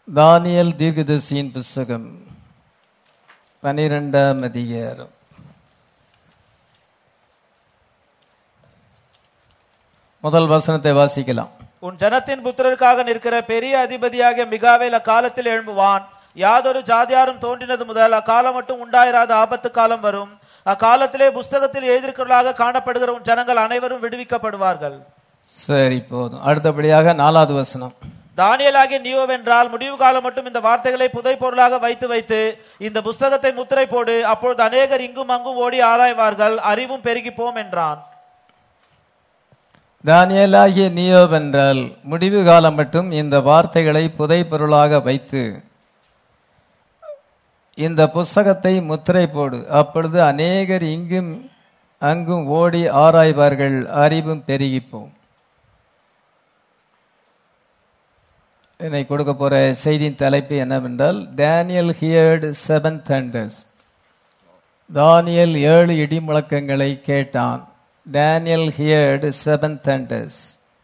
Daniel தீர்க்கதரிசியின் புஸ்தகம் பனிரெண்டாம் அதிகாரம் முதல் வசனத்தை வாசிக்கலாம் உன் ஜனத்தின் புத்திரருக்காக நிற்கிற பெரிய அதிபதியாகிய மிகாவேல் அக்காலத்தில் எழும்புவான் யாதொரு ஜாதியாரும் தோன்றினது முதல் அக்காலம் மட்டும் உண்டாயிராத ஆபத்து காலம் வரும் அக்காலத்திலே புஸ்தகத்தில் எழுதியிருக்கிறவர்களாக காணப்படுகிற உன் ஜனங்கள் அனைவரும் விடுவிக்கப்படுவார்கள் சரி போதும் அடுத்தபடியாக நாலாவது வசனம் தானியலாகிய நியோவென்றால் முடிவு காலம் மட்டும் இந்த வார்த்தைகளை புதை பொருளாக வைத்து வைத்து இந்த புஸ்தகத்தை முத்திரை போடு அப்பொழுது அநேகர் இங்கும் அங்கும் ஓடி ஆராய்வார்கள் அறிவும் பெருகி போம் என்றான் தானியலாகிய நீயோவென்றால் முடிவு காலம் மட்டும் இந்த வார்த்தைகளை புதை பொருளாக வைத்து இந்த புஸ்தகத்தை முத்திரை போடு அப்பொழுது அநேகர் இங்கும் அங்கும் ஓடி ஆராய்வார்கள் அறிவும் பெருகிப்போம் என்னை கொடுக்க போற செய்தியின் தலைப்பு என்னவென்றால் டேனியல் ஹியர்டு செவன் தண்டர்ஸ் தானியல் ஏழு இடி முழக்கங்களை கேட்டான் டேனியல் ஹியர்டு செவன் தண்டர்ஸ்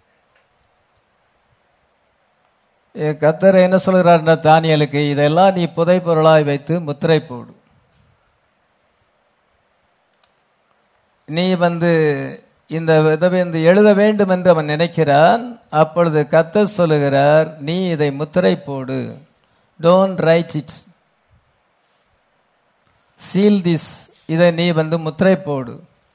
கத்தர் என்ன சொல்கிறார்னா தானியலுக்கு இதெல்லாம் நீ புதை பொருளாய் வைத்து முத்திரை போடு நீ வந்து இந்த இதை வந்து எழுத வேண்டும் என்று அவன் நினைக்கிறான் அப்பொழுது கத்தர் சொல்லுகிறார் நீ இதை முத்திரை போடு don't write it seal this இதை நீ வந்து முத்திரை போடு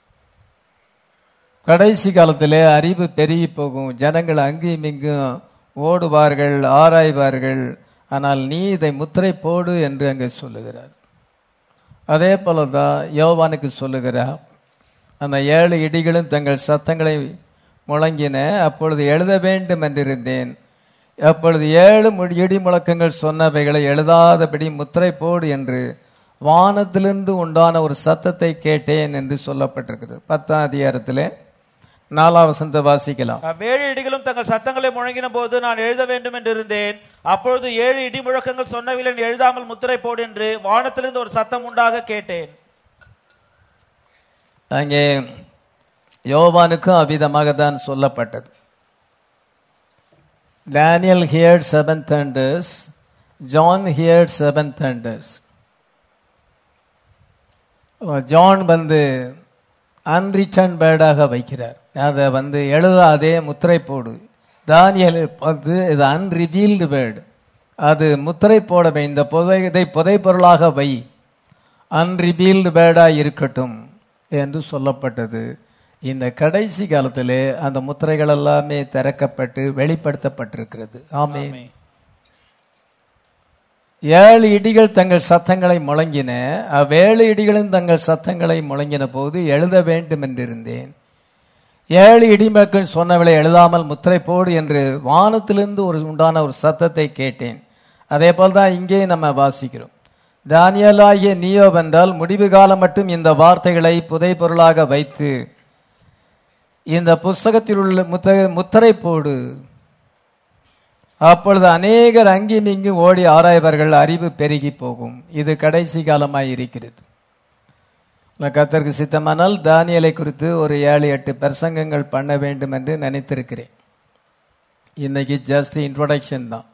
கடைசி காலத்திலே அறிவு பெருகி போகும் ஜனங்கள் அங்கேயும் இங்கும் ஓடுவார்கள் ஆராய்வார்கள் ஆனால் நீ இதை முத்திரை போடு என்று அங்கே சொல்லுகிறார் அதே போல தான் யோவானுக்கு சொல்லுகிறார் அந்த ஏழு இடிகளும் தங்கள் சத்தங்களை முழங்கின அப்பொழுது எழுத வேண்டும் என்றிருந்தேன் அப்பொழுது ஏழு மு- இடி முழக்கங்கள் சொன்னவைகளை எழுதாதபடி முத்திரை போடு என்று வானத்திலிருந்து உண்டான ஒரு சத்தத்தை கேட்டேன் என்று சொல்லப்பட்டிருக்கிறது பத்தாம் அதிகாரத்திலே நாலாம் வசனத்தை வாசிக்கலாம் அவ்வேழு இடிகளும் தங்கள் சத்தங்களை முழங்கின போது நான் எழுத வேண்டும் என்று இருந்தேன் அப்பொழுது ஏழு இடி முழக்கங்கள் சொன்னவில்லை எழுதாமல் முத்திரை போடு என்று வானத்திலிருந்து ஒரு சத்தம் உண்டாக கேட்டேன் அங்கே யோவானுக்கும் அவ்விதமாக தான் சொல்லப்பட்டது Daniel heard seven thunders John heard seven thunders John வந்து அன்ரிட்டன் பேர்டாக வைக்கிறார் அதை வந்து எழுதாதே முத்திரை போடு தானியல் வந்து இது அன்ரிவீல்டு பேர்டு அது முத்திரை போடவே இந்த புதை இதை புதை பொருளாக வை அன்ரிவீல்டு பேர்டா இருக்கட்டும் என்று சொல்லப்பட்டது இந்த கடைசி காலத்திலே அந்த முத்திரைகள் எல்லாமே திறக்கப்பட்டு வெளிப்படுத்தப்பட்டிருக்கிறது ஆமென் ஏழு இடிகள் தங்கள் சத்தங்களை முழங்கின அவ்வேழு இடிகளும் தங்கள் சத்தங்களை முழங்கின போது எழுத வேண்டும் என்றிருந்தேன் ஏழு இடிமக்கள் சொன்னவளை எழுதாமல் முத்திரை போடு என்று வானத்திலிருந்து ஒரு உண்டான ஒரு சத்தத்தை கேட்டேன் அதே போல் தான் இங்கே நம்ம வாசிக்கிறோம் தானியலாகிய நீயோ வென்றால் முடிவு காலம் மட்டும் இந்த வார்த்தைகளை புதை பொருளாக வைத்து இந்த புஸ்தகத்தில் உள்ள முத்த- முத்திரை போடு அப்பொழுது அநேகர் அங்கும் இங்கும் ஓடி ஆராய்வார்கள் அறிவு பெருகி போகும் இது கடைசி காலமாய் இருக்கிறது நான் கர்த்தருக்கு சித்தமானால் தானியலை குறித்து ஒரு ஏழு எட்டு பிரசங்கங்கள் பண்ண வேண்டும் என்று நினைத்திருக்கிறேன் இன்னைக்கு ஜஸ்ட் இன்ட்ரோடக்ஷன் தான்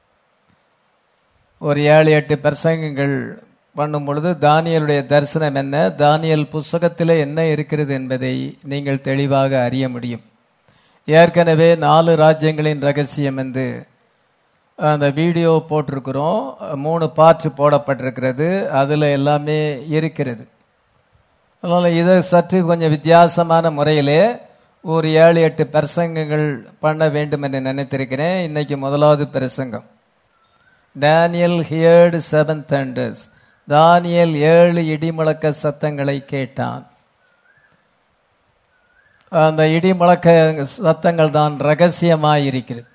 ஒரு ஏழு எட்டு பிரசங்கங்கள் பண்ணும் பொழுது தானியலுடைய தரிசனம் என்ன தானியல் புஸ்தகத்தில் என்ன இருக்கிறது என்பதை நீங்கள் தெளிவாக அறிய முடியும் ஏற்கனவே நாலு ராஜ்யங்களின் ரகசியம் என்று அந்த வீடியோ போட்டிருக்கிறோம் மூணு பார்ட்ஸ் போடப்பட்டிருக்கிறது அதில் எல்லாமே இருக்கிறது அதனால் இதை சற்று கொஞ்சம் வித்தியாசமான முறையிலே ஒரு ஏழு எட்டு பிரசங்கங்கள் பண்ண வேண்டும் என்று நினைத்திருக்கிறேன் இன்னைக்கு முதலாவது பிரசங்கம் டேனியல் ஹியர்டு செவன் thunders தானியல் ஏழு இடிமுழக்க சத்தங்களை கேட்டான் அந்த இடிமுழக்க சத்தங்கள் தான் ரகசியமாய் இருக்கிறது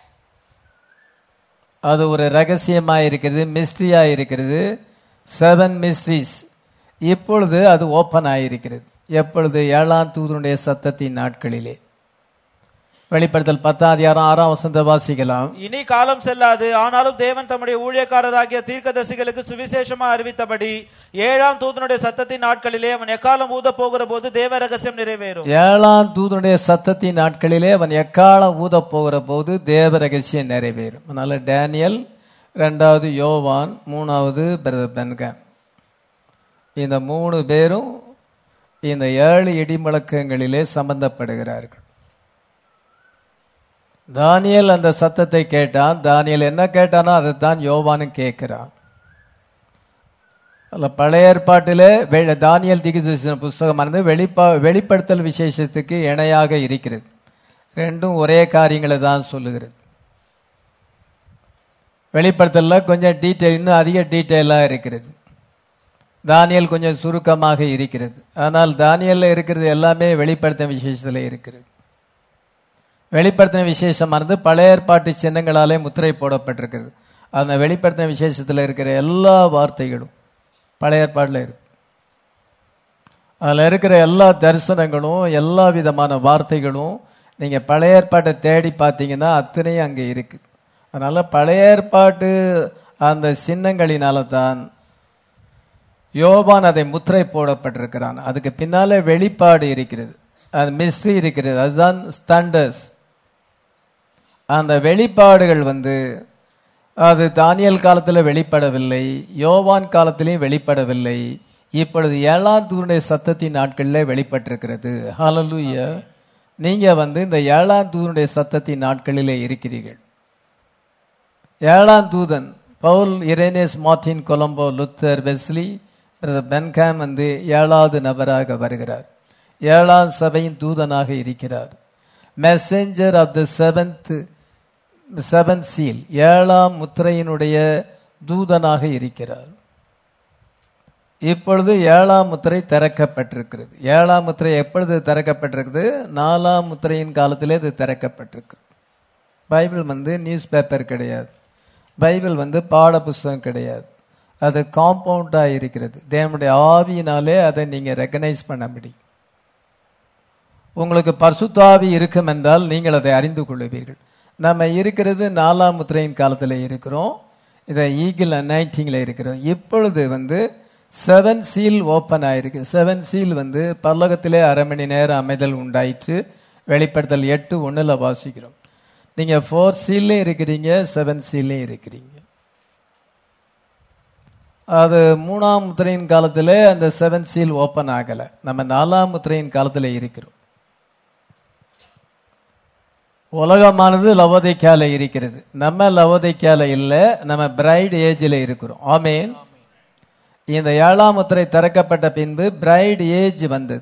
அது ஒரு ரகசியமாய் இருக்கிறது மிஸ்ட்ரியா இருக்கிறது செவன் மிஸ்ட்ரிஸ் இப்பொழுது அது ஓப்பன் ஆயிருக்கிறது எப்பொழுது ஏழாம் தூதனுடைய சத்தத்தின் நாட்களிலே வெளிப்படுத்தல் பத்தாம் அதிகாரம் ஆறாம் வசந்த வாசிக்கலாம் இனி காலம் செல்லாது ஆனாலும் தேவன் தம்முடைய ஊழியக்காரராகிய தீர்க்கதரிசிகளுக்கு சுவிசேஷமா அறிவித்தபடி ஏழாம் தூதனுடைய சத்தத்தின் நாட்களிலே அவன் எக்காலம் ஊத போகிற போது தேவ ரகசியம் நிறைவேறும் ஏழாம் தூதனுடைய சத்தத்தின் நாட்களிலே அவன் எக்காலம் ஊதப் போகிற போது தேவ ரகசியம் நிறைவேறும் அதனால டேனியல் ரெண்டாவது யோவான் மூணாவது பிரதர் பென்காம் இந்த மூணு பேரும் இந்த ஏழு இடிமுழக்கங்களிலே சம்பந்தப்படுகிறார்கள் தானியல் அந்த சத்தத்தை கேட்டான் தானியல் என்ன கேட்டானோ அதைத்தான் யோவானும் கேட்கிறான் அல்ல பழைய ஏற்பாட்டிலே வெ- தானியல் திகிதரிசன புஸ்தகமானது வெளிப்பா வெளிப்படுத்தல் விசேஷத்துக்கு இணையாக இருக்கிறது ரெண்டும் ஒரே காரியங்களை தான் சொல்லுகிறது வெளிப்படுத்தல கொஞ்சம் டீட்டெயில் இன்னும் அதிக டீட்டெயிலாக இருக்கிறது தானியல் கொஞ்சம் சுருக்கமாக இருக்கிறது ஆனால் தானியல்ல இருக்கிறது எல்லாமே வெளிப்படுத்த விசேஷத்தில் இருக்கிறது வெளிப்படுத்தின விசேஷமானது பழைய ஏற்பாட்டு சின்னங்களாலே முத்திரை போடப்பட்டிருக்கிறது அந்த வெளிப்படுத்தின விசேஷத்தில் இருக்கிற எல்லா வார்த்தைகளும் பழைய ஏற்பாட்டில் இருக்கு அதில் இருக்கிற எல்லா தரிசனங்களும் எல்லா விதமான வார்த்தைகளும் நீங்கள் பழைய ஏற்பாட்டை தேடி பார்த்தீங்கன்னா அத்தனையும் அங்கே இருக்கு அதனால பழைய ஏற்பாட்டு அந்த சின்னங்களினால தான் யோவான் அதை முத்திரை போடப்பட்டிருக்கிறான் அதுக்கு பின்னாலே வெளிப்பாடு இருக்கிறது அது மிஸ்ட்ரி இருக்கிறது அதுதான் ஸ்டாண்டர்ஸ் அந்த வெளிப்பாடுகள் வந்து அது தானியல் காலத்தில் வெளிப்படவில்லை யோவான் காலத்திலையும் வெளிப்படவில்லை இப்பொழுது ஏழாம் தூருடைய சத்தத்தின் நாட்களில் வெளிப்பட்டிருக்கிறது ஹalleluya நீங்க வந்து இந்த ஏழாம் தூதனுடைய சத்தத்தின் நாட்களிலே இருக்கிறீர்கள் ஏழாம் தூதன் பவுல் Irenaeus Martin Columba Luther Wesley brother Branham வந்து ஏழாவது நபராக வருகிறார் ஏழாம் சபையின் தூதனாக இருக்கிறார் messenger of the seventh seven seal ஏழாம் முத்திரையினுடைய தூதனாக இருக்கிறார் இப்பொழுது ஏழாம் முத்திரை திறக்கப்பட்டிருக்கிறது ஏழாம் முத்திரை எப்பொழுது திறக்கப்பட்டிருக்குது நாலாம் முத்திரையின் காலத்திலே இது திறக்கப்பட்டிருக்கிறது பைபிள் வந்து நியூஸ் பேப்பர் கிடையாது பைபிள் வந்து பாட புஸ்தகம் கிடையாது அது காம்பவுண்டாக இருக்கிறது தேவனுடைய ஆவியினாலே அதை நீங்கள் ரெக்கனைஸ் பண்ண முடியும் உங்களுக்கு பரிசுத்தாவி இருக்கும் என்றால் நீங்கள் அதை அறிந்து கொள்ளுவீர்கள் நம்ம இருக்கிறது நாலாம் முத்திரையின் காலத்தில் இருக்கிறோம் இதை ஈகிள் அனைட்டிங்கில் இருக்கிறோம் இப்பொழுது வந்து செவன் சீல் ஓப்பன் ஆயிருக்கு செவன் சீல் வந்து பல்லகத்திலே அரை மணி நேரம் அமைதல் உண்டாயிற்று வெளிப்படுத்தல் எட்டு ஒண்ணுல வாசிக்கிறோம் நீங்க ஃபோர் சீல்லையும் இருக்கிறீங்க செவன் சீல்லையும் இருக்கிறீங்க அது மூணாம் முத்திரையின் காலத்துல அந்த செவன் சீல் ஓப்பன் ஆகல நம்ம நாலாம் முத்திரையின் காலத்துல இருக்கிறோம் உலகமானது லவோதைக்கால இருக்கிறது நம்ம லவோதைக்கால இல்ல நம்ம பிரைட் ஏஜ்ல இருக்கிறோம் ஆமேன் இந்த ஏழாம் முத்திரை திறக்கப்பட்ட பின்பு பிரைட் ஏஜ் வந்தது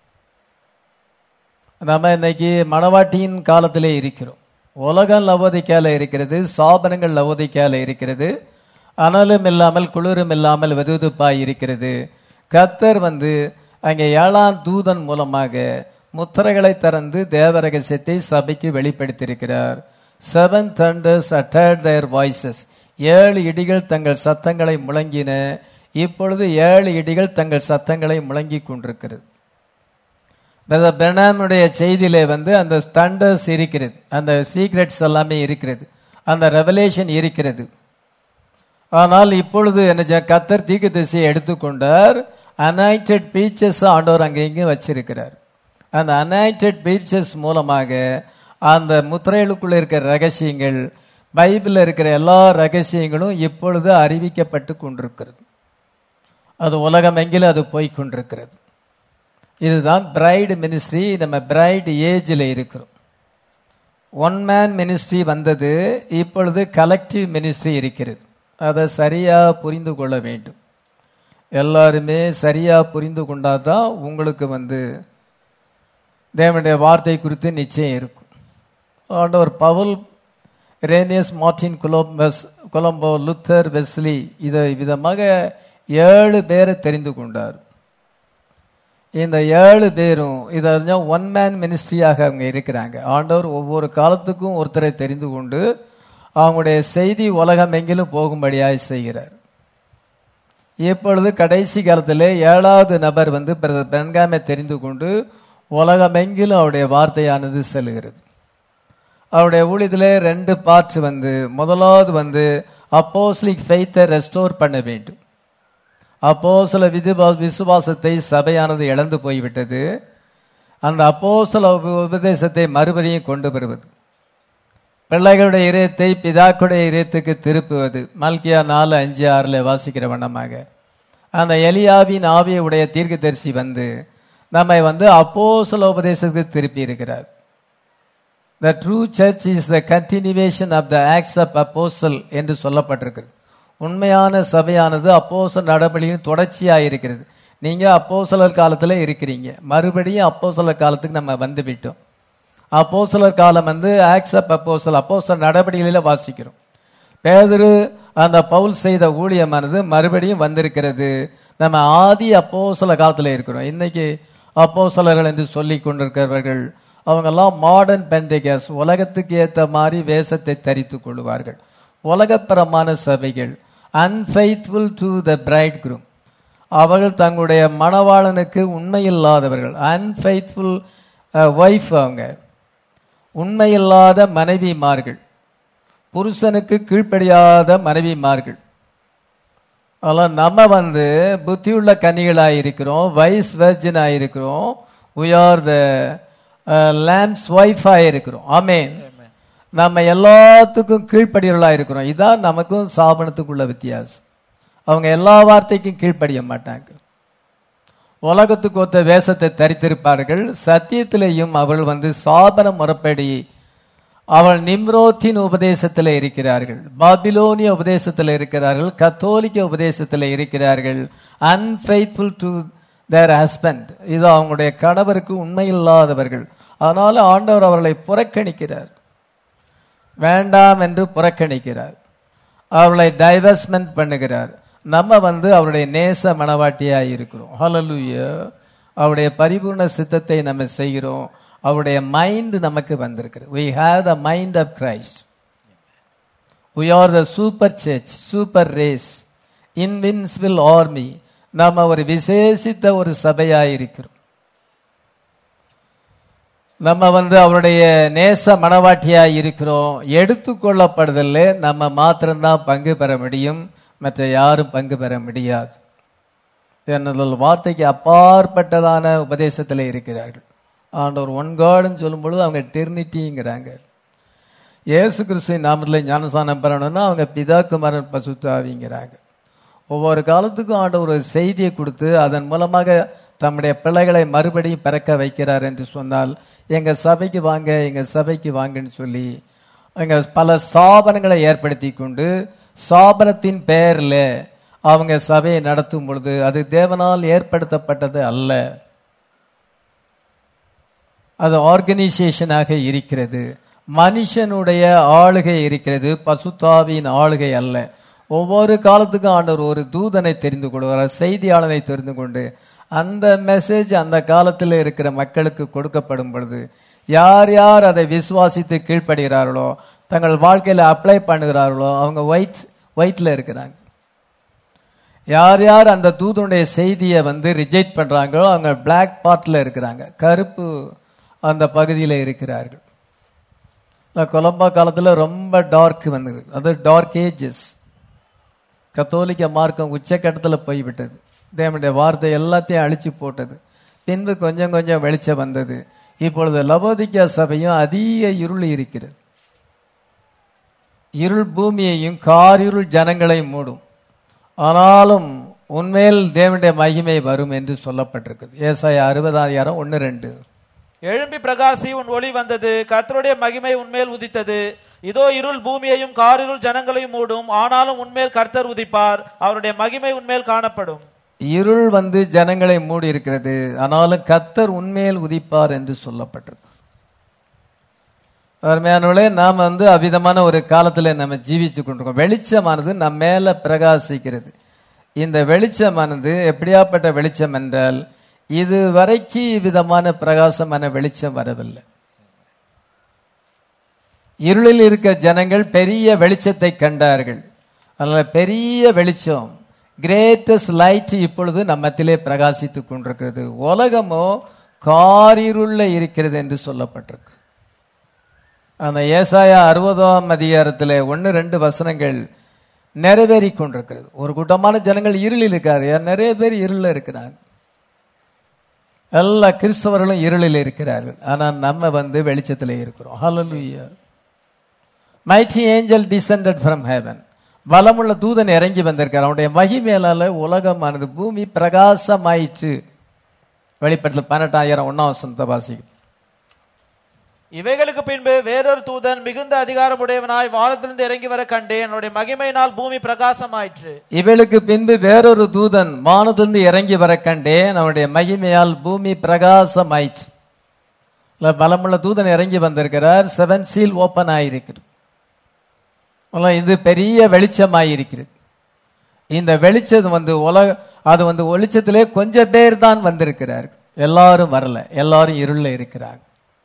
நம்ம இன்னைக்கு மணவாட்டியின் காலத்திலே இருக்கிறோம் உலகம் லவோதிக்கால இருக்கிறது சாபனங்கள் லவோதிக்கால இருக்கிறது அனலும் இல்லாமல் குளிரும் இல்லாமல் வெதுவெதுப்பாய் இருக்கிறது கத்தர் வந்து அங்கே ஏழாம் தூதன் மூலமாக முத்திரைகளை திறந்து தேவ ரகசியத்தை சபைக்கு வெளிப்படுத்தியிருக்கிறார் seven thunders uttered their voices ஏழு இடிகள் தங்கள் சத்தங்களை முழங்கின இப்பொழுது ஏழு இடிகள் தங்கள் சத்தங்களை முழங்கிக் கொண்டிருக்கிறது பிரதர் பிரணாமுடைய செய்தியிலே வந்து அந்த ஸ்டண்டர்ஸ் இருக்கிறது அந்த சீக்ரெட்ஸ் எல்லாமே இருக்கிறது அந்த ரெவலேஷன் இருக்கிறது ஆனால் இப்பொழுது என்ன செய்ய- கத்தர் தீக்கு திசையை எடுத்துக்கொண்டார் அனாயிட்டட் பீச்சஸ் ஆண்டவர் அங்கே இங்கே வச்சிருக்கிறார் அந்த அனாயிட்டட் பீச்சஸ் மூலமாக அந்த முத்திரைகளுக்குள்ள இருக்கிற ரகசியங்கள் பைபிளில் இருக்கிற எல்லா ரகசியங்களும் இப்பொழுது அறிவிக்கப்பட்டு கொண்டிருக்கிறது அது உலகம் எங்கிலும் அது போய் கொண்டிருக்கிறது இதுதான் பிரைடு மினிஸ்ட்ரி நம்ம பிரைடு ஏஜில் இருக்கிறோம் ஒன் மேன் மினிஸ்ட்ரி வந்தது இப்பொழுது கலெக்டிவ் மினிஸ்ட்ரி இருக்கிறது அதை சரியா புரிந்து கொள்ள வேண்டும் எல்லாருமே சரியா புரிந்து கொண்டாதான் உங்களுக்கு வந்து தேவனுடைய வார்த்தை குறித்து நிச்சயம் இருக்கும் ஆண்டவர் பவுல் Irenaeus Martin Columbus Columba Luther Wesley இதை விதமாக ஏழு பேரை தெரிந்து கொண்டார் இந்த ஏழு பேரும் இதை ஒன் மேன் மினிஸ்ட்ரியாக அவங்க இருக்கிறாங்க ஆண்டவர் ஒவ்வொரு காலத்துக்கும் ஒருத்தரை தெரிந்து கொண்டு அவங்களுடைய செய்தி உலகம் எங்கிலும் போகும்படியாய் செய்கிறார் இப்பொழுது கடைசி காலத்திலே ஏழாவது நபர் வந்து பிரதர் பென்காமை தெரிந்து கொண்டு உலகமெங்கிலும் அவருடைய வார்த்தையானது செல்கிறது அவருடைய ஊழியத்திலே ரெண்டு பார்ட்ஸ் வந்து முதலாவது வந்து அப்போஸ்லிக் ஃபெய்த்தை ரெஸ்டோர் பண்ண வேண்டும் அப்போ சில விதுவா விசுவாசத்தை சபையானது இழந்து போய்விட்டது அந்த அப்போ சில உபதேசத்தை மறுபடியும் கொண்டு வருவது பிள்ளைகளுடைய இதயத்தை பிதாக்களுடைய இதயத்துக்கு திருப்புவது மல்கியா நாலு அஞ்சு ஆறுல வாசிக்கிற வண்ணமாக அந்த எலியாவின் ஆவியை உடைய தீர்க்கதரிசி வந்து நம்மை வந்து அப்போஸ்தல உபதேசத்துக்கு திருப்பி இருக்கிறார் the true church is the continuation of the acts of apostle என்று சொல்லப்பட்டிருக்கிறது உண்மையான சபையானது அப்போசல் நடவடிக்கையின் தொடர்ச்சியாக இருக்கிறது நீங்க அப்போசலர் காலத்துல இருக்கிறீங்க மறுபடியும் அப்போசலர் காலத்துக்கு நம்ம வந்து விட்டோம் அப்போசலர் காலம் வந்து ஆக்ட்ஸ் ஆஃப் அப்போசல் அப்போசல் நடவடிக்கையில வாசிக்கிறோம் பேதுரு அந்த பவுல் செய்த ஊழியமானது மறுபடியும் வந்திருக்கிறது நம்ம ஆதி அப்போசல காலத்துல இருக்கிறோம் இன்னைக்கு அப்போசலர்கள் என்று சொல்லி கொண்டிருக்கிறவர்கள் அவங்கெல்லாம் மாடர்ன் பென்டிகஸ் உலகத்துக்கு ஏத்த மாதிரி வேஷத்தை தரித்து கொள்வார்கள் உலகப்பரமான சபைகள் unfaithful to the bridegroom அவர்கள் தங்களுடைய மணவாளனுக்கு உண்மையில்லாதவர்கள் அன்ஃபெய்த்ஃபுல் ஒய்ஃப் அவங்க உண்மையில்லாத மனைவிமார்கள் புருஷனுக்கு கீழ்ப்படியாத மனைவிமார்கள் அதெல்லாம் நம்ம வந்து புத்தியுள்ள கன்னிகளாக இருக்கிறோம் வைஸ் வெர்ஜினாக இருக்கிறோம் we are the லேம்ஸ் ஒய்ஃபாக இருக்கிறோம் ஆமேன் நம்ம எல்லாத்துக்கும் கீழ்ப்படியவர்களாக இருக்கிறோம் இதான் நமக்கும் சாபனத்துக்குள்ள வித்தியாசம் அவங்க எல்லா வார்த்தைக்கும் கீழ்ப்படிய மாட்டாங்க உலகத்துக்கு ஒத்த வேஷத்தை தரித்திருப்பார்கள் சத்தியத்திலேயும் அவர்கள் வந்து சாபன முறைப்படி அவள் நிம்ரோத்தின் உபதேசத்தில் இருக்கிறார்கள் பாபிலோனிய உபதேசத்தில் இருக்கிறார்கள் கத்தோலிக்க உபதேசத்தில் இருக்கிறார்கள் அன்ஃபெய்த்ஃபுல் டு தேர் ஹஸ்பண்ட் இது அவங்களுடைய கணவருக்கு உண்மையில்லாதவர்கள் அதனால ஆண்டவர் அவர்களை புறக்கணிக்கிறார் வேண்டாம் என்று புறக்கணிக்கிறார் அவர்களை டைவர்ஸ்மெண்ட் பண்ணுகிறார் நம்ம வந்து அவருடைய நேச மனவாட்டியாக இருக்கிறோம் ஹalleluya அவருடைய பரிபூர்ண சித்தத்தை நம்ம செய்கிறோம் அவருடைய மைண்ட் நமக்கு வந்திருக்கிறது we have the mind of christ we are the super church super race invincible army நாம ஒரு விசேஷித்த ஒரு சபையாய் இருக்கிறோம் நம்ம வந்து அவருடைய நேச மனவாட்டியாய் இருக்கிறோம் எடுத்துக்கொள்ளப்படுதல்ல நம்ம மாத்திரம்தான் பங்கு பெற முடியும் மற்ற யாரும் பங்கு பெற முடியாது எனது வார்த்தைக்கு அப்பாற்பட்டதான உபதேசத்தில் இருக்கிறார்கள் ஆண்டவர் ஒன் காடுன்னு சொல்லும் பொழுது அவங்க டெர்னிட்டிங்கிறாங்க இயேசு கிறிஸ்துவின் நாமத்தில் ஞானசானம் பெறணும்னா அவங்க பிதா குமாரன் பசுத்தாவிங்கிறாங்க ஒவ்வொரு காலத்துக்கும் ஆண்டவர் ஒரு செய்தியை கொடுத்து அதன் மூலமாக தம்முடைய பிள்ளைகளை மறுபடியும் பிறக்க வைக்கிறார் என்று சொன்னால் எங்க சபைக்கு வாங்க எங்க சபைக்கு வாங்கன்னு சொல்லி அங்க பல சாபனங்களை ஏற்படுத்தி கொண்டு சாபனத்தின் பெயர்ல அவங்க சபையை நடத்தும் பொழுது அது தேவனால் ஏற்படுத்தப்பட்டது அல்ல அது ஆர்கனைசேஷனாக இருக்கிறது மனுஷனுடைய ஆளுகை இருக்கிறது பசுத்தாவின் ஆளுகை அல்ல ஒவ்வொரு காலத்துக்கும் ஆண்டவர் ஒரு தூதனை தெரிந்து கொள்வார் செய்தியாளனை தெரிந்து கொண்டு அந்த மெசேஜ் அந்த காலத்தில் இருக்கிற மக்களுக்கு கொடுக்கப்படும் பொழுது யார் யார் அதை விசுவாசித்து கீழ்ப்படுகிறார்களோ தங்கள் வாழ்க்கையில அப்ளை பண்ணுகிறார்களோ அவங்க ஒயிட் ஒயிட்ல இருக்கிறாங்க யார் யார் அந்த தூதனுடைய செய்தியை வந்து ரிஜெக்ட் பண்றாங்களோ அவங்க பிளாக் பார்ட்ல இருக்கிறாங்க கருப்பு அந்த பகுதியில் இருக்கிறார்கள் கொலம்பா காலத்தில் ரொம்ப டார்க் வந்தது அது டார்க் ஏஜஸ் கத்தோலிக்க மார்க்கம் உச்சக்கட்டத்தில் போய்விட்டது தேவனுடைய வார்த்தை எல்லாத்தையும் அழிச்சு போட்டது பின்பு கொஞ்சம் கொஞ்சம் வெளிச்சம் வந்தது இப்பொழுது லவோதிக்கா சபையும் அதிக இருள் இருக்கிறது இருள் பூமியையும் காரிருள் ஜனங்களை மூடும் ஆனாலும் உண்மையில் தேவனுடைய மகிமை வரும் என்று சொல்லப்பட்டிருக்குது ஏசாய அறுபதாயிரம் ஒன்று ரெண்டு எழும்பி பிரகாசி உன் ஒளி வந்தது கர்த்தருடைய மகிமை உன்மேல் உதித்தது இதோ இருள் பூமியையும் காரிருள் ஜனங்களையும் மூடும் ஆனாலும் உன்மேல் கர்த்தர் உதிப்பார் அவருடைய மகிமை உன்மேல் காணப்படும் இருள் வந்து ஜனங்களை மூடி இருக்கிறது ஆனாலும் கத்தர் உண்மையில் உதிப்பார் என்று சொல்லப்பட்டிருக்கு அருமையானவர்களே நாம் வந்து அவ்விதமான ஒரு காலத்துல நம்ம ஜீவிச்சு கொண்டிருக்கோம் வெளிச்சமானது நம்ம மேல பிரகாசிக்கிறது இந்த வெளிச்சமானது எப்படியாப்பட்ட வெளிச்சம் என்றால் இது வரைக்கும் விதமான பிரகாசமான வெளிச்சம் வரவில்லை இருளில் இருக்க ஜனங்கள் பெரிய வெளிச்சத்தை கண்டார்கள் அதனால பெரிய வெளிச்சம் கிரேட்டஸ்ட் லைட் இப்பொழுது நம்மத்திலே பிரகாசித்துக் கொண்டிருக்கிறது உலகமோ காரிருள்ள இருக்கிறது என்று சொல்லப்பட்டிருக்கு அந்த ஏசாயா அறுபதாம் அதிகாரத்தில் ஒன்று ரெண்டு வசனங்கள் நிறைவேறி கொண்டிருக்கிறது ஒரு கூட்டமான ஜனங்கள் இருளில் இருக்காரு நிறைய பேர் இருளில் இருக்கிறாங்க எல்லா கிறிஸ்தவர்களும் இருளில் இருக்கிறார்கள் ஆனால் நம்ம வந்து வெளிச்சத்தில் இருக்கிறோம் hallelujah mighty angel descended from heaven பலமுள்ள தூதன் இறங்கி வந்திருக்கார் அவனுடைய மகிமேலால உலகமானது பூமி பிரகாசமாயிற்று வெளிப்படத்தில் பன்னெண்டாயிரம் ஒன்னாம் வசந்த வாசிக்கும் இவைகளுக்கு பின்பு வேறொரு தூதன் மிகுந்த அதிகாரமுடையவனாய் வானத்திலிருந்து இறங்கி வர கண்டேன் அவனுடைய மகிமையினால் பூமி பிரகாசமாயிற்று இவளுக்கு பின்பு வேறொரு தூதன் வானத்திலிருந்து இறங்கி வர கண்டேன் அவனுடைய மகிமையால் பூமி பிரகாசமாயிற்று இல்ல, பலமுள்ள தூதன் இறங்கி வந்திருக்கிறார் செவன் சீல் ஓபன் ஆயிருக்கிறது இல்ல, இது பெரிய வெளிச்சமாயிருக்கிறது இந்த வெளிச்சம் வந்து உலக அது வந்து வெளிச்சத்திலே கொஞ்சம் பேர் தான் வந்திருக்கிறார்கள் எல்லாரும் வரல எல்லாரும் இருள்ல இருக்கிறாங்க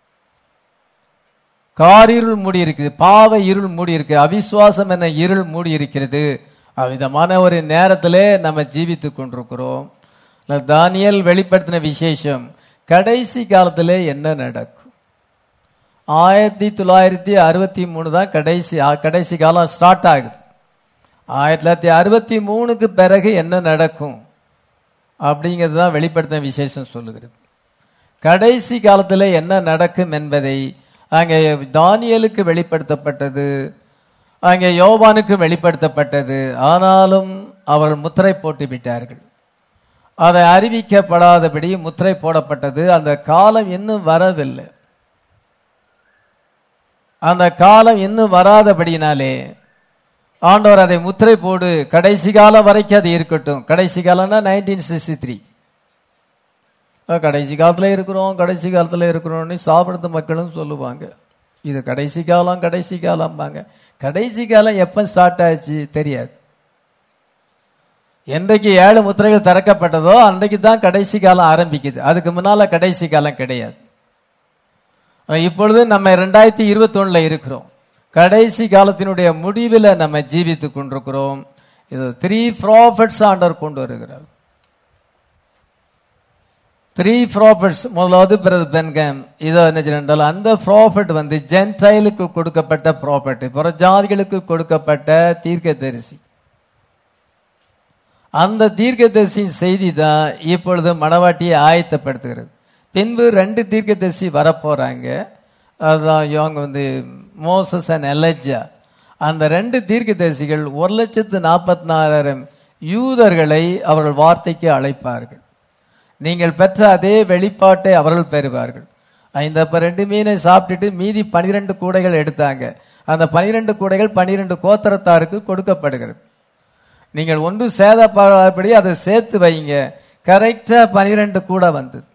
காரிருள் மூடி இருக்குது பாவ இருள் மூடி இருக்கு அவிசுவாசம் என இருள் மூடி இருக்கிறது அவ்விதமான ஒரு நேரத்திலே நம்ம ஜீவித்து கொண்டிருக்கிறோம் இல்ல, தானியேல் வெளிப்படுத்தின விசேஷம் கடைசி காலத்திலே என்ன நடக்கும் ஆயிரத்தி தொள்ளாயிரத்தி அறுபத்தி மூணு தான் கடைசி ஆ, கடைசி காலம் ஸ்டார்ட் ஆகுது ஆயிரத்தி தொள்ளாயிரத்தி அறுபத்தி மூணுக்கு பிறகு என்ன நடக்கும் அப்படிங்கிறது தான் வெளிப்படுத்தின விசேஷம் சொல்லுகிறது கடைசி காலத்தில் என்ன நடக்கும் என்பதை அங்கே தானியலுக்கு வெளிப்படுத்தப்பட்டது அங்கே யோவானுக்கு வெளிப்படுத்தப்பட்டது ஆனாலும் அவர்கள் முத்திரை போட்டு விட்டார்கள் அதை அறிவிக்கப்படாதபடி முத்திரை போடப்பட்டது அந்த காலம் இன்னும் வரவில்லை அந்த காலம் இன்னும் வராதபடினாலே ஆண்டவர் அதை முத்திரை போடு கடைசி காலம் வரைக்கும் அது இருக்கட்டும் கடைசி காலம்னா நைன்டீன் சிக்ஸ்டி த்ரீ கடைசி காலத்துல இருக்கிறோம் கடைசி காலத்துல இருக்கிறோம்னு சாப்பிடுறது மக்களும் சொல்லுவாங்க இது கடைசி காலம் கடைசி காலம்பாங்க கடைசி காலம் எப்ப ஸ்டார்ட் ஆச்சு தெரியாது என்றைக்கு ஏழு முத்திரைகள் திறக்கப்பட்டதோ அன்றைக்கு தான் கடைசி காலம் ஆரம்பிக்குது அதுக்கு முன்னால கடைசி காலம் கிடையாது இப்பொழுது நம்ம ரெண்டாயிரத்தி இருபத்தி இருக்கிறோம் கடைசி காலத்தினுடைய முடிவில் நம்ம ஜீவித்துக் கொண்டிருக்கிறோம் இது த்ரீ ப்ராஃபிட்ஸ் ஆண்டவர் கொண்டு வருகிறார் த்ரீ ப்ராஃபிட்ஸ் முதலாவது பிறகு பென்கம் இதோ என்ன என்றால் அந்த ப்ராஃபிட் வந்து ஜென்டைலுக்கு கொடுக்கப்பட்ட ப்ராஃபிட் புற ஜாதிகளுக்கு கொடுக்கப்பட்ட தீர்க்கதரிசி அந்த தீர்க்கதரிசியின் செய்தி தான் இப்பொழுது மணவாட்டியை ஆயத்தப்படுத்துகிறது பின்பு ரெண்டு தீர்க்கதரிசி வரப்போறாங்க அதுதான் இவங்க வந்து மோசஸ் அண்ட் எலஜா அந்த ரெண்டு தீர்க்கதரிசிகள் ஒரு லட்சத்து நாற்பத்தி நாலாயிரம் யூதர்களை அவர்கள் வார்த்தைக்கு அழைப்பார்கள் நீங்கள் பெற்ற அதே வெளிப்பாட்டை அவர்கள் பெறுவார்கள் இந்த இப்ப ரெண்டு மீனை சாப்பிட்டுட்டு மீதி பனிரெண்டு கூடைகள் எடுத்தாங்க அந்த பனிரெண்டு கூடைகள் பனிரெண்டு கோத்திரத்தாருக்கு கொடுக்கப்படுகிறது நீங்கள் ஒன்று சேதப்படாதபடி அதை சேர்த்து வைங்க கரெக்டா பனிரெண்டு கூட வந்தது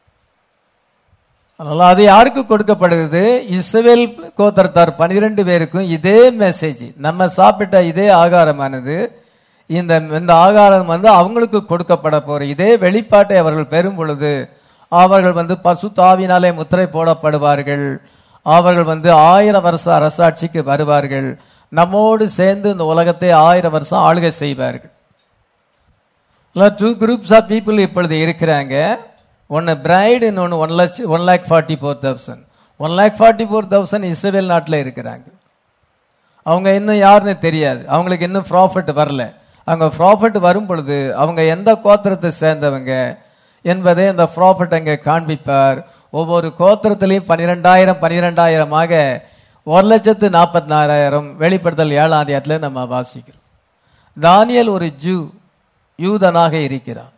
அதனால அது யாருக்கு கொடுக்கப்படுகிறது இஸ்ரவேல் கோத்திரத்தார் பனிரெண்டு பேருக்கும் இதே மெசேஜ் நம்ம சாப்பிட்ட இதே ஆகாரமானது இந்த இந்த ஆகாரம் வந்து அவங்களுக்கு கொடுக்கப்பட போற இதே வெளிப்பாட்டை அவர்கள் பெறும் பொழுது அவர்கள் வந்து பசு தாவினாலே முத்திரை போடப்படுவார்கள் அவர்கள் வந்து ஆயிரம் வருஷம் அரசாட்சிக்கு வருவார்கள் நம்மோடு சேர்ந்து இந்த உலகத்தை ஆயிரம் வருஷம் ஆளுகை செய்வார்கள் டூ குரூப்ஸ் ஆஃப் பீப்புள் இப்பொழுது இருக்கிறாங்க ஒன்று பிரைடு இன்னொன்று ஒன் லட்ச one lakh forty four thousand one lakh forty four thousand Israel நாட்டில் இருக்கிறாங்க அவங்க இன்னும் யாருன்னு தெரியாது அவங்களுக்கு இன்னும் ப்ராஃபிட் வரல அவங்க ப்ராஃபிட் வரும் பொழுது அவங்க எந்த கோத்திரத்தை சேர்ந்தவங்க என்பதை அந்த ப்ராஃபிட் அங்கே காண்பிப்பார் ஒவ்வொரு கோத்திரத்திலையும் பன்னிரெண்டாயிரம் பன்னிரெண்டாயிரமாக ஒரு லட்சத்து நாற்பத்தி நாலாயிரம் வெளிப்படுத்தல் ஏழாம் அதிகாரத்தில் நம்ம வாசிக்கிறோம் தானியல் ஒரு ஜூ யூதனாக இருக்கிறான்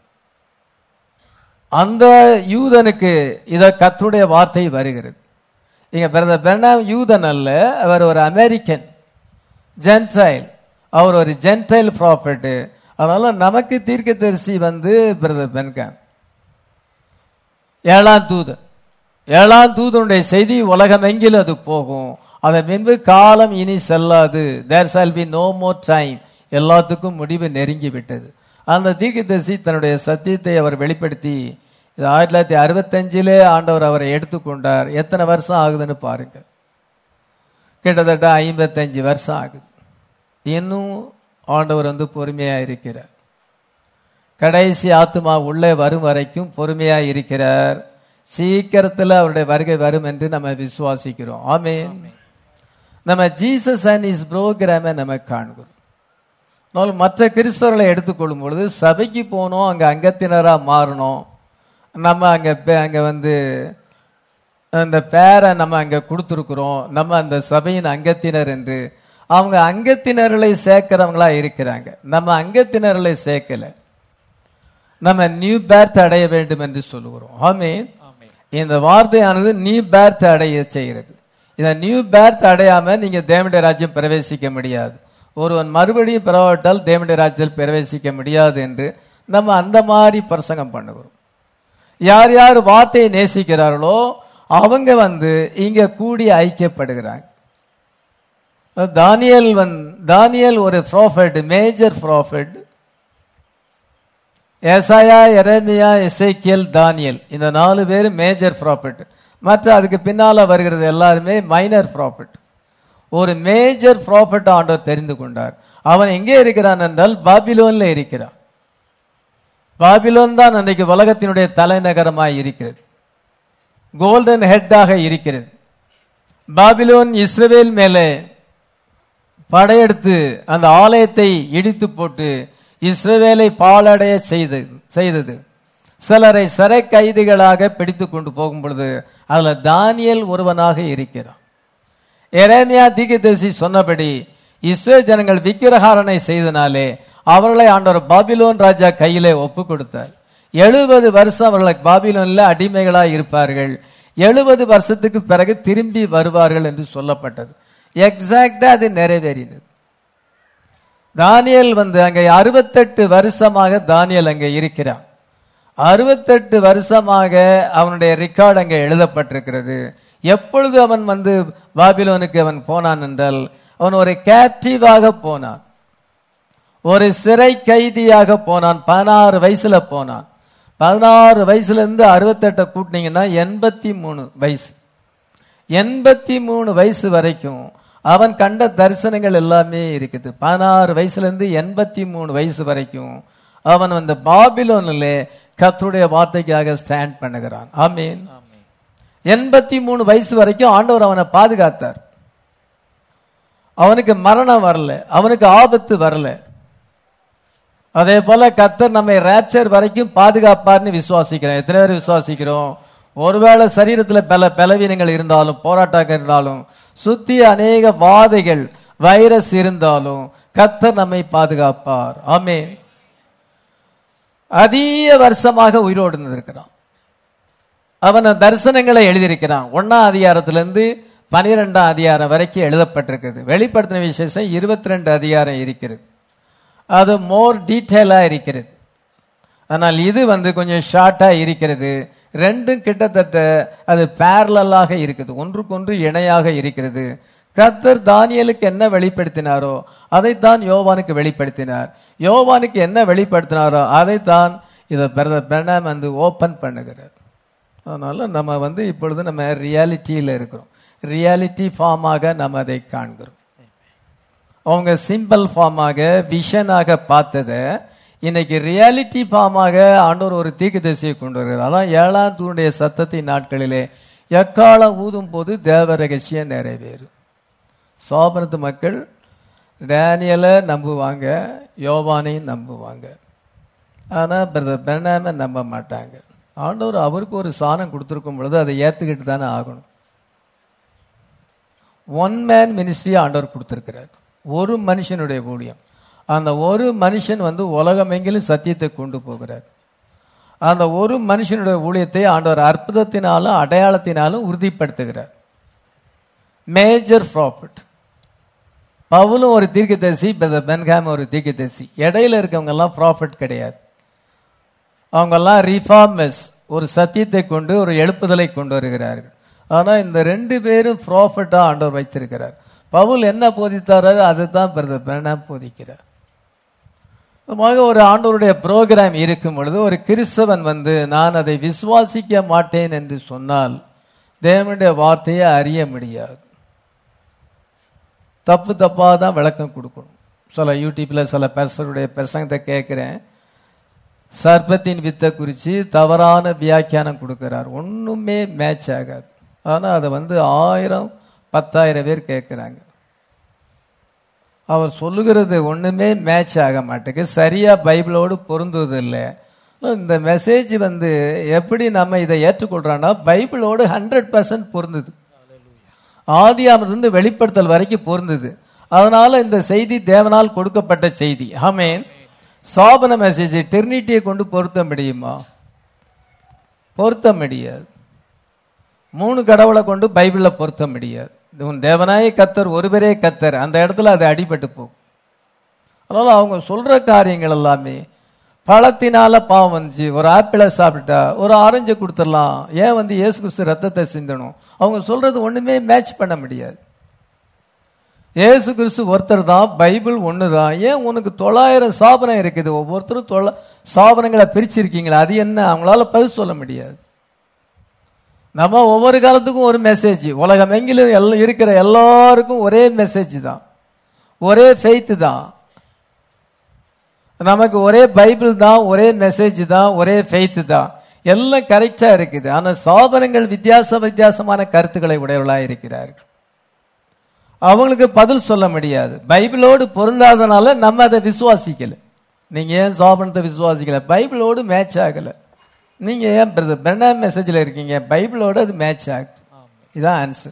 அந்த யூதனுக்கு இத கத்துடைய வார்த்தை வருகிறது இங்க பிரதர் பெர்னாம் யூதன் அல்ல அவர் ஒரு அமெரிக்கன் ஜென்டைல் அவர் ஒரு ஜென்டைல் ப்ராஃபிட் அதனால நமக்கு தீர்க்கதரிசி வந்து பிரதர் பென்காம் ஏழாம் தூதன் ஏழாம் தூதனுடைய செய்தி உலகம் எங்கிலும் அது போகும் அதன் பின்பு காலம் இனி செல்லாது தேர் சால் பி நோ மோர் டைம் எல்லாத்துக்கும் முடிவு நெருங்கி விட்டது அந்த தீர்க்கதரிசி தன்னுடைய சத்தியத்தை அவர் வெளிப்படுத்தி இது ஆயிரத்தி தொள்ளாயிரத்தி அறுபத்தஞ்சிலே ஆண்டவர் அவரை எடுத்துக்கொண்டார் எத்தனை வருஷம் ஆகுதுன்னு பாருங்க கிட்டத்தட்ட ஐம்பத்தஞ்சு வருஷம் ஆகுது இன்னும் ஆண்டவர் வந்து பொறுமையா இருக்கிறார் கடைசி ஆத்மா உள்ளே வரும் வரைக்கும் பொறுமையா இருக்கிறார் சீக்கிரத்தில் அவருடைய வருகை வரும் என்று நம்ம விசுவாசிக்கிறோம் ஆமேன் நம்ம ஜீசஸ் அண்ட் இஸ் ப்ரோக்ராமை நம்ம காண்கிறோம் அதனால மற்ற கிறிஸ்தவர்களை எடுத்துக்கொள்ளும் பொழுது சபைக்கு போனோம் அங்க அங்கத்தினரா மாறணும் நம்ம அங்க பே- அங்க வந்து அந்த பேரை நம்ம அங்க கொடுத்துருக்குறோம் நம்ம அந்த சபையின் அங்கத்தினர் என்று அவங்க அங்கத்தினர்களை சேர்க்கிறவங்களா இருக்கிறாங்க நம்ம அங்கத்தினர்களை சேர்க்கல நம்ம நியூ பேர்த் அடைய வேண்டும் என்று சொல்லுகிறோம் ஆமென் ஆமென். இந்த வார்த்தையானது நியூ பேர்த் அடைய செய்கிறது இந்த நியூ பேர்த் அடையாம நீங்க தேவனுடைய ராஜ்யம் பிரவேசிக்க முடியாது ஒருவன் மறுபடியும் பிறவாட்டால் தேவனுடைய ராஜ்யத்தில் பிரவேசிக்க முடியாது என்று நம்ம அந்த மாதிரி பிரசங்கம் பண்ணுகிறோம் யார் யார் வார்த்தையை நேசிக்கிறார்களோ அவங்க வந்து இங்க கூடி ஐக்கியப்படுகிறாங்க தானியல் வந் தானியல் ஒரு ப்ராஃபட் மேஜர் ப்ராஃபட் ஏசாயா எரேமியா எசேக்கியல் தானியல் இந்த நாலு பேர் மேஜர் ப்ராஃபிட் மற்ற அதுக்கு பின்னால வருகிறது எல்லாருமே மைனர் ப்ராஃபிட் ஒரு மேஜர் ப்ராஃபிட் ஆண்டவர் தெரிந்து கொண்டார் அவன் எங்கே இருக்கிறான் என்றால் பாபிலோன்ல இருக்கிறான் பாபிலோன் தான் அன்றைக்கு உலகத்தினுடைய தலைநகரமாய் இருக்கிறது கோல்டன் ஹெட்டாக இருக்கிறது பாபிலோன் இஸ்ரவேல் மேலே படையெடுத்து அந்த ஆலயத்தை இடித்து போட்டு இஸ்ரவேலை பாழடைய செய்தது செய்தது சிலரை சிறை கைதிகளாக பிடித்து கொண்டு போகும் பொழுது அதுல தானியல் ஒருவனாக இருக்கிறான் எரேமியா தீர்க்கதரிசி சொன்னபடி இஸ்ரேல் ஜனங்கள் விக்கிரகாரனை செய்தனாலே அவர்களை ஆண்டவர் பாபிலோன் ராஜா கையிலே ஒப்பு கொடுத்தார் எழுபது வருஷம் அவர்கள் பாபிலோன்ல அடிமைகளாய் இருப்பார்கள் எழுபது வருஷத்துக்கு பிறகு திரும்பி வருவார்கள் என்று சொல்லப்பட்டது எக்ஸாக்டா அது நிறைவேறினது தானியல் வந்து அங்கே அறுபத்தெட்டு வருஷமாக தானியல் அங்கே இருக்கிறான் அறுபத்தெட்டு வருஷமாக அவனுடைய ரெக்கார்டு அங்கே எழுதப்பட்டிருக்கிறது எப்பொழுது அவன் வந்து பாபிலோனுக்கு அவன் போனான் என்றால் அவன் ஒரு கேப்டிவாக போனான் ஒரு சிறை கைதியாக போனான் பதினாறு வயசுல போனான் பதினாறு வயசுல இருந்து அறுபத்தெட்டை கூட்டினீங்கன்னா எண்பத்தி மூணு வயசு எண்பத்தி மூணு வயசு வரைக்கும் அவன் கண்ட தரிசனங்கள் எல்லாமே இருக்குது பதினாறு வயசுல இருந்து எண்பத்தி மூணு வயசு வரைக்கும் அவன் அந்த பாபிலோனிலே கர்த்தருடைய வார்த்தைக்காக ஸ்டாண்ட் பண்ணுகிறான் ஆமீன் ஆமென். எண்பத்தி மூணு வயசு வரைக்கும் ஆண்டவர் அவனை பாதுகாத்தார் அவனுக்கு மரணம் வரல அவனுக்கு ஆபத்து வரல அதே போல கர்த்தர் நம்மை ரேப்சர் வரைக்கும் பாதுகாப்பார்னு விசுவாசிக்கிறோம் எத்தனை பேர் விசுவாசிக்கிறோம் ஒருவேளை சரீரத்துல பல பலவீனங்கள் இருந்தாலும் போராட்டம் இருந்தாலும் சுத்தி அநேக வாதைகள் வைரஸ் இருந்தாலும் கர்த்தர் நம்மை பாதுகாப்பார் ஆமென் அதிக வருஷமாக உயிரோடு இருந்திருக்கிறான் அவன் தரிசனங்களை எழுதியிருக்கிறான் ஒன்னாம் அதிகாரத்திலிருந்து பனிரெண்டாம் அதிகாரம் வரைக்கும் எழுதப்பட்டிருக்குது வெளிப்படுத்தின விசேஷம் இருபத்தி ரெண்டு அதிகாரம் இருக்கிறது அது மோர் டீட்டெயிலா இருக்கிறது ஆனால் இது வந்து கொஞ்சம் ஷார்ட்டா இருக்கிறது ரெண்டும் கிட்டத்தட்ட அது பேரலாக இருக்குது ஒன்றுக்கொன்று இணையாக இருக்கிறது கர்த்தர் தானியலுக்கு என்ன வெளிப்படுத்தினாரோ அதைத்தான் யோவானுக்கு வெளிப்படுத்தினார் யோவானுக்கு என்ன வெளிப்படுத்தினாரோ அதைத்தான் இதை பிரதர் பிரணாம் வந்து ஓபன் பண்ணுகிறார் அதனால நம்ம வந்து இப்பொழுது நம்ம ரியாலிட்டியில் இருக்கிறோம் ரியாலிட்டி ஃபார்மாக நம்ம அதை காண்கிறோம் அவங்க சிம்பிள் ஃபார்மாக விஷனாக பார்த்ததை இன்னைக்கு ரியாலிட்டி ஃபார்மாக ஆண்டவர் ஒரு தீக்கு திசையை கொண்டு வருகிறார் அதான் ஏழாம் தூணுடைய சத்தத்தின் நாட்களிலே எக்காலம் ஊதும் போது தேவ ரகசியம் நிறைவேறும் சோபனத்து மக்கள் டேனியலை நம்புவாங்க யோவானையும் நம்புவாங்க ஆனால் பிரதர் பெர்னாமை நம்ப மாட்டாங்க ஆண்டவர் அவருக்கு ஒரு சாணம் கொடுத்துருக்கும் பொழுது அதை ஏற்றுக்கிட்டு தானே ஆகணும் ஒன் மேன் மினிஸ்ட்ரி ஆண்டவர் கொடுத்துருக்கிறார் ஒரு மனுஷனுடைய ஊழியம் அந்த ஒரு மனுஷன் வந்து உலகமெங்கிலும் சத்தியத்தை கொண்டு போகிறார் அந்த ஒரு மனுஷனுடைய ஊழியத்தை ஆண்டவர் அற்புதத்தினாலும் அடையாளத்தினாலும் உறுதிப்படுத்துகிறார் மேஜர் ப்ராஃபிட் பவுலும் ஒரு தீர்க்கதரிசி பென்காம் ஒரு தீர்க்கதரிசி இடையில இருக்கவங்க எல்லாம் ப்ராஃபிட் கிடையாது அவங்கெல்லாம் ரிஃபார்மஸ் ஒரு சத்தியத்தை கொண்டு ஒரு எழுப்புதலை கொண்டு வருகிறார்கள் ஆனா இந்த ரெண்டு பேரும் ப்ராஃபிட்டா ஆண்டவர் வைத்திருக்கிறார் பவுல் என்ன போதித்தாரோ அதை தான் பிரதர் போதிக்கிறார் சும்மாக ஒரு ஆண்டவருடைய ப்ரோக்ராம் இருக்கும் பொழுது ஒரு கிறிஸ்தவன் வந்து நான் அதை விசுவாசிக்க மாட்டேன் என்று சொன்னால் தேவனுடைய வார்த்தையை அறிய முடியாது தப்பு தப்பாக தான் விளக்கம் கொடுக்கணும் சில யூடியூப்ல சில பெர்சருடைய பிரசங்கத்தை கேட்குறேன் சர்ப்பத்தின் வித்தை குறித்து தவறான வியாக்கியானம் கொடுக்கிறார் ஒன்றுமே மேட்ச் ஆகாது ஆனால் அதை வந்து ஆயிரம் பத்தாயிரம் பேர் கேட்குறாங்க அவர் சொல்லுகிறது ஒண்ணுமே மேட்ச் ஆக மாட்டேங்குது சரியா பைபிளோடு பொருந்துவதில்லை இந்த மெசேஜ் வந்து எப்படி நம்ம இதை ஏற்றுக்கொள்றோம்னா பைபிளோடு ஹண்ட்ரட் பர்சன்ட் பொருந்தது ஆதியாமிலிருந்து வெளிப்படுத்தல் வரைக்கும் பொருந்தது அதனால இந்த செய்தி தேவனால் கொடுக்கப்பட்ட செய்தி ஆமேன் சாபன மெசேஜ் டெர்னிட்டியை கொண்டு பொருத்த முடியுமா பொருத்த முடியாது மூணு கடவுளை கொண்டு பைபிள்ல பொருத்த முடியாது உன் தேவனாய கத்தர் ஒருவரே கத்தர் அந்த இடத்துல அது அடிபட்டு போகும் அதனால அவங்க சொல்ற காரியங்கள் எல்லாமே பழத்தினால பாவம் வந்துச்சு ஒரு ஆப்பிளை சாப்பிட்டா ஒரு ஆரஞ்சை கொடுத்துடலாம் ஏன் வந்து இயேசு கிறிஸ்து ரத்தத்தை சிந்தணும் அவங்க சொல்றது ஒண்ணுமே மேட்ச் பண்ண முடியாது இயேசு கிறிஸ்து ஒருத்தர் தான் பைபிள் ஒன்று தான் ஏன் உனக்கு தொள்ளாயிரம் சாபனம் இருக்குது ஒவ்வொருத்தரும் தொள்ள சாபனங்களை பிரிச்சிருக்கீங்களா அது என்ன அவங்களால பதில் சொல்ல முடியாது நம்ம ஒவ்வொரு காலத்துக்கும் ஒரு மெசேஜ் உலகம் எங்கிலும் எல்லாம் இருக்கிற எல்லாருக்கும் ஒரே மெசேஜ் தான் ஒரே ஃபெய்த் தான் நமக்கு ஒரே பைபிள் தான் ஒரே மெசேஜ் தான் ஒரே ஃபெய்த் தான் எல்லாம் கரெக்டா இருக்குது ஆனா சாபனங்கள் வித்தியாச வித்தியாசமான கருத்துக்களை உடையவர்களா இருக்கிறார்கள் அவங்களுக்கு பதில் சொல்ல முடியாது பைபிளோடு பொருந்தாதனால நம்ம அதை விசுவாசிக்கல நீங்க ஏன் சாபனத்தை விசுவாசிக்கல பைபிளோடு மேட்ச் ஆகல நீங்க ஏன் பிரதர் பெர்னாம் மெசேஜ்ல இருக்கீங்க பைபிளோடு அது மேட்ச் ஆகுது இதான் ஆன்சர்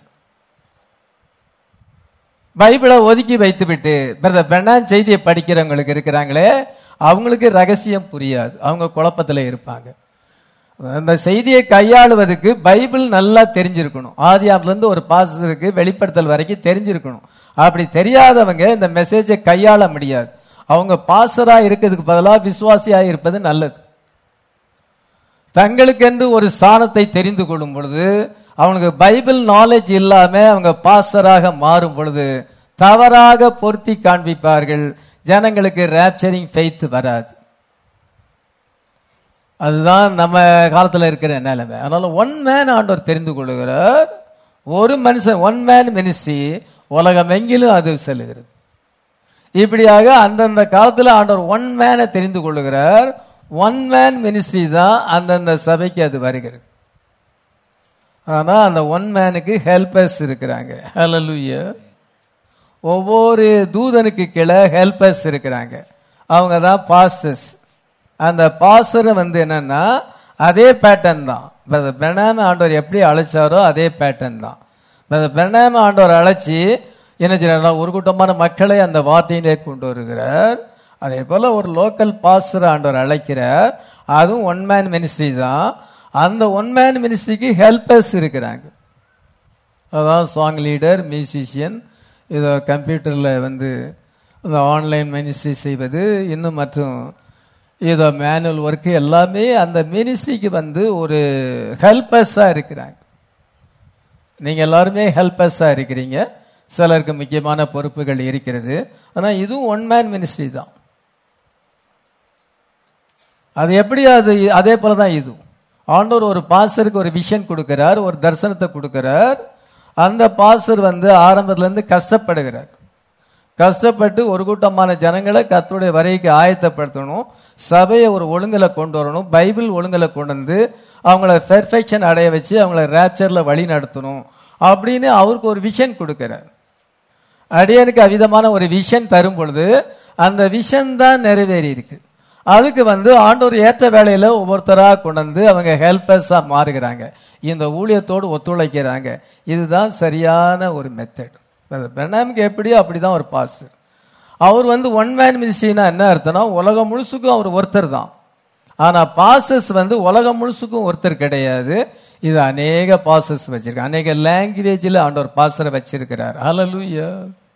பைபிளை ஒதுக்கி வைத்துவிட்டு பிரதர் பெர்னாம் செய்தியை படிக்கிறவங்களுக்கு இருக்கிறாங்களே அவங்களுக்கு ரகசியம் புரியாது அவங்க குழப்பத்துல இருப்பாங்க அந்த செய்தியை கையாளுவதற்கு பைபிள் நல்லா தெரிஞ்சிருக்கணும் ஆதியாம்ல இருந்து ஒரு பாசத்துக்கு வெளிப்படுத்தல் வரைக்கும் தெரிஞ்சிருக்கணும் அப்படி தெரியாதவங்க இந்த மெசேஜை கையாள முடியாது அவங்க பாசரா இருக்கிறதுக்கு பதிலாக விசுவாசியா இருப்பது நல்லது தங்களுக்கென்று ஒரு ஸ்தானத்தை தெரிந்து கொள்ளும் பொழுது அவனுக்கு பைபிள் நாலேஜ் இல்லாம அவங்க பாசராக மாறும் பொழுது தவறாக பொருத்தி காண்பிப்பார்கள் ஜனங்களுக்கு ரேப்சரிங் ஃபெய்த் வராது அதுதான் நம்ம காலத்துல இருக்கிற நிலைமை அதனால ஒன் மேன் ஆண்டவர் தெரிந்து கொள்ளுகிறார் ஒரு மனுஷன் ஒன் மேன் மினிஸ்ட்ரி உலகம் எங்கிலும் அது செல்லுகிறது இப்படியாக அந்தந்த காலத்துல ஆண்டவர் ஒன் மேனை தெரிந்து கொள்ளுகிறார் ஒன் மேன் மினிஸ்ட்ரி தான் அந்தந்த சபைக்கு அது வருகிறது ஆனா அந்த ஒன் மேனுக்கு ஹெல்பர்ஸ் இருக்கிறாங்க ஹalleluya ஒவ்வொரு தூதனுக்கு கீழே ஹெல்பர்ஸ் இருக்கிறாங்க அவங்க தான் பாஸ்டர்ஸ் அந்த பாஸ்டர் வந்து என்னன்னா அதே பேட்டர்ன் தான் பெனாம ஆண்டவர் எப்படி அழைச்சாரோ அதே பேட்டர்ன் தான் பெனாம ஆண்டவர் அழைச்சி என்ன செய்யறாருன்னா ஒரு கூட்டமான மக்களை அந்த வார்த்தையிலே கொண்டு வருகிறார் அதே போல ஒரு லோக்கல் பாஸ்டர் ஆண்டவர் அழைக்கிறார் அதுவும் ஒன் மேன் மினிஸ்ட்ரி தான் அந்த ஒன் மேன் மினிஸ்ட்ரிக்கு ஹெல்பர்ஸ் இருக்கிறாங்க அதான் சாங் லீடர் மியூசிஷியன் இதோ கம்ப்யூட்டரில் வந்து இந்த ஆன்லைன் மினிஸ்ட்ரி செய்வது இன்னும் மற்றும் இதோ மேனுவல் ஒர்க்கு எல்லாமே அந்த மினிஸ்ட்ரிக்கு வந்து ஒரு ஹெல்பர்ஸாக இருக்கிறாங்க நீங்கள் எல்லாருமே ஹெல்பர்ஸாக இருக்கிறீங்க சிலருக்கு முக்கியமான பொறுப்புகள் இருக்கிறது ஆனால் இதுவும் ஒன் மேன் மினிஸ்ட்ரி தான் அது எப்படி அது அதே போல தான் இதுவும் ஆண்டவர் ஒரு பாசருக்கு ஒரு விஷன் கொடுக்கிறார் ஒரு தரிசனத்தை கொடுக்கிறார் அந்த பாசர் வந்து ஆரம்பத்துல இருந்து கஷ்டப்படுகிறார் கஷ்டப்பட்டு ஒரு கூட்டமான ஜனங்களை கர்த்தருடைய வரைக்கு ஆயத்தப்படுத்தணும் சபையை ஒரு ஒழுங்குல கொண்டு வரணும் பைபிள் ஒழுங்குல கொண்டு வந்து அவங்கள பெர்ஃபெக்ஷன் அடைய வச்சு அவங்கள ரேப்சர்ல வழி நடத்தணும் அப்படின்னு அவருக்கு ஒரு விஷன் கொடுக்கிறார் அடியனுக்கு அவிதமான ஒரு விஷன் தரும் பொழுது அந்த விஷன் தான் நிறைவேறி இருக்கு அதுக்கு வந்து ஆண்டவர் ஏற்ற வேலையில ஒவ்வொருத்தரா கொண்டு வந்து அவங்க ஹெல்பர்ஸா மாறுகிறாங்க இந்த ஊழியத்தோடு ஒத்துழைக்கிறாங்க இதுதான் சரியான ஒரு மெத்தட் பெர்னாமுக்கு எப்படியோ அப்படிதான் ஒரு பாஸ் அவர் வந்து ஒன் மேன் மினிஸ்ட்ரினா என்ன அர்த்தம்னா உலகம் முழுசுக்கும் அவர் ஒருத்தர் தான் ஆனா பாசஸ் வந்து உலகம் முழுசுக்கும் ஒருத்தர் கிடையாது இது அநேக பாசஸ் வச்சிருக்காங்க அநேக லாங்குவேஜில் ஆண்டவர் பாசரை வச்சிருக்கிறார் ஹalleluya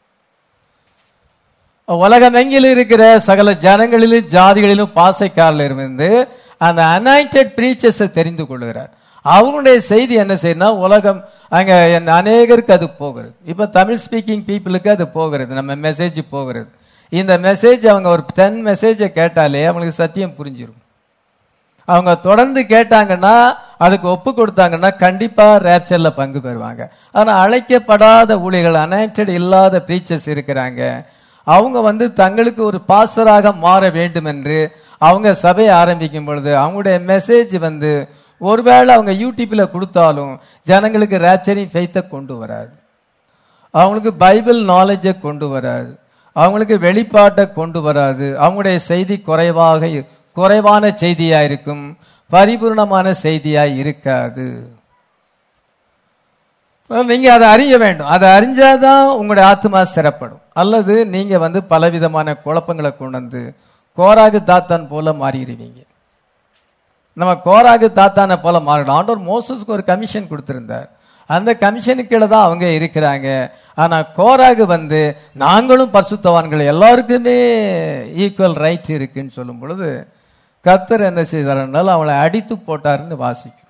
உலகம் எங்கிலும் இருக்கிற சகல ஜனங்களிலும் ஜாதிகளிலும் பாசைக்காரில் இருந்து அந்த அனாயிண்டட் பிரீச்சர்ஸை தெரிந்து கொள்கிறார் அவங்களுடைய செய்தி என்ன செய்யணும் உலகம் அங்க என் அநேகருக்கு அது போகிறது இப்ப தமிழ் ஸ்பீக்கிங் பீப்புளுக்கு அது போகிறது நம்ம மெசேஜ் போகிறது இந்த மெசேஜ் அவங்க ஒரு டென் மெசேஜை கேட்டாலே அவங்களுக்கு சத்தியம் புரிஞ்சிடும் அவங்க தொடர்ந்து கேட்டாங்கன்னா அதுக்கு ஒப்பு கொடுத்தாங்கன்னா கண்டிப்பா ரேப்சர்ல பங்கு பெறுவாங்க ஆனா அழைக்கப்படாத ஊழியர்கள் அனைட்டட் இல்லாத பிரீச்சர்ஸ் இருக்கிறாங்க அவங்க வந்து தங்களுக்கு ஒரு பாசராக மாற வேண்டும் என்று அவங்க சபையை ஆரம்பிக்கும் பொழுது அவங்களுடைய மெசேஜ் வந்து ஒருவேளை அவங்க யூடியூப்ல கொடுத்தாலும் ஜனங்களுக்கு ரேப்சரிங் ஃபெய்த்தை கொண்டு வராது அவங்களுக்கு பைபிள் நாலேஜை கொண்டு வராது அவங்களுக்கு வெளிப்பாட்டை கொண்டு வராது அவங்களுடைய செய்தி குறைவாக குறைவான செய்தியா இருக்கும் பரிபூர்ணமான செய்தியா இருக்காது நீங்க அதை அறிய வேண்டும் அதை அறிஞ்சாதான் உங்களுடைய ஆத்மா சிறப்படும் அல்லது நீங்க வந்து பலவிதமான குழப்பங்களை கொண்டு வந்து கோராகு தாத்தான் போல மாறிடுவீங்க நம்ம கோராகு தாத்தானை போல மாறிடும் ஆண்டவர் மோசஸ்க்கு ஒரு கமிஷன் கொடுத்திருந்தார் அந்த கமிஷனுக்கு கீழே தான் அவங்க இருக்கிறாங்க ஆனா கோராகு வந்து நாங்களும் பரிசுத்தவான்கள் எல்லாருக்குமே ஈக்குவல் ரைட் இருக்குன்னு சொல்லும் பொழுது கத்தர் என்ன செய்தாருனாலும் அவளை அடித்து போட்டாருன்னு வாசிக்கும்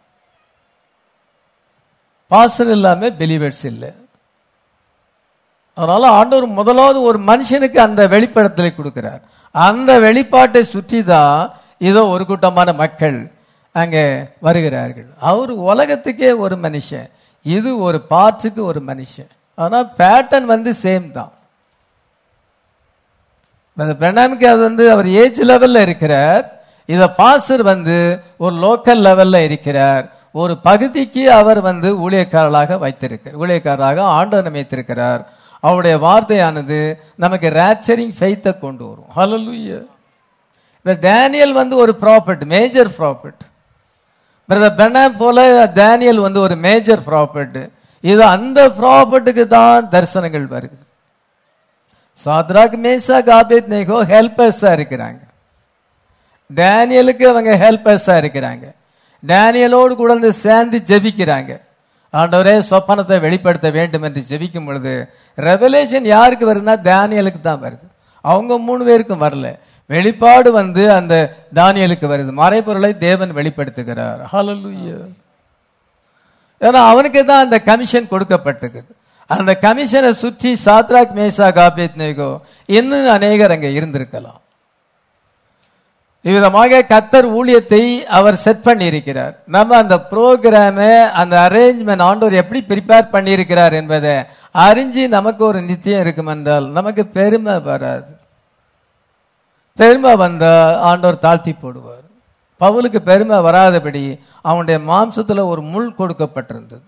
பாசல் இல்லாம பிலிவர்ஸ் இல்லை அதனால ஆண்டவர் முதலாவது ஒரு மனுஷனுக்கு அந்த வெளிப்படத்தில் கொடுக்கிறார் அந்த வெளிப்பாட்டை சுற்றி தான் இதோ ஒரு கூட்டமான மக்கள் அங்கே வருகிறார்கள் அவர் உலகத்துக்கே ஒரு மனுஷன் இது ஒரு பார்ட்ஸுக்கு ஒரு மனுஷன் ஆனா பேட்டர்ன் வந்து சேம் தான் பிரணாமிக்கு அது வந்து அவர் ஏஜ் லெவல்ல இருக்கிறார் இத பாசர் வந்து ஒரு லோக்கல் லெவல்ல இருக்கிறார் ஒரு பகுதிக்கு அவர் வந்து ஊழியக்காரராக வைத்திருக்கிறார் ஊழியக்காரராக ஆண்டவர் நியமித்திருக்கிறார் அவருடைய வார்த்தையானது நமக்கு ரேப்சரிங் ஃபெய்த்தை கொண்டு வரும் ஹalleluya இப்ப டேனியல் வந்து ஒரு prophet major prophet brother Branham போல டேனியல் வந்து ஒரு மேஜர் ப்ராப்பர்ட் இது அந்த ப்ராப்பர்ட்டுக்கு தான் தரிசனங்கள் வருது சாத்ராக் மேசா காபேத் நேகோ ஹெல்பர்ஸா இருக்கிறாங்க டேனியலுக்கு அவங்க ஹெல்பர்ஸா இருக்கிறாங்க டேனியலோடு கூட வந்து சேர்ந்து ஜெபிக்கிறாங்க ஆண்டவரே சொப்பனத்தை வெளிப்படுத்த வேண்டும் என்று ஜெபிக்கும் பொழுது ரெவலேஷன் யாருக்கு வருதுன்னா தானியலுக்கு தான் வருது அவங்க மூணு பேருக்கும் வரல வெளிப்பாடு வந்து அந்த தானியலுக்கு வருது மறைபொருளை தேவன் வெளிப்படுத்துகிறார் ஹalleluya ஏன்னா அவனுக்கு தான் அந்த கமிஷன் கொடுக்கப்பட்டிருக்குது அந்த கமிஷனை சுற்றி சாத்ராக் மேசா காபேத் நேகோ இன்னும் அநேகர் அங்கே இருந்திருக்கலாம் இவ்விதமாக கத்தர் ஊழியத்தை அவர் செட் பண்ணி இருக்கிறார் நம்ம அந்த ப்ரோக்ராம அந்த அரேஞ்ச்மெண்ட் ஆண்டவர் எப்படி ப்ரிப்பேர் பண்ணியிருக்கிறார் என்பதை அறிஞ்சு நமக்கு ஒரு நிச்சயம் இருக்கும் என்றால் நமக்கு பெருமை வராது பெருமை வந்த ஆண்டவர் தாழ்த்தி போடுவார் பவுலுக்கு பெருமை வராதபடி அவனுடைய மாம்சத்துல ஒரு முள் கொடுக்கப்பட்டிருந்தது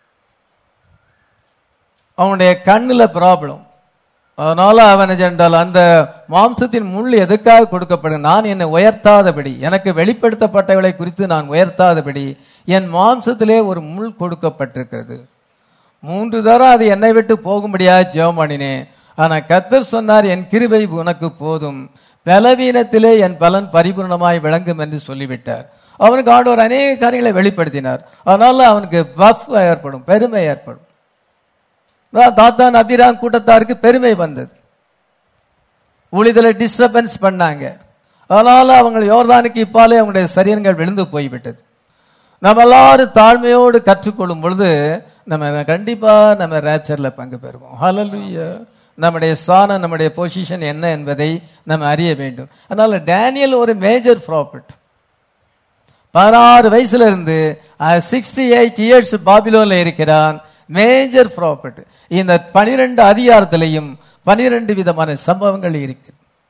அவனுடைய கண்ணுல ப்ராப்ளம் அதனால அவன் என்றால் அந்த மாம்சத்தின் முள் எதுக்காக கொடுக்கப்படும் நான் என்னை உயர்த்தாதபடி எனக்கு வெளிப்படுத்தப்பட்டவளை குறித்து நான் உயர்த்தாதபடி என் மாம்சத்திலே ஒரு முள் கொடுக்கப்பட்டிருக்கிறது மூன்று தரம் அது என்னை விட்டு போகும்படியா ஜெபம் பண்ணினேன் ஆனா கத்தர் சொன்னார் என் கிருபை உனக்கு போதும் பலவீனத்திலே என் பலன் பரிபூர்ணமாய் விளங்கும் என்று சொல்லிவிட்டார் அவனுக்கு ஆண்டவர் அநேக காரியங்களை வெளிப்படுத்தினார் அதனால அவனுக்கு பஃப் ஏற்படும் பெருமை ஏற்படும் தான் தாத்தான் அபிராம் கூட்டத்தாருக்கு பெருமை வந்தது ஊழிதலை டிஸ்டர்பன்ஸ் பண்ணாங்க அதனால அவங்க யோர்தானுக்கு இப்பாலே அவங்களுடைய சரீரங்கள் விழுந்து போய்விட்டது நம்ம எல்லாரும் தாழ்மையோடு கற்றுக்கொள்ளும் பொழுது நம்ம கண்டிப்பா நம்ம ரேப்சர்ல பங்கு பெறுவோம் ஹalleluya நம்முடைய ஸ்தானம் நம்முடைய பொசிஷன் என்ன என்பதை நம்ம அறிய வேண்டும் அதனால டேனியல் ஒரு மேஜர் ப்ராஃபிட் பதினாறு வயசுல இருந்து சிக்ஸ்டி எயிட் இயர்ஸ் பாபிலோன்ல இருக்கிறான் மேஜர் ப்ராப்பர்ட் இந்த பனிரெண்டு அதிகாரத்திலையும் பனிரெண்டு விதமான சம்பவங்கள் இருக்கு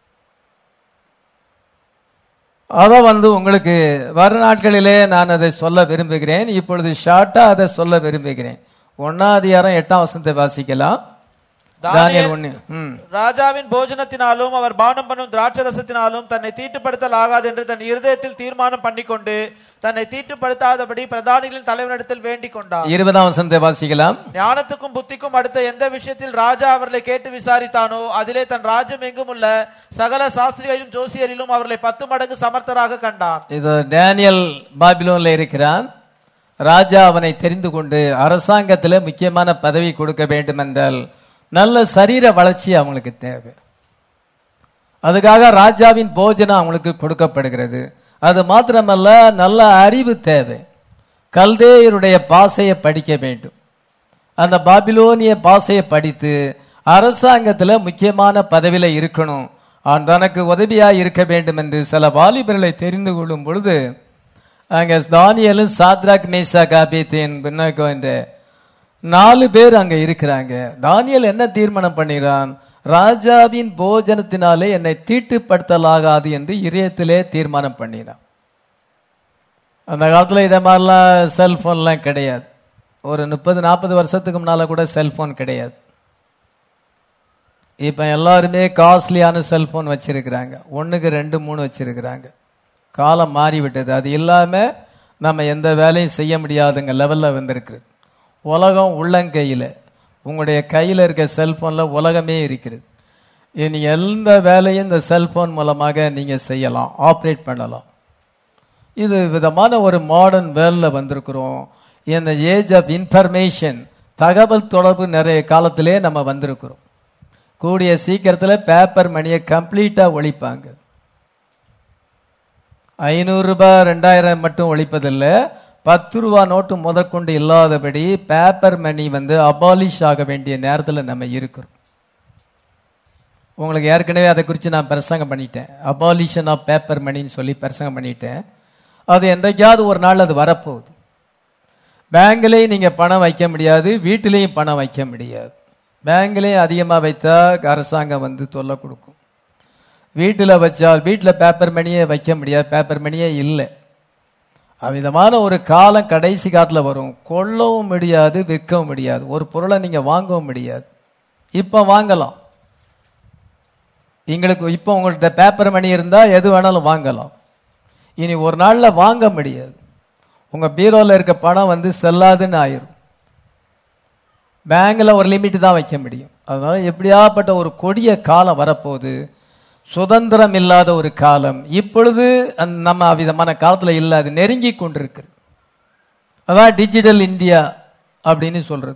அத வந்து உங்களுக்கு வர நாட்களிலே நான் அதை சொல்ல விரும்புகிறேன் இப்பொழுது ஷார்ட்டா அதை சொல்ல விரும்புகிறேன் ஒன்னாம் அதிகாரம் எட்டாம் வசனத்தை வாசிக்கலாம் தானியல் ஒண்ணு ம் ராஜாவின் போஜனத்தினாலும் அவர் பானம் பண்ணும் திராட்சரசத்தினாலும் தன்னை தீட்டுப்படுத்தல் ஆகாது என்று தன் இருதயத்தில் தீர்மானம் பண்ணிக்கொண்டு தன்னை தீட்டுப்படுத்தாதபடி பிரதானிகளின் தலைவனிடத்தில் வேண்டிக் கொண்டார் இருபதாம் வசனத்தை வாசிக்கலாம் ஞானத்துக்கும் புத்திக்கும் அடுத்த எந்த விஷயத்தில் ராஜா அவர்களை கேட்டு விசாரித்தானோ அதிலே தன் ராஜ்யம் எங்கும் உள்ள சகல சாஸ்திரிகளிலும் ஜோசியரிலும் அவர்களை பத்து மடங்கு சமர்த்தராக கண்டான் இது டேனியல் பாபிலோன்ல இருக்கிறான் ராஜா அவனை தெரிந்து கொண்டு அரசாங்கத்தில் முக்கியமான பதவி கொடுக்க வேண்டும் என்றால் நல்ல சரீர வளர்ச்சி அவங்களுக்கு தேவை அதுக்காக ராஜாவின் போஜனம் அவங்களுக்கு கொடுக்கப்படுகிறது அது மாத்திரமல்ல நல்ல அறிவு தேவை கல்தேயருடைய பாசையை படிக்க வேண்டும் அந்த பாபிலோனிய பாசையை படித்து அரசாங்கத்தில் முக்கியமான பதவியில இருக்கணும் அவன் தனக்கு உதவியா இருக்க வேண்டும் என்று சில வாலிபர்களை தெரிந்து கொள்ளும் பொழுது அங்க தானியலும் சாத்ராக் மேஷா காபேத்தேன் பின்னாக்கோ என்ற நாலு பேர் அங்க இருக்கிறாங்க தானியல் என்ன தீர்மானம் பண்ணுகிறான் ராஜாவின் போஜனத்தினாலே என்னை தீட்டுப்படுத்தலாகாது என்று இதயத்திலே தீர்மானம் பண்ணினான் அந்த காலத்துல இதை மாதிரிலாம் செல்போன்லாம் கிடையாது ஒரு முப்பது நாற்பது வருஷத்துக்கு முன்னால கூட செல்போன் கிடையாது இப்ப எல்லாருமே காஸ்ட்லியான செல்போன் வச்சிருக்கிறாங்க ஒண்ணுக்கு ரெண்டு மூணு வச்சிருக்கிறாங்க காலம் மாறிவிட்டது அது இல்லாம நம்ம எந்த வேலையும் செய்ய முடியாதுங்க லெவல்ல வந்திருக்கிறது உலகம் உள்ளங்கையில் உங்களுடைய கையில் இருக்க செல்போன்ல உலகமே இருக்கிறது இனி எந்த வேலையும் இந்த செல்போன் மூலமாக நீங்க செய்யலாம் ஆப்ரேட் பண்ணலாம் இது விதமான ஒரு மாடர்ன் வேர்ல்டில் வந்திருக்கிறோம் இந்த ஏஜ் ஆஃப் இன்ஃபர்மேஷன் தகவல் தொடர்பு நிறைய காலத்திலே நம்ம வந்திருக்கிறோம் கூடிய சீக்கிரத்தில் பேப்பர் மணியை கம்ப்ளீட்டா ஒழிப்பாங்க ஐநூறு ரூபாய் ரெண்டாயிரம் மட்டும் ஒழிப்பதில்லை பத்து ரூபா நோட்டு முதற்கொண்டு இல்லாதபடி பேப்பர் மணி வந்து அபாலிஷ் ஆக வேண்டிய நேரத்தில் நம்ம இருக்கிறோம் உங்களுக்கு ஏற்கனவே அதை குறித்து நான் பிரசங்கம் பண்ணிட்டேன் அபாலிஷன் ஆஃப் பேப்பர் மணின்னு சொல்லி பிரசங்கம் பண்ணிட்டேன் அது என்றைக்காவது ஒரு நாள் அது வரப்போகுது பேங்க்லேயும் நீங்கள் பணம் வைக்க முடியாது வீட்டிலையும் பணம் வைக்க முடியாது பேங்க்லேயும் அதிகமாக வைத்தா அரசாங்கம் வந்து தொல்லை கொடுக்கும் வீட்டில் வச்சால் வீட்டில் பேப்பர் மணியே வைக்க முடியாது பேப்பர் மணியே இல்லை அவ்விதமான ஒரு காலம் கடைசி காலத்தில் வரும் கொள்ளவும் முடியாது விற்கவும் முடியாது ஒரு பொருளை நீங்கள் வாங்கவும் முடியாது இப்போ வாங்கலாம் எங்களுக்கு இப்போ உங்கள்கிட்ட பேப்பர் மணி இருந்தால் எது வேணாலும் வாங்கலாம் இனி ஒரு நாளில் வாங்க முடியாது உங்கள் பீரோவில் இருக்க பணம் வந்து செல்லாதுன்னு ஆயிரும் பேங்கில் ஒரு லிமிட் தான் வைக்க முடியும் அதனால எப்படியாப்பட்ட ஒரு கொடிய காலம் வரப்போகுது சுதந்திரம் இல்லாத ஒரு காலம் இப்பொழுது அந்த நம்ம அவ்விதமான காலத்தில் இல்லை அது நெருங்கி கொண்டிருக்கிறது அதான் டிஜிட்டல் இந்தியா அப்படின்னு சொல்றது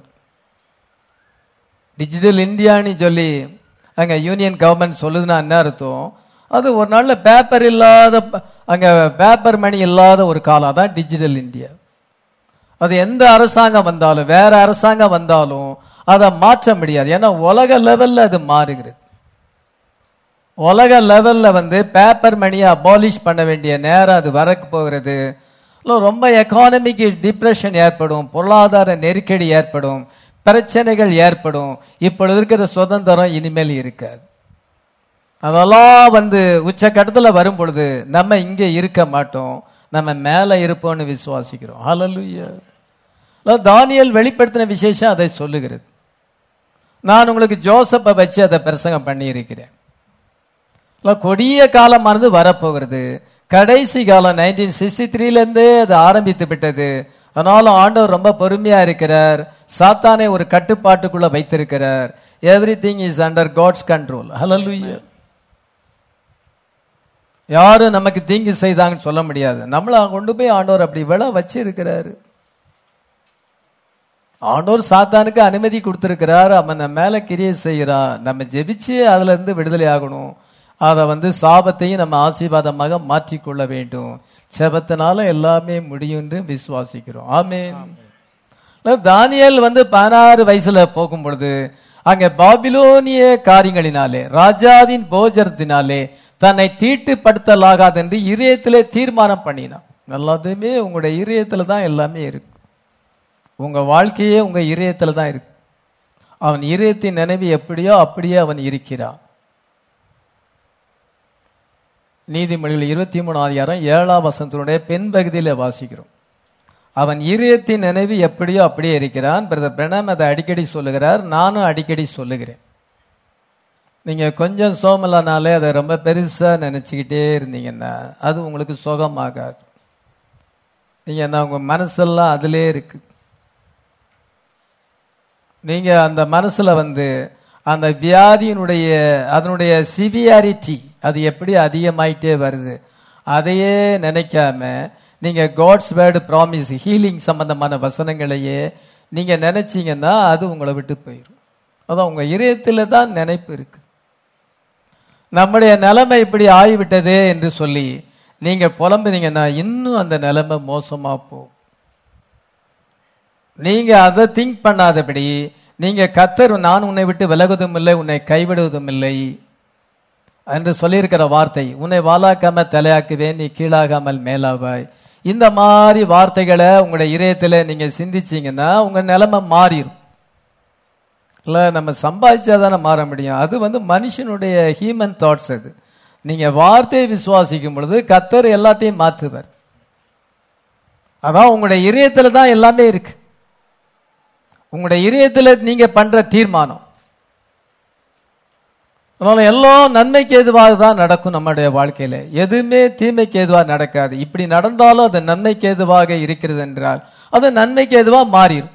டிஜிட்டல் இந்தியான்னு சொல்லி அங்க யூனியன் கவர்மெண்ட் சொல்லுதுன்னா என்ன அர்த்தம் அது ஒரு நாள்ல பேப்பர் இல்லாத ப- அங்க பேப்பர் மணி இல்லாத ஒரு காலம் அதான் டிஜிட்டல் இந்தியா அது எந்த அரசாங்கம் வந்தாலும் வேற அரசாங்கம் வந்தாலும் அதை மாற்ற முடியாது ஏன்னா உலக லெவல்ல அது மாறுகிறது உலக லெவல்ல வந்து பேப்பர் மணியை அபாலிஷ் பண்ண வேண்டிய நேரம் அது வரக்கு போகிறது இல்ல ரொம்ப எக்கானமிக் டிப்ரெஷன் ஏற்படும் பொருளாதார நெருக்கடி ஏற்படும் பிரச்சனைகள் ஏற்படும் இப்பொழுது இருக்கிற சுதந்திரம் இனிமேல் இருக்காது அதெல்லாம் வந்து உச்சக்கட்டத்தில் வரும் பொழுது நம்ம இங்க இருக்க மாட்டோம் நம்ம மேல இருப்போம்னு விசுவாசிக்கிறோம் ஹalleluya அதாவது தானியேல் வெளிப்படுத்தின விசேஷம் அதை சொல்லுகிறது நான் உங்களுக்கு ஜோசப்பை வச்சு அதை பிரசங்கம் பண்ணி இருக்கிறேன் கொடிய காலமானது வரப்போகிறது கடைசி காலம் நைன்டீன் சிக்ஸ்டி த்ரீலேருந்தே அது ஆரம்பித்து விட்டது ஆனாலும் ஆண்டவர் ரொம்ப பொறுமையா இருக்கிறார் சாத்தானை ஒரு கட்டுப்பாட்டுக்குள்ள வைத்திருக்கிறார் everything is under God's control hallelujah யாரும் நமக்கு தீங்கு செய்தாங்கன்னு சொல்ல முடியாது நம்மள கொண்டு போய் ஆண்டவர் அப்படி விழ வச்சு இருக்கிறாரு ஆண்டவர் சாத்தானுக்கு அனுமதி கொடுத்திருக்கிறார் அவன் நம்ம மேல கிரியை செய்கிறான் நம்ம ஜெபிச்சு அதுல இருந்து விடுதலை ஆகணும் அதை வந்து சாபத்தையும் நம்ம ஆசீர்வாதமாக மாற்றிக்கொள்ள வேண்டும் செபத்தினால எல்லாமே முடியும் என்று விசுவாசிக்கிறோம் ஆமென் தானியேல் வந்து பதினாறு வயசுல போகும் பொழுது அங்க பாபிலோனிய காரியங்களினாலே ராஜாவின் போஜனத்தினாலே தன்னை தீட்டுப்படுத்தலாகாது என்று இதயத்திலே தீர்மானம் பண்ணினான் எல்லாத்தையுமே உங்களுடைய இதயத்துல தான் எல்லாமே இருக்கு உங்க வாழ்க்கையே உங்க இதயத்துல தான் இருக்கு அவன் இதயத்தின் நினைவு எப்படியோ அப்படியே அவன் இருக்கிறான் நீதிமொழிகள் இருபத்தி மூணாவது அதிகாரம் ஏழாம் வசனத்தினுடைய பெண் பகுதியில வாசிக்கிறோம் அவன் இதயத்தின் நினைவு எப்படியோ அப்படியே இருக்கிறான் பிரதர் பிரணம் அதை அடிக்கடி சொல்லுகிறார் நானும் அடிக்கடி சொல்லுகிறேன் நீங்க கொஞ்சம் சோமலனாலே அதை ரொம்ப பெருசா நினைச்சுக்கிட்டே இருந்தீங்கன்னா அது உங்களுக்கு சுகமாகாது நீங்க என்ன உங்க மனசெல்லாம் அதிலே இருக்கு நீங்க அந்த மனசுல வந்து அந்த வியாதியினுடைய அதனுடைய சிவியாரிட்டி அது எப்படி அதிகமாயிட்டே வருது அதையே நினைக்காம நீங்க காட்ஸ் வேர்டு ப்ராமிஸ் ஹீலிங் சம்பந்தமான வசனங்களையே நீங்க நினைச்சீங்கன்னா அது உங்களை விட்டு போயிடும் அதான் உங்க இதயத்துல தான் நினைப்பு இருக்கு நம்முடைய நிலைமை இப்படி ஆகிவிட்டதே என்று சொல்லி நீங்க புலம்புனீங்கன்னா இன்னும் அந்த நிலைமை மோசமா போகும் நீங்க அதை திங்க் பண்ணாதபடி நீங்க கத்தர் நான் உன்னை விட்டு விலகுவதும் இல்லை உன்னை கைவிடுவதும் இல்லை என்று சொல்லியிருக்கிற வார்த்தை உன்னை வாலாக்காம தலையாக்குவேன் நீ கீழாகாமல் மேலாவாய் இந்த மாதிரி வார்த்தைகளை உங்களுடைய இதயத்துல நீங்க சிந்திச்சீங்கன்னா உங்க நிலைமை மாறிடும் இல்ல நம்ம சம்பாதிச்சாதானே மாற முடியும் அது வந்து மனுஷனுடைய ஹியூமன் தாட்ஸ் அது நீங்க வார்த்தையை விசுவாசிக்கும் பொழுது கத்தர் எல்லாத்தையும் மாத்துவார் அதான் உங்களுடைய இதயத்துல தான் எல்லாமே இருக்கு உங்களுடைய இதயத்துல நீங்க பண்ற தீர்மானம் அதனால எல்லாம் நன்மைக்கு எதுவாக தான் நடக்கும் நம்முடைய வாழ்க்கையில எதுவுமே தீமைக்கு எதுவாக நடக்காது இப்படி நடந்தாலும் அது நன்மைக்கு எதுவாக இருக்கிறது என்றால் அது நன்மைக்கு எதுவா மாறிடும்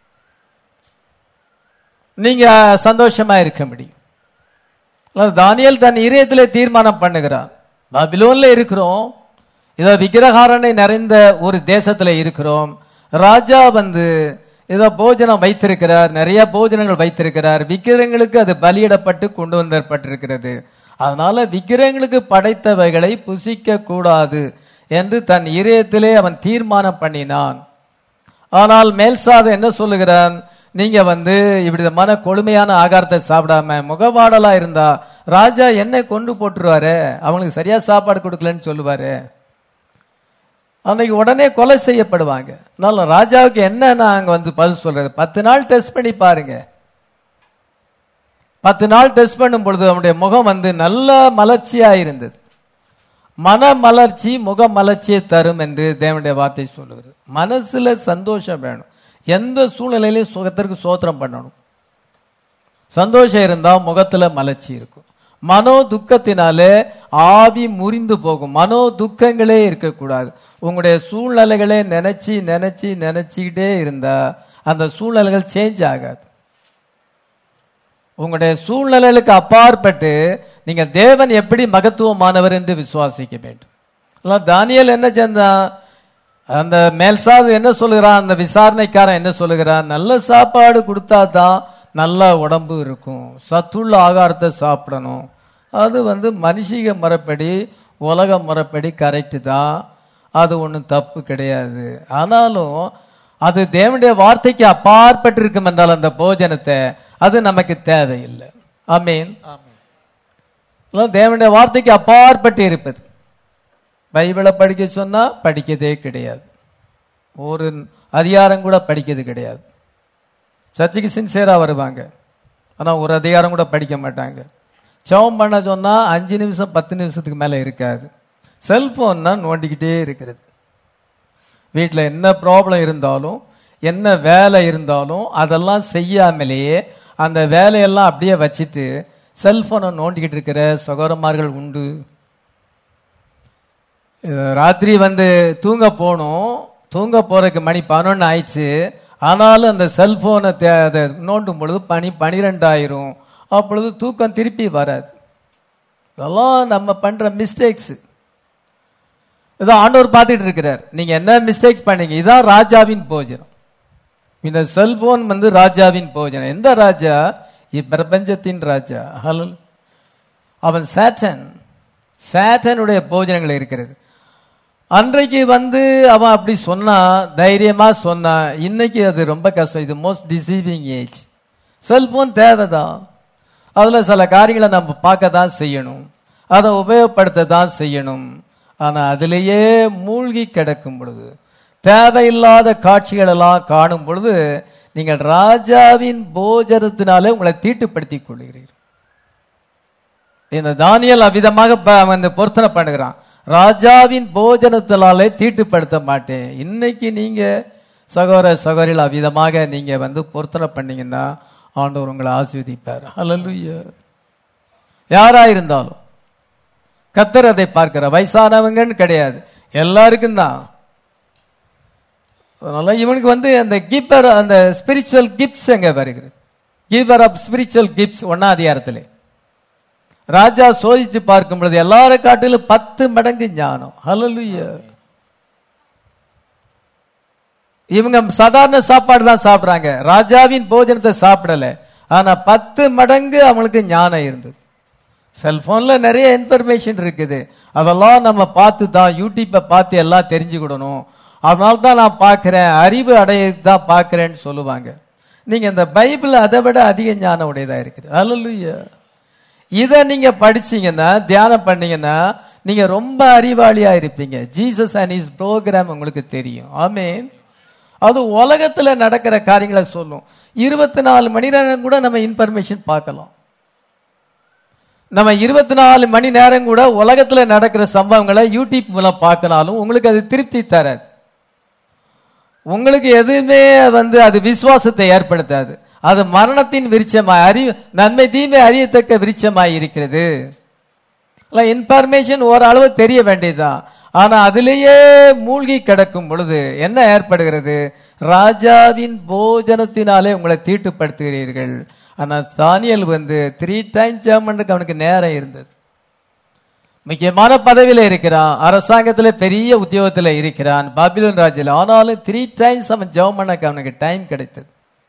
நீங்க சந்தோஷமா இருக்க முடியும் அதாவது தானியேல் தன் இதயத்திலே தீர்மானம் பண்ணுகிறான் பாபிலோன்ல இருக்கிறோம் இதோ விக்கிரகாரனை நிறைந்த ஒரு தேசத்துல இருக்கிறோம் ராஜா வந்து ஏதோ போஜனம் வைத்திருக்கிறார் நிறைய போஜனங்கள் வைத்திருக்கிறார் விக்கிரங்களுக்கு அது பலியிடப்பட்டு கொண்டு வந்தப்பட்டிருக்கிறது அதனால விக்கிரங்களுக்கு படைத்தவைகளை புசிக்க கூடாது என்று தன் இதயத்திலே அவன் தீர்மானம் பண்ணினான் ஆனால் மேல்சாதம் என்ன சொல்லுகிறான் நீங்க வந்து இப்படிமான கொழுமையான ஆகாரத்தை சாப்பிடாம முகவாடலா இருந்தா ராஜா என்ன கொண்டு போட்டுருவாரு அவங்களுக்கு சரியா சாப்பாடு கொடுக்கலன்னு சொல்லுவாரு அன்னைக்கு உடனே கொலை செய்யப்படுவாங்க அதனால ராஜாவுக்கு என்ன நாங்க வந்து பதில் சொல்றது பத்து நாள் டெஸ்ட் பண்ணி பாருங்க பத்து நாள் டெஸ்ட் பண்ணும் பொழுது அவனுடைய முகம் வந்து நல்ல மலர்ச்சியா இருந்தது மன மலர்ச்சி முக மலர்ச்சியை தரும் என்று தேவனுடைய வார்த்தை சொல்லுகிறது மனசுல சந்தோஷம் வேணும் எந்த சூழ்நிலையிலும் சுகத்திற்கு சோத்திரம் பண்ணணும் சந்தோஷம் இருந்தா முகத்துல மலர்ச்சி இருக்கும் மனோ துக்கத்தினாலே ஆவி முறிந்து போகும் மனோ துக்கங்களே இருக்கக்கூடாது உங்களுடைய சூழ்நிலைகளை நினைச்சு நினைச்சு நினைச்சுக்கிட்டே இருந்தா அந்த சூழ்நிலைகள் சேஞ்ச் ஆகாது உங்களுடைய சூழ்நிலைகளுக்கு அப்பாற்பட்டு நீங்க தேவன் எப்படி மகத்துவமானவர் என்று விசுவாசிக்க வேண்டும் அதான் தானியேல் என்ன செஞ்சான் அந்த மேல்சாது என்ன சொல்லுகிறான் அந்த விசாரணைக்காரன் என்ன சொல்லுகிறான் நல்ல சாப்பாடு கொடுத்தா தான் நல்ல உடம்பு இருக்கும் சத்துள்ள ஆகாரத்தை சாப்பிடணும் அது வந்து மனுஷிக முறைப்படி உலக முறைப்படி கரெக்டு தான் அது ஒன்றும் தப்பு கிடையாது ஆனாலும் அது தேவனுடைய வார்த்தைக்கு அப்பாற்பட்டு இருக்கும் என்றால் அந்த போஜனத்தை அது நமக்கு தேவையில்லை ஆமீன் அதெல்லாம் தேவனுடைய வார்த்தைக்கு அப்பாற்பட்டு இருப்பது பைபிளை படிக்க சொன்னா படிக்கதே கிடையாது ஒரு அதிகாரம் கூட படிக்கிறது கிடையாது சர்ச்சுக்கு சின்சியரா வருவாங்க ஆனா ஒரு அதிகாரம் கூட படிக்க மாட்டாங்க ஜெபம் பண்ண சொன்னா அஞ்சு நிமிஷம் பத்து நிமிஷத்துக்கு மேல இருக்காது செல்போன்னா நோண்டிக்கிட்டே இருக்கிறது வீட்டில் என்ன ப்ராப்ளம் இருந்தாலும் என்ன வேலை இருந்தாலும் அதெல்லாம் செய்யாமலேயே அந்த வேலையெல்லாம் அப்படியே வச்சுட்டு செல்போனை நோண்டிக்கிட்டு இருக்கிற சகோதரமார்கள் உண்டு அஹ் ராத்திரி வந்து தூங்க போகணும் தூங்க போறதுக்கு மணி பதினொன்று ஆயிடுச்சு ஆனாலும் அந்த செல்போனை அதை நோண்டும் பொழுது பனி பனிரெண்டாயிரும் அப்பொழுது தூக்கம் திருப்பி வராது இதெல்லாம் நம்ம பண்ற மிஸ்டேக்ஸ் இதோ ஆண்டவர் பார்த்துட்டு இருக்கிறார் நீங்க என்ன மிஸ்டேக்ஸ் பண்ணீங்க இதான் ராஜாவின் போஜனம் இந்த செல்போன் வந்து ராஜாவின் போஜனம் எந்த ராஜா இப்பிரபஞ்சத்தின் ராஜா ஹலோ அவன் சேட்டன் சேட்டனுடைய போஜனங்கள் இருக்கிறது அன்றைக்கு வந்து அவன் அப்படி சொன்னா தைரியமா சொன்னா இன்னைக்கு அது ரொம்ப கஷ்டம் இது மோஸ்ட் டிசீவிங் ஏஜ் செல்போன் தேவைதான் அதுல சில காரியங்களை நம்ம பார்க்க தான் செய்யணும் அதை உபயோகப்படுத்த தான் செய்யணும் ஆனா அதிலேயே மூழ்கி கிடக்கும் பொழுது தேவையில்லாத காட்சிகள் எல்லாம் காணும் பொழுது நீங்கள் ராஜாவின் போஜனத்தினாலே உங்களை தீட்டுப்படுத்திக் கொள்கிறீர்கள் இந்த தானியல் அவ்விதமாக ப- அவன் இந்த பொருத்தனை பண்ணுகிறான் ராஜாவின் போஜனத்தினாலே தீட்டுப்படுத்த மாட்டேன் இன்னைக்கு நீங்க சகோதர சகோதரிகள் அவ்விதமாக நீங்க வந்து பொருத்தனை பண்ணீங்கன்னா ஆண்டவர் உங்களை ஆசீர்வதிப்பார் ஹalleluya யாரா இருந்தாலும் கத்தர் அதை பார்க்கிற வயசானவங்கன்னு கிடையாது எல்லாருக்கும் தான் அதனால இவனுக்கு வந்து அந்த கிப்பர் அந்த ஸ்பிரிச்சுவல் கிப்ஸ் எங்க வருகிறது கிவர் ஆஃப் ஸ்பிரிச்சுவல் கிப்ஸ் ஒன்னா அதிகாரத்திலே ராஜா சோதிச்சு பார்க்கும் பொழுது எல்லார காட்டிலும் பத்து மடங்கு ஞானம் ஹalleluya இவங்க சாதாரண சாப்பாடு தான் சாப்பிடுறாங்க ராஜாவின் போஜனத்தை சாப்பிடல ஆனா பத்து மடங்கு அவங்களுக்கு ஞானம் இருந்தது செல்போன்ல நிறைய இன்ஃபர்மேஷன் இருக்குது அதெல்லாம் நம்ம பார்த்து தான் யூடியூப்பை பார்த்து எல்லாம் தெரிஞ்சுக்கிடணும் அதனால தான் நான் பார்க்கிறேன் அறிவு அடைய தான் பார்க்கிறேன்னு சொல்லுவாங்க நீங்க இந்த பைபிள் அதை விட அதிக ஞானம் உடையதா இருக்குது அல்ல இதை நீங்க படிச்சீங்கன்னா தியானம் பண்ணீங்கன்னா நீங்க ரொம்ப அறிவாளியா இருப்பீங்க ஜீசஸ் அண்ட் இஸ் ப்ரோக்ராம் உங்களுக்கு தெரியும் ஆமென் அது உலகத்துல நடக்கிற காரியங்களை சொல்லும் இருபத்தி நாலு மணி நேரம் கூட நம்ம இன்ஃபர்மேஷன் பார்க்கலாம் நம்ம இருபத்தி நாலு மணி நேரம் கூட உலகத்துல நடக்கிற சம்பவங்களை யூடியூப் மூலம் பார்க்கனாலும் உங்களுக்கு அது திருப்தி தராது உங்களுக்கு எதுவுமே வந்து அது விசுவாசத்தை ஏற்படுத்தாது அது மரணத்தின் விருட்சமாய் அறி நன்மை தீமை அறியத்தக்க விருட்சமாய் இருக்கிறது இன்ஃபர்மேஷன் ஓரளவு தெரிய வேண்டியதுதான் ஆனா அதிலேயே மூழ்கி கிடக்கும் பொழுது என்ன ஏற்படுகிறது ராஜாவின் போஜனத்தினாலே உங்களை தீட்டுப்படுத்துகிறீர்கள் ஆனா தானியல் வந்து த்ரீ டைம் ஜெர்மனுக்கு அவனுக்கு நேரம் இருந்தது முக்கியமான பதவியில இருக்கிறான் அரசாங்கத்துல பெரிய உத்தியோகத்துல இருக்கிறான் பாபிலோன் ராஜ்யில் ஆனாலும் த்ரீ டைம்ஸ் அவன் ஜெபம் பண்ணக்கு அவனுக்கு டைம் கிடைத்தது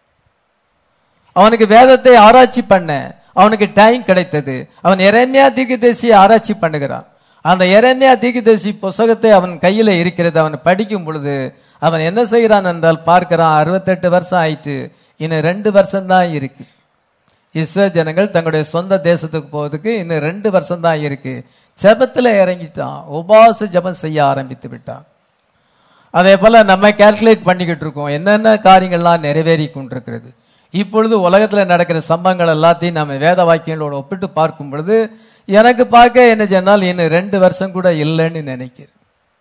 அவனுக்கு வேதத்தை ஆராய்ச்சி பண்ண அவனுக்கு டைம் கிடைத்தது அவன் எரேமியா தீர்க்கதரிசியை ஆராய்ச்சி பண்ணுகிறான் அந்த எரேமியா தீர்க்கதரிசி புஸ்தகத்தை அவன் கையில இருக்கிறது அவன் படிக்கும் பொழுது அவன் என்ன செய்கிறான் என்றால் பார்க்கிறான் அறுபத்தெட்டு வருஷம் ஆயிட்டு இன்னும் ரெண்டு வருஷம் தான் இருக்கு இஸ்ரோ ஜனங்கள் தங்களுடைய சொந்த தேசத்துக்கு போவதுக்கு இன்னும் ரெண்டு வருஷம் தான் இருக்கு ஜெபத்துல இறங்கிட்டான் உபாச ஜெபம் செய்ய ஆரம்பித்து விட்டான் அதே போல நம்ம கால்குலேட் பண்ணிக்கிட்டு இருக்கோம் என்னென்ன காரியங்கள்லாம் நிறைவேறி கொண்டிருக்கிறது இப்பொழுது உலகத்துல நடக்கிற சம்பவங்கள் எல்லாத்தையும் நம்ம வேத வாக்கியங்களோட ஒப்பிட்டு பார்க்கும் பொழுது எனக்கு பார்க்க என்ன சொன்னால் இன்னும் ரெண்டு வருஷம் கூட இல்லைன்னு நினைக்கிறேன்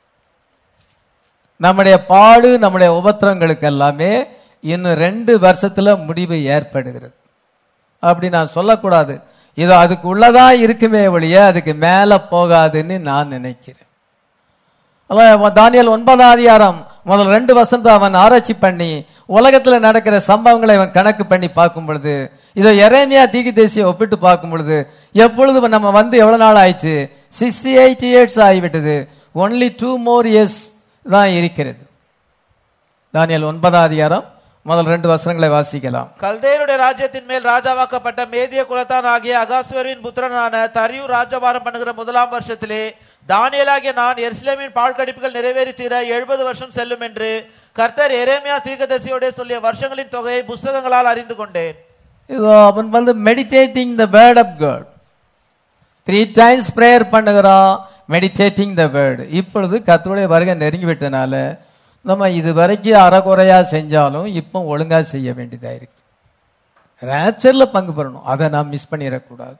நம்முடைய பாடு நம்முடைய உபத்திரங்களுக்கு எல்லாமே இன்னும் ரெண்டு வருஷத்துல முடிவு ஏற்படுகிறது அப்படி நான் சொல்லக்கூடாது இது அதுக்கு உள்ளதான் இருக்குமே ஒழிய அதுக்கு மேல போகாதுன்னு நான் நினைக்கிறேன் அதான் தானியல் ஒன்பதாம் அதிகாரம் முதல் ரெண்டு வசனத்தை அவன் ஆராய்ச்சி பண்ணி உலகத்துல நடக்கிற சம்பவங்களை அவன் கணக்கு பண்ணி பார்க்கும் பொழுது இதை எரேமியா தீகி தேசிய ஒப்பிட்டு பார்க்கும் பொழுது எப்பொழுது நம்ம வந்து எவ்வளவு நாள் ஆயிடுச்சு சிக்ஸ்டி எயிட் இயர்ஸ் ஆகிவிட்டது ஒன்லி டூ மோர் இயர்ஸ் தான் இருக்கிறது தானியல் ஒன்பதாம் அதிகாரம் முதல் ரெண்டு வசனங்களை வாசிக்கலாம் கல்தேயருடைய ராஜ்யத்தின் மேல் ராஜாவாக்கப்பட்ட மேதிய குலத்தான் ஆகிய அகாஸ்வரின் புத்திரனான தரியு ராஜபாரம் பண்ணுகிற முதலாம் வருஷத்திலே தானியலாகிய நான் எருசலேமின் பாழ்கடிப்புகள் நிறைவேறி தீர எழுபது வருஷம் செல்லும் என்று கர்த்தர் எரேமியா தீர்க்கதரிசியோடே சொல்லிய வருஷங்களின் தொகையை புஸ்தகங்களால் அறிந்து கொண்டேன் இதோ அவன் வந்து meditating the word of God three times prayer பண்ணுகிறான் மெடிடேட்டிங் த வேர்டு இப்பொழுது கர்த்தருடைய வருகை நெருங்கி விட்டனால நம்ம இது வரைக்கும் அறகுறையா செஞ்சாலும் இப்போ ஒழுங்கா செய்ய வேண்டியதா இருக்கு ரேப்சர்ல பங்கு பெறணும் அதை நாம் மிஸ் பண்ணிடக்கூடாது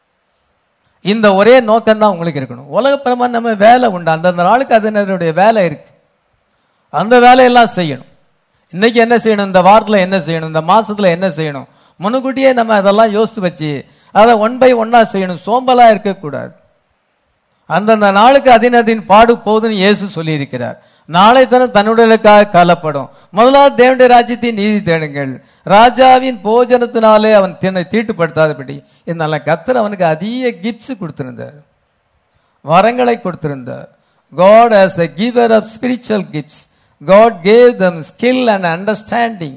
இந்த ஒரே நோக்கம் தான் உங்களுக்கு இருக்கணும் உலகப்பரமா நம்ம வேலை உண்டு அந்தந்த நாளுக்கு அதனுடைய வேலை இருக்கு அந்த வேலையெல்லாம் செய்யணும் இன்னைக்கு என்ன செய்யணும் இந்த வாரத்துல என்ன செய்யணும் இந்த மாசத்துல என்ன செய்யணும் முன்னுக்கூட்டியே நம்ம அதெல்லாம் யோசித்து வச்சு அதை ஒன் பை ஒன்னா செய்யணும் சோம்பலா இருக்கக்கூடாது அந்தந்த நாளுக்கு அதினதின் பாடு போதுன்னு இயேசு சொல்லி இருக்கிறார் நாளை தினம் தன்னுடையக்காக காலப்படும் முதலாவது தேவனுடைய ராஜ்யத்தின் நீதி தேடுங்கள் ராஜாவின் போஜனத்தினாலே அவன் தன்னை தீட்டுப்படுத்தாதபடி இதனால கத்தர் அவனுக்கு அதிக கிப்ஸ் கொடுத்திருந்தார் வரங்களை கொடுத்திருந்தார் God as a giver of spiritual gifts god gave them skill and understanding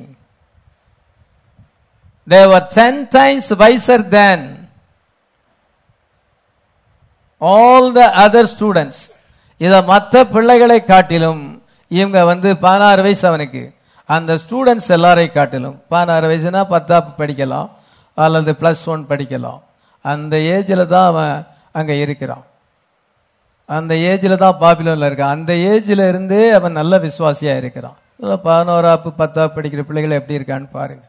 they were ten times wiser than all the other students இத மற்ற பிள்ளைகளை காட்டிலும் இவங்க வந்து பதினாறு வயசு அவனுக்கு அந்த ஸ்டூடெண்ட்ஸ் எல்லாரை காட்டிலும் பதினாறு வயசுனா பத்தாப்பு படிக்கலாம் அல்லது பிளஸ் ஒன் படிக்கலாம் அந்த ஏஜில் தான் அவன் அங்கே இருக்கிறான் அந்த ஏஜில் தான் பாபிலோனில் இருக்கான் அந்த ஏஜில் இருந்தே அவன் நல்ல விசுவாசியா இருக்கிறான் பதினோராப்பு பத்தாப்பு படிக்கிற பிள்ளைகள் எப்படி இருக்கான்னு பாருங்க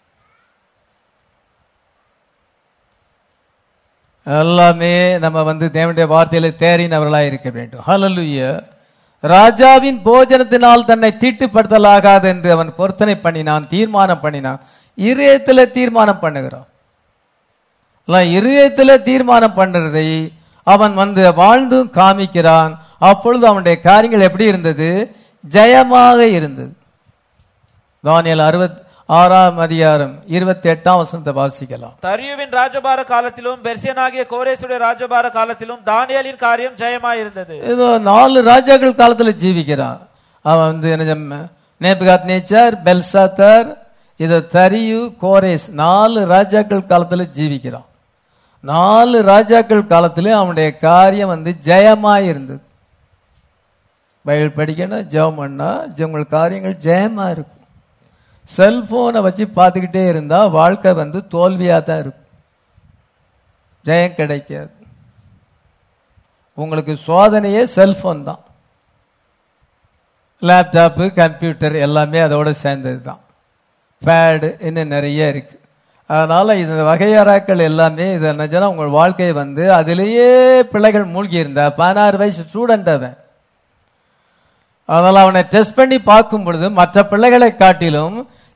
எல்லாமே நம்ம வந்து தேவனுடைய வார்த்தையில தேறினவர்களா இருக்க வேண்டும் ஹalleluya ராஜாவின் போஜனத்தினால் தன்னை தீட்டுப்படுத்தலாகாது என்று அவன் பொருத்தனை பண்ணினான் தீர்மானம் பண்ணினான் இருதயத்துல தீர்மானம் பண்ணுகிறான் இருதயத்துல தீர்மானம் பண்றதை அவன் வந்து வாழ்ந்தும் காமிக்கிறான் அப்பொழுது அவனுடைய காரியங்கள் எப்படி இருந்தது ஜெயமாக இருந்தது தானியல் அறுபத் ஆறாம் அதிகாரம் இருபத்தி எட்டாம் வசனத்தை வாசிக்கலாம் தரியுவின் ராஜபார காலத்திலும் பெர்சியனாகிய கோரேசுடைய ராஜபார காலத்திலும் தானியலின் காரியம் ஜெயமாயிருந்தது ஏதோ நாலு ராஜாக்கள் காலத்துல ஜீவிக்கிறான் அவன் வந்து என்ன நேபுகாத் நேச்சர் பெல்சாத்தர் இது தரியு கோரேஸ் நாலு ராஜாக்கள் காலத்துல ஜீவிக்கிறான் நாலு ராஜாக்கள் காலத்துல அவனுடைய காரியம் வந்து ஜெயமாய் இருந்தது பைபிள் படிக்கணும் ஜெபம் பண்ணா உங்கள் காரியங்கள் ஜெயமா இருக்கும் செல்போனை வச்சு பார்த்துக்கிட்டே இருந்தா வாழ்க்கை வந்து தோல்வியா தான் இருக்கும் ஜெயம் கிடைக்காது உங்களுக்கு சோதனையே செல்போன் தான் லேப்டாப்பு கம்ப்யூட்டர் எல்லாமே அதோட சேர்ந்தது தான் பேடு இன்னும் நிறைய இருக்கு அதனால இந்த வகையறாக்கள் எல்லாமே இது என்ன உங்கள் வாழ்க்கையை வந்து அதிலேயே பிள்ளைகள் மூழ்கி இருந்தா பதினாறு வயசு ஸ்டூடெண்ட் அவன் அதனால அவனை டெஸ்ட் பண்ணி பார்க்கும் பொழுது மற்ற பிள்ளைகளை காட்டிலும்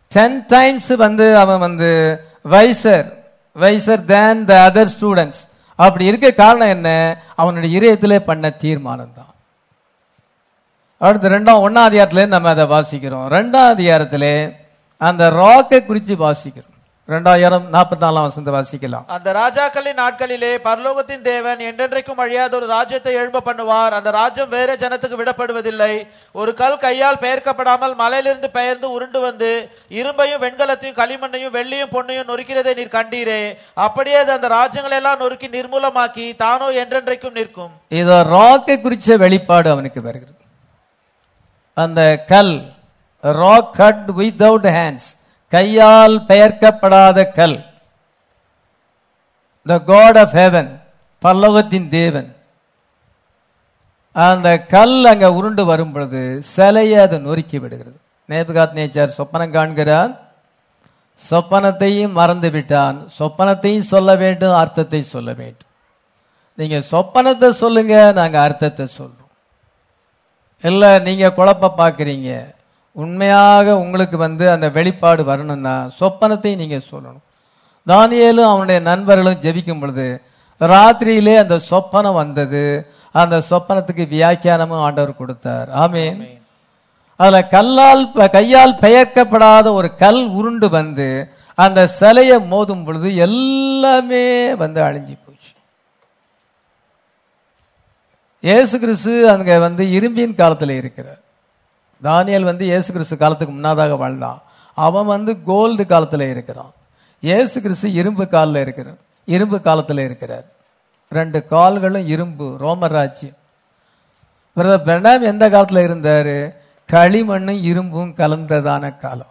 டென் டைம்ஸ் வந்து அவன் வந்து wiser wiser than the other students அப்படி இருக்க காரணம் என்ன அவனுடைய இதயத்திலே பண்ண தீர்மானம் தான் அடுத்து ரெண்டாம் ஒன்னாம் அதிகாரத்திலே நம்ம அதை வாசிக்கிறோம் ரெண்டாம் அதிகாரத்திலே அந்த ராக்கை குறித்து வாசிக்கிறோம் ரெண்டாயிரம் நாற்பத்தி நாலாம் வசந்த வாசிக்கலாம் அந்த ராஜாக்களின் நாட்களிலே பரலோகத்தின் தேவன் என்றென்றைக்கும் அழியாத ஒரு ராஜ்யத்தை எழும்ப பண்ணுவார் அந்த ராஜ்யம் வேற ஜனத்துக்கு விடப்படுவதில்லை ஒரு கல் கையால் பெயர்க்கப்படாமல் மலையிலிருந்து பெயர்ந்து உருண்டு வந்து இரும்பையும் வெண்கலத்தையும் களிமண்ணையும் வெள்ளியும் பொன்னையும் நொறுக்கிறதை நீர் கண்டீரே அப்படியே அது அந்த ராஜ்யங்களை எல்லாம் நொறுக்கி நிர்மூலமாக்கி தானோ என்றென்றைக்கும் நிற்கும் இதோ ராக்கை குறித்த வெளிப்பாடு அவனுக்கு வருகிறது அந்த கல் ராக் கட் வித்தவுட் ஹேண்ட்ஸ் கையால் பெயர்க்கப்படாத கல் த காட் ஆஃப் ஹெவன் பல்லவத்தின் தேவன் அந்த கல் அங்க உருண்டு வரும் பொழுது சிலையை அது நொறுக்கி விடுகிறது நேபுகாத் நேச்சார் சொப்பனம் காண்கிறான் சொப்பனத்தையும் மறந்து விட்டான் சொப்பனத்தையும் சொல்ல வேண்டும் அர்த்தத்தை சொல்ல வேண்டும் நீங்க சொப்பனத்தை சொல்லுங்க நாங்க அர்த்தத்தை சொல்றோம் இல்ல நீங்க குழப்ப பாக்குறீங்க உண்மையாக உங்களுக்கு வந்து அந்த வெளிப்பாடு வரணும்னா சொப்பனத்தை நீங்க சொல்லணும் தானியேலும் அவனுடைய நண்பர்களும் ஜெபிக்கும் பொழுது ராத்திரியிலே அந்த சொப்பனம் வந்தது அந்த சொப்பனத்துக்கு வியாக்கியானமும் ஆண்டவர் கொடுத்தார் ஆமீன் அதுல கல்லால் ப- கையால் பெயர்க்கப்படாத ஒரு கல் உருண்டு வந்து அந்த சிலையை மோதும் பொழுது எல்லாமே வந்து அழிஞ்சு போச்சு இயேசு கிறிஸ்து அங்க வந்து இரும்பின் காலத்துல இருக்கிறார் தானியேல் வந்து இயேசு கிறிஸ்து காலத்துக்கு முன்னாதாக வாழ்ந்தான் அவன் வந்து கோல்டு காலத்துல இருக்கிறான் இயேசு கிறிஸ்து இரும்பு காலில் இருக்கிறார் இரும்பு காலத்துல இருக்கிறார் ரெண்டு கால்களும் இரும்பு ரோமர் ராஜ்யம் பிரதர் பிரணாம் எந்த காலத்துல இருந்தாரு களிமண்ணும் இரும்பும் கலந்ததான காலம்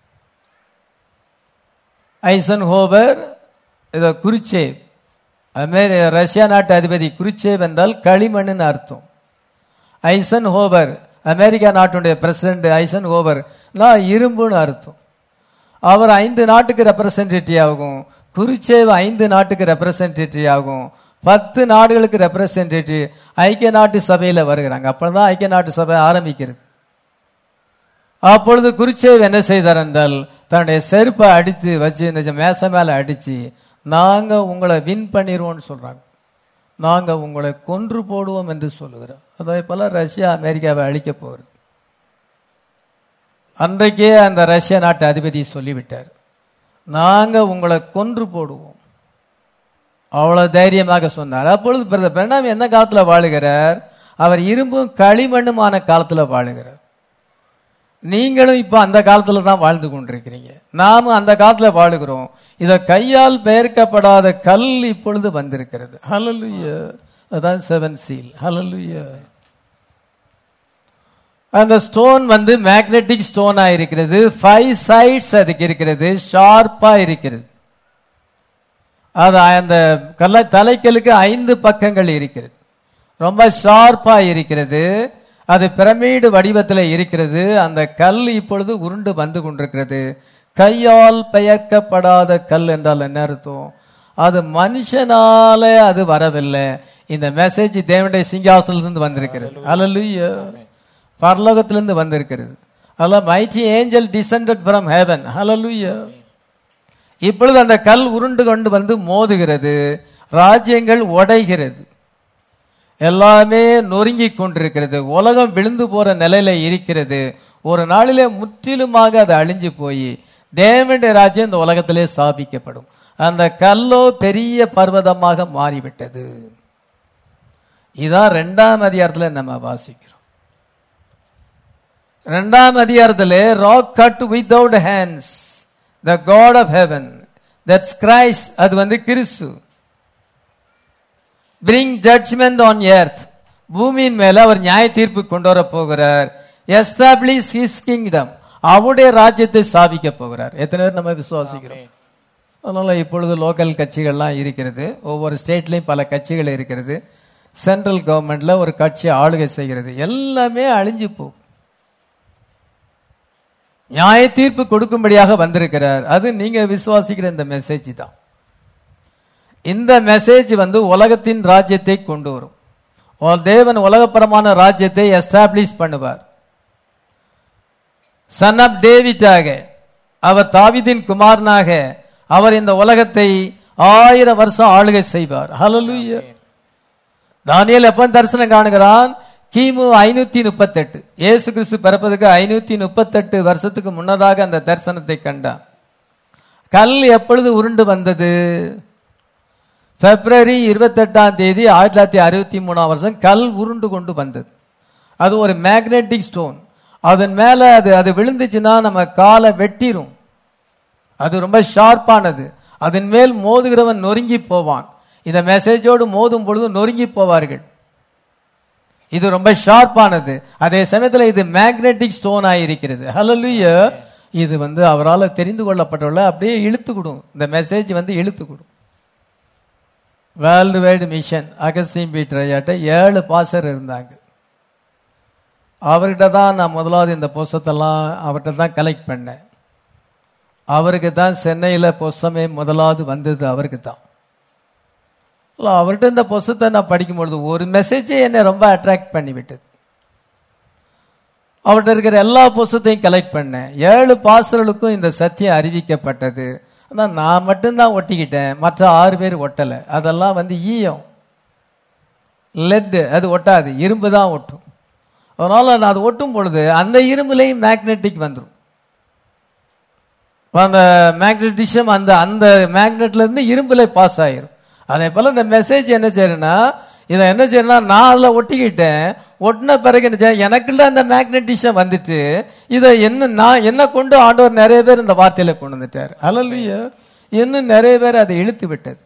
ஐசன் ஹோபர் இத குருச்சேவ் அமெரி ரஷ்யா நாட்டு அதிபதி குருச்சேவ் என்றால் களிமண்ணுன்னு அர்த்தம் ஐசன் ஹோபர் அமெரிக்கா நாட்டுடைய பிரசிடென்ட் ஐசன் ஹோபர் நான் இரும்புன்னு அர்த்தம் அவர் ஐந்து நாட்டுக்கு ரெப்ரசன்டேட்டிவ் ஆகும் குருச்சேவ் ஐந்து நாட்டுக்கு ரெப்ரசன்டேட்டிவ் ஆகும் பத்து நாடுகளுக்கு ரெப்ரசன்டேட்டிவ் ஐக்கிய நாட்டு சபையில வருகிறாங்க அப்பதான் ஐக்கிய நாட்டு சபை ஆரம்பிக்கிறது அப்பொழுது குருச்சேவ் என்ன செய்தார் என்றால் தன்னுடைய செருப்பை அடித்து வச்சு இந்த மேச மேல அடிச்சு நாங்க உங்களை வின் பண்ணிடுவோம்னு சொல்றாங்க நாங்க உங்களை கொன்று போடுவோம் என்று சொல்லுகிறோம் அதே போல ரஷ்யா அமெரிக்காவை அழிக்க போகிறது அன்றைக்கே அந்த ரஷ்ய நாட்டு அதிபதி சொல்லிவிட்டார் நாங்க உங்களை கொன்று போடுவோம் அவ்வளவு தைரியமாக சொன்னார் அப்பொழுது பிரதர் பிரணாம் என்ன காலத்துல வாழுகிறார் அவர் இரும்பும் களிமண்ணுமான காலத்துல வாழுகிறார் நீங்களும் இப்ப அந்த காலத்துல தான் வாழ்ந்து கொண்டிருக்கிறீங்க நாமும் அந்த காலத்துல வாழுகிறோம் இத கையால் பெயர்க்கப்படாத கல் இப்பொழுது வந்திருக்கிறது ஹalleluya அதான் செவன் சீல் ஹalleluya அந்த ஸ்டோன் வந்து மேக்னெட்டிக் ஸ்டோனா இருக்கிறது ஃபைவ் சைட்ஸ் அதுக்கு இருக்கிறது ஷார்ப்பா இருக்கிறது அது அந்த கல்ல தலைக்கலுக்கு ஐந்து பக்கங்கள் இருக்கிறது ரொம்ப ஷார்ப்பா இருக்கிறது அது பிரமிடு வடிவத்தில் இருக்கிறது அந்த கல் இப்பொழுது உருண்டு வந்து கொண்டிருக்கிறது கையால் பெயர்க்கப்படாத கல் என்றால் என்ன அர்த்தம் அது மனுஷனால அது வரவில்லை இந்த மெசேஜ் தேவனுடைய சிங்காசனத்திலிருந்து வந்திருக்கிறது அல்லலுயா பரலோகத்திலிருந்து வந்திருக்கிறது அல்ல mighty angel descended from heaven hallelujah இப்பொழுது அந்த கல் உருண்டு கொண்டு வந்து மோதுகிறது ராஜ்யங்கள் உடைகிறது எல்லாமே நொறுங்கி கொண்டிருக்கிறது உலகம் விழுந்து போற நிலையில இருக்கிறது ஒரு நாளிலே முற்றிலுமாக அது அழிஞ்சு போய் தேவனுடைய ராஜ்யம் இந்த உலகத்திலே ஸ்தாபிக்கப்படும் அந்த கல்லோ பெரிய பர்வதமாக மாறிவிட்டது இதான் ரெண்டாம் அதிகாரத்துல நம்ம வாசிக்கிறோம் ரெண்டாம் அதிகாரத்திலே rock cut without hands the God of heaven that's Christ அது வந்து கிறிஸ்து பிரிங் ஜட்ஜ்மெண்ட் ஆன் எர்த் பூமியின் மேல அவர் நியாய தீர்ப்பு கொண்டு வர போகிறார் எஸ்டாப்ளிஷ் ஹிஸ் கிங்டம் அவருடைய ராஜ்யத்தை ஸ்தாபிக்க போகிறார் எத்தனை பேர் நம்ம விசுவாசிக்கிறோம் அதனால இப்பொழுது லோக்கல் கட்சிகள்லாம் இருக்கிறது ஒவ்வொரு ஸ்டேட்லயும் பல கட்சிகள் இருக்கிறது சென்ட்ரல் கவர்மெண்ட்ல ஒரு கட்சி ஆளுகை செய்கிறது எல்லாமே அழிஞ்சு போகும் நியாய தீர்ப்பு கொடுக்கும்படியாக வந்திருக்கிறார் அது நீங்க விசுவாசிக்கிற இந்த மெசேஜ் தான் இந்த மெசேஜ் வந்து உலகத்தின் ராஜ்யத்தை கொண்டு வரும் ஒரு தேவன் உலகப்பரமான ராஜ்யத்தை எஸ்டாப்ளிஷ் பண்ணுவார் சன் ஆஃப் டேவிட்டாக அவர் தாவீதின் குமாரனாக அவர் இந்த உலகத்தை ஆயிரம் வருஷம் ஆளுகை செய்வார் ஹalleluya தானியேல் எப்ப தரிசனம் காணுகிறான் கிமு ஐநூத்தி முப்பத்தெட்டு இயேசு கிறிஸ்து பிறப்பதுக்கு ஐநூத்தி முப்பத்தெட்டு வருஷத்துக்கு முன்னதாக அந்த தரிசனத்தை கண்டான் கல் எப்பொழுது உருண்டு வந்தது பிப்ரவரி இருபத்தெட்டாம் தேதி ஆயிரத்தி தொள்ளாயிரத்தி அறுபத்தி மூணாம் வருஷம் கல் உருண்டு கொண்டு வந்தது அது ஒரு மேக்னெட்டிக் ஸ்டோன் அதன் மேல அது அது விழுந்துச்சுன்னா நம்ம காலை வெட்டிரும் அது ரொம்ப ஷார்ப்பானது அதன் மேல் மோதுகிறவன் நொறுங்கி போவான் இந்த மெசேஜோடு மோதும் பொழுது நொறுங்கி போவார்கள் இது ரொம்ப ஷார்ப்பானது அதே சமயத்தில் இது மேக்னெட்டிக் ஸ்டோன் ஆயிருக்கிறது ஹalleluya இது வந்து அவரால் தெரிந்து கொள்ளப்பட்டுள்ள அப்படியே இழுத்து கொடும் இந்த மெசேஜ் வந்து இழுத்து கொடும் world wide mission Augustine Peter ஐயாட்ட ஏழு பாசர் இருந்தாங்க அவர்கிட்ட தான் நான் முதலாவது இந்த புஸ்தத்தெல்லாம் அவர்கிட்ட தான் கலெக்ட் பண்ணேன் அவருக்கு தான் சென்னையில் புஸ்தமே முதலாவது வந்தது அவருக்கு தான் இல்ல, அவர்கிட்ட இந்த புஸ்தத்தை நான் படிக்கும் பொழுது ஒரு மெசேஜே என்னை ரொம்ப அட்ராக்ட் பண்ணி விட்டது அவர்கிட்ட இருக்கிற எல்லா புஸ்தத்தையும் கலெக்ட் பண்ணேன் ஏழு பாசர்களுக்கும் இந்த சத்தியம் அறிவிக்கப்பட்டது ஆனால் நான் மட்டும்தான் ஒட்டிக்கிட்டேன் மற்ற ஆறு பேர் ஒட்டலை அதெல்லாம் வந்து ஈயம் லெட் அது ஒட்டாது இரும்பு தான் ஒட்டும் அதனால நான் அது ஒட்டும் பொழுது அந்த இரும்புலையும் மேக்னெட்டிக் வந்துடும் அந்த மேக்னெட்டிசம் அந்த அந்த மேக்னெட்ல இருந்து இரும்புல பாஸ் ஆயிரும் அதே போல இந்த மெசேஜ் என்ன செய்யணும்னா இதை என்ன செய்யணும்னா நான் அதில் ஒட்டிக்கிட்டேன் ஒட்டின பிறகு என்ன செய்ய எனக்குள்ள அந்த மேக்னெட்டிசம் வந்துட்டு இதை என்ன நான் என்ன கொண்டு ஆண்டவர் நிறைய பேர் இந்த வார்த்தையில கொண்டு வந்துட்டார் அலல்லையோ இன்னும் நிறைய பேர் அதை இழுத்து விட்டது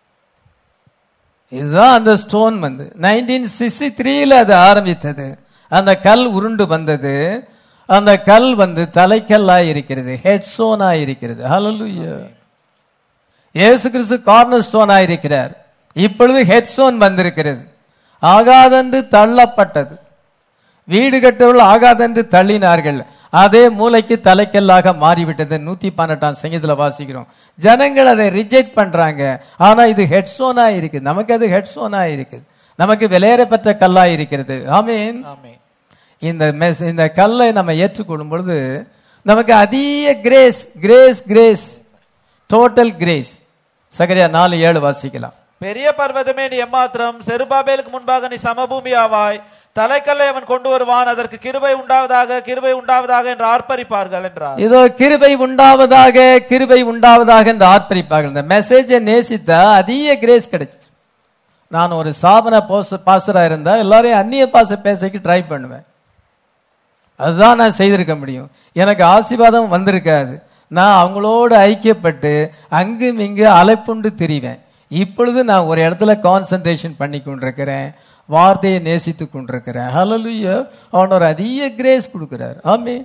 இதுதான் அந்த ஸ்டோன் வந்து நைன்டீன் சிக்ஸ்டி த்ரீல அது ஆரம்பித்தது அந்த கல் உருண்டு வந்தது அந்த கல் வந்து தலைக்கல்லா இருக்கிறது ஹெட் ஸ்டோனா இருக்கிறது ஹalleluya இயேசு கிறிஸ்து கார்னர் ஸ்டோனா இருக்கிறார் இப்பொழுது ஹெட் ஸ்டோன் வந்திருக்கிறது ஆகாதென்று தள்ளப்பட்டது வீடு கட்டவர்கள் ஆகாதென்று தள்ளினார்கள் அதே மூளைக்கு தலைக்கல்லாக மாறிவிட்டது நூத்தி பன்னெண்டாம் சங்கீதத்துல வாசிக்கிறோம் ஜனங்கள் அதை ரிஜெக்ட் பண்றாங்க ஆனா இது ஹெட்ஸோனா இருக்குது நமக்கு அது ஹெட்ஸோனா இருக்குது நமக்கு விலையேறப்பட்ட கல்லா இருக்கிறது ஆமீன் ஆமென் இந்த மெஸ் இந்த கல்லை நம்ம ஏற்றுக்கொள்ளும் பொழுது நமக்கு அதிக grace grace grace total grace சகரியா நாலு ஏழு வாசிக்கலாம் பெரிய பர்வதமே நீ எம்மாத்திரம் செருபாபேலுக்கு முன்பாக நீ சமபூமி ஆவாய் தலைக்கல்லை அவன் கொண்டு வருவான் அதற்கு கிருபை உண்டாவதாக கிருபை உண்டாவதாக என்று ஆர்ப்பரிப்பார்கள் என்றார் இதோ கிருபை உண்டாவதாக கிருபை உண்டாவதாக என்று ஆர்ப்பரிப்பார்கள் இந்த மெசேஜை நேசித்தா அதிக கிரேஸ் கிடைச்சு நான் ஒரு சாபன போஸ் பாஸ்டரா இருந்தா எல்லாரையும் அந்நிய பாச பேசக்கு ட்ரை பண்ணுவேன் அதுதான் நான் செய்திருக்க முடியும் எனக்கு ஆசீர்வாதம் வந்திருக்காது நான் அவங்களோடு ஐக்கியப்பட்டு அங்கும் இங்கு அலைப்புண்டு திரிவேன் இப்பொழுது நான் ஒரு இடத்துல கான்சென்ட்ரேஷன் பண்ணி கொண்டிருக்கிறேன் வார்த்தையை நேசித்து கொண்டிருக்கிறேன் ஹalleluya அவன் ஒரு அதிக கிரேஸ் கொடுக்கிறார் ஆமே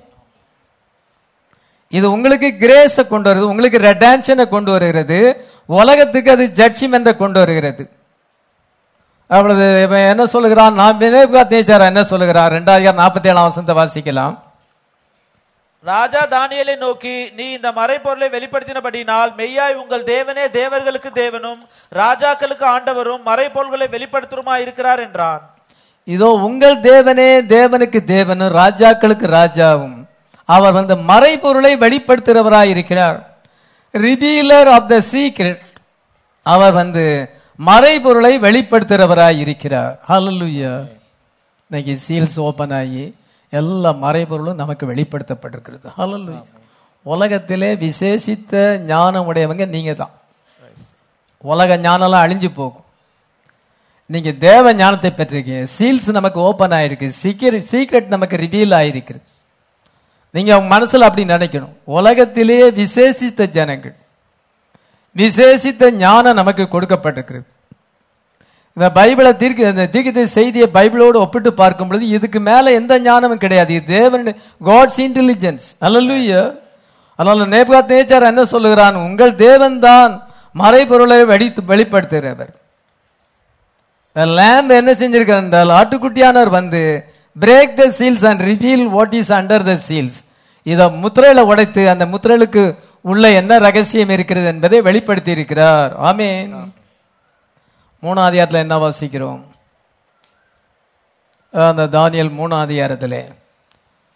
இது உங்களுக்கு கிரேஸை கொண்டு வருது உங்களுக்கு ரெடான்ஷனை கொண்டு வருகிறது உலகத்துக்கு அது ஜட்ஜ்மெண்ட்டை கொண்டு வருகிறது அவ்வளவு இவன் என்ன சொல்லுகிறான் நான் நேச்சாரா என்ன சொல்லுகிறார் ரெண்டாயிரம் நாற்பத்தி ஏழாம் வசனத்தை வாசிக்கலாம் ராஜா தானியேலை நோக்கி நீ இந்த மறைப்பொருளை வெளிப்படுத்தினபடினால் மெய்யாய் உங்கள் தேவனே தேவர்களுக்கு தேவனும் ராஜாக்களுக்கு ஆண்டவரும் மறைப்பொருள்களை வெளிப்படுத்துருமா இருக்கிறார் என்றான் இதோ உங்கள் தேவனே தேவனுக்கு தேவனும் ராஜாக்களுக்கு ராஜாவும் அவர் வந்து மறைபொருளை வெளிப்படுத்துகிறவராய் இருக்கிறார் ரிவீலர் ஆஃப் த சீக்ரெட் அவர் வந்து மறைபொருளை வெளிப்படுத்துகிறவராய் இருக்கிறார் ஹalleluya இன்னைக்கு சீல்ஸ் ஓபன் ஆகி எல்லா மறைபொருளும் நமக்கு வெளிப்படுத்தப்பட்டிருக்கிறது ஹalleluya உலகத்திலே விசேஷித்த ஞானம் உடையவங்க நீங்க தான் உலக ஞானம்லாம் அழிஞ்சு போகும் நீங்க தேவ ஞானத்தை பெற்றிருக்கீங்க சீல்ஸ் நமக்கு ஓபன் ஆயிருக்கு சீக்கிரம் சீக்ரெட் நமக்கு ரிவீல் ஆயிருக்கிறது நீங்க உங்க மனசுல அப்படி நினைக்கணும் உலகத்திலேயே விசேஷித்த ஜனங்கள் விசேஷித்த ஞானம் நமக்கு கொடுக்கப்பட்டிருக்கிறது இந்த பைபிளை தீர்க்க இந்த தீர்க்கத்தை செய்தியை பைபிளோடு ஒப்பிட்டு பார்க்கும் பொழுது இதுக்கு மேல எந்த ஞானமும் கிடையாது இது தேவன் காட்ஸ் இன்டெலிஜென்ஸ் அல்லல்லுயா அதனால நேபாத் நேச்சார் என்ன சொல்லுகிறான் உங்கள் தேவன் தான் மறைபொருளை வெடித்து வெளிப்படுத்துகிறவர் லேம்ப் என்ன செஞ்சிருக்கார் என்றால் ஆட்டுக்குட்டியானவர் வந்து break the seals and reveal what is under the seals இத முத்திரையில உடைத்து அந்த முத்திரைகளுக்கு உள்ள என்ன ரகசியம் இருக்கிறது என்பதை வெளிப்படுத்தி இருக்கிறார் ஆமீன் மூணாம் அதிகாரத்துல என்ன வாசிக்கிறோம் அந்த தானியல் மூணாம் அதிகாரத்திலே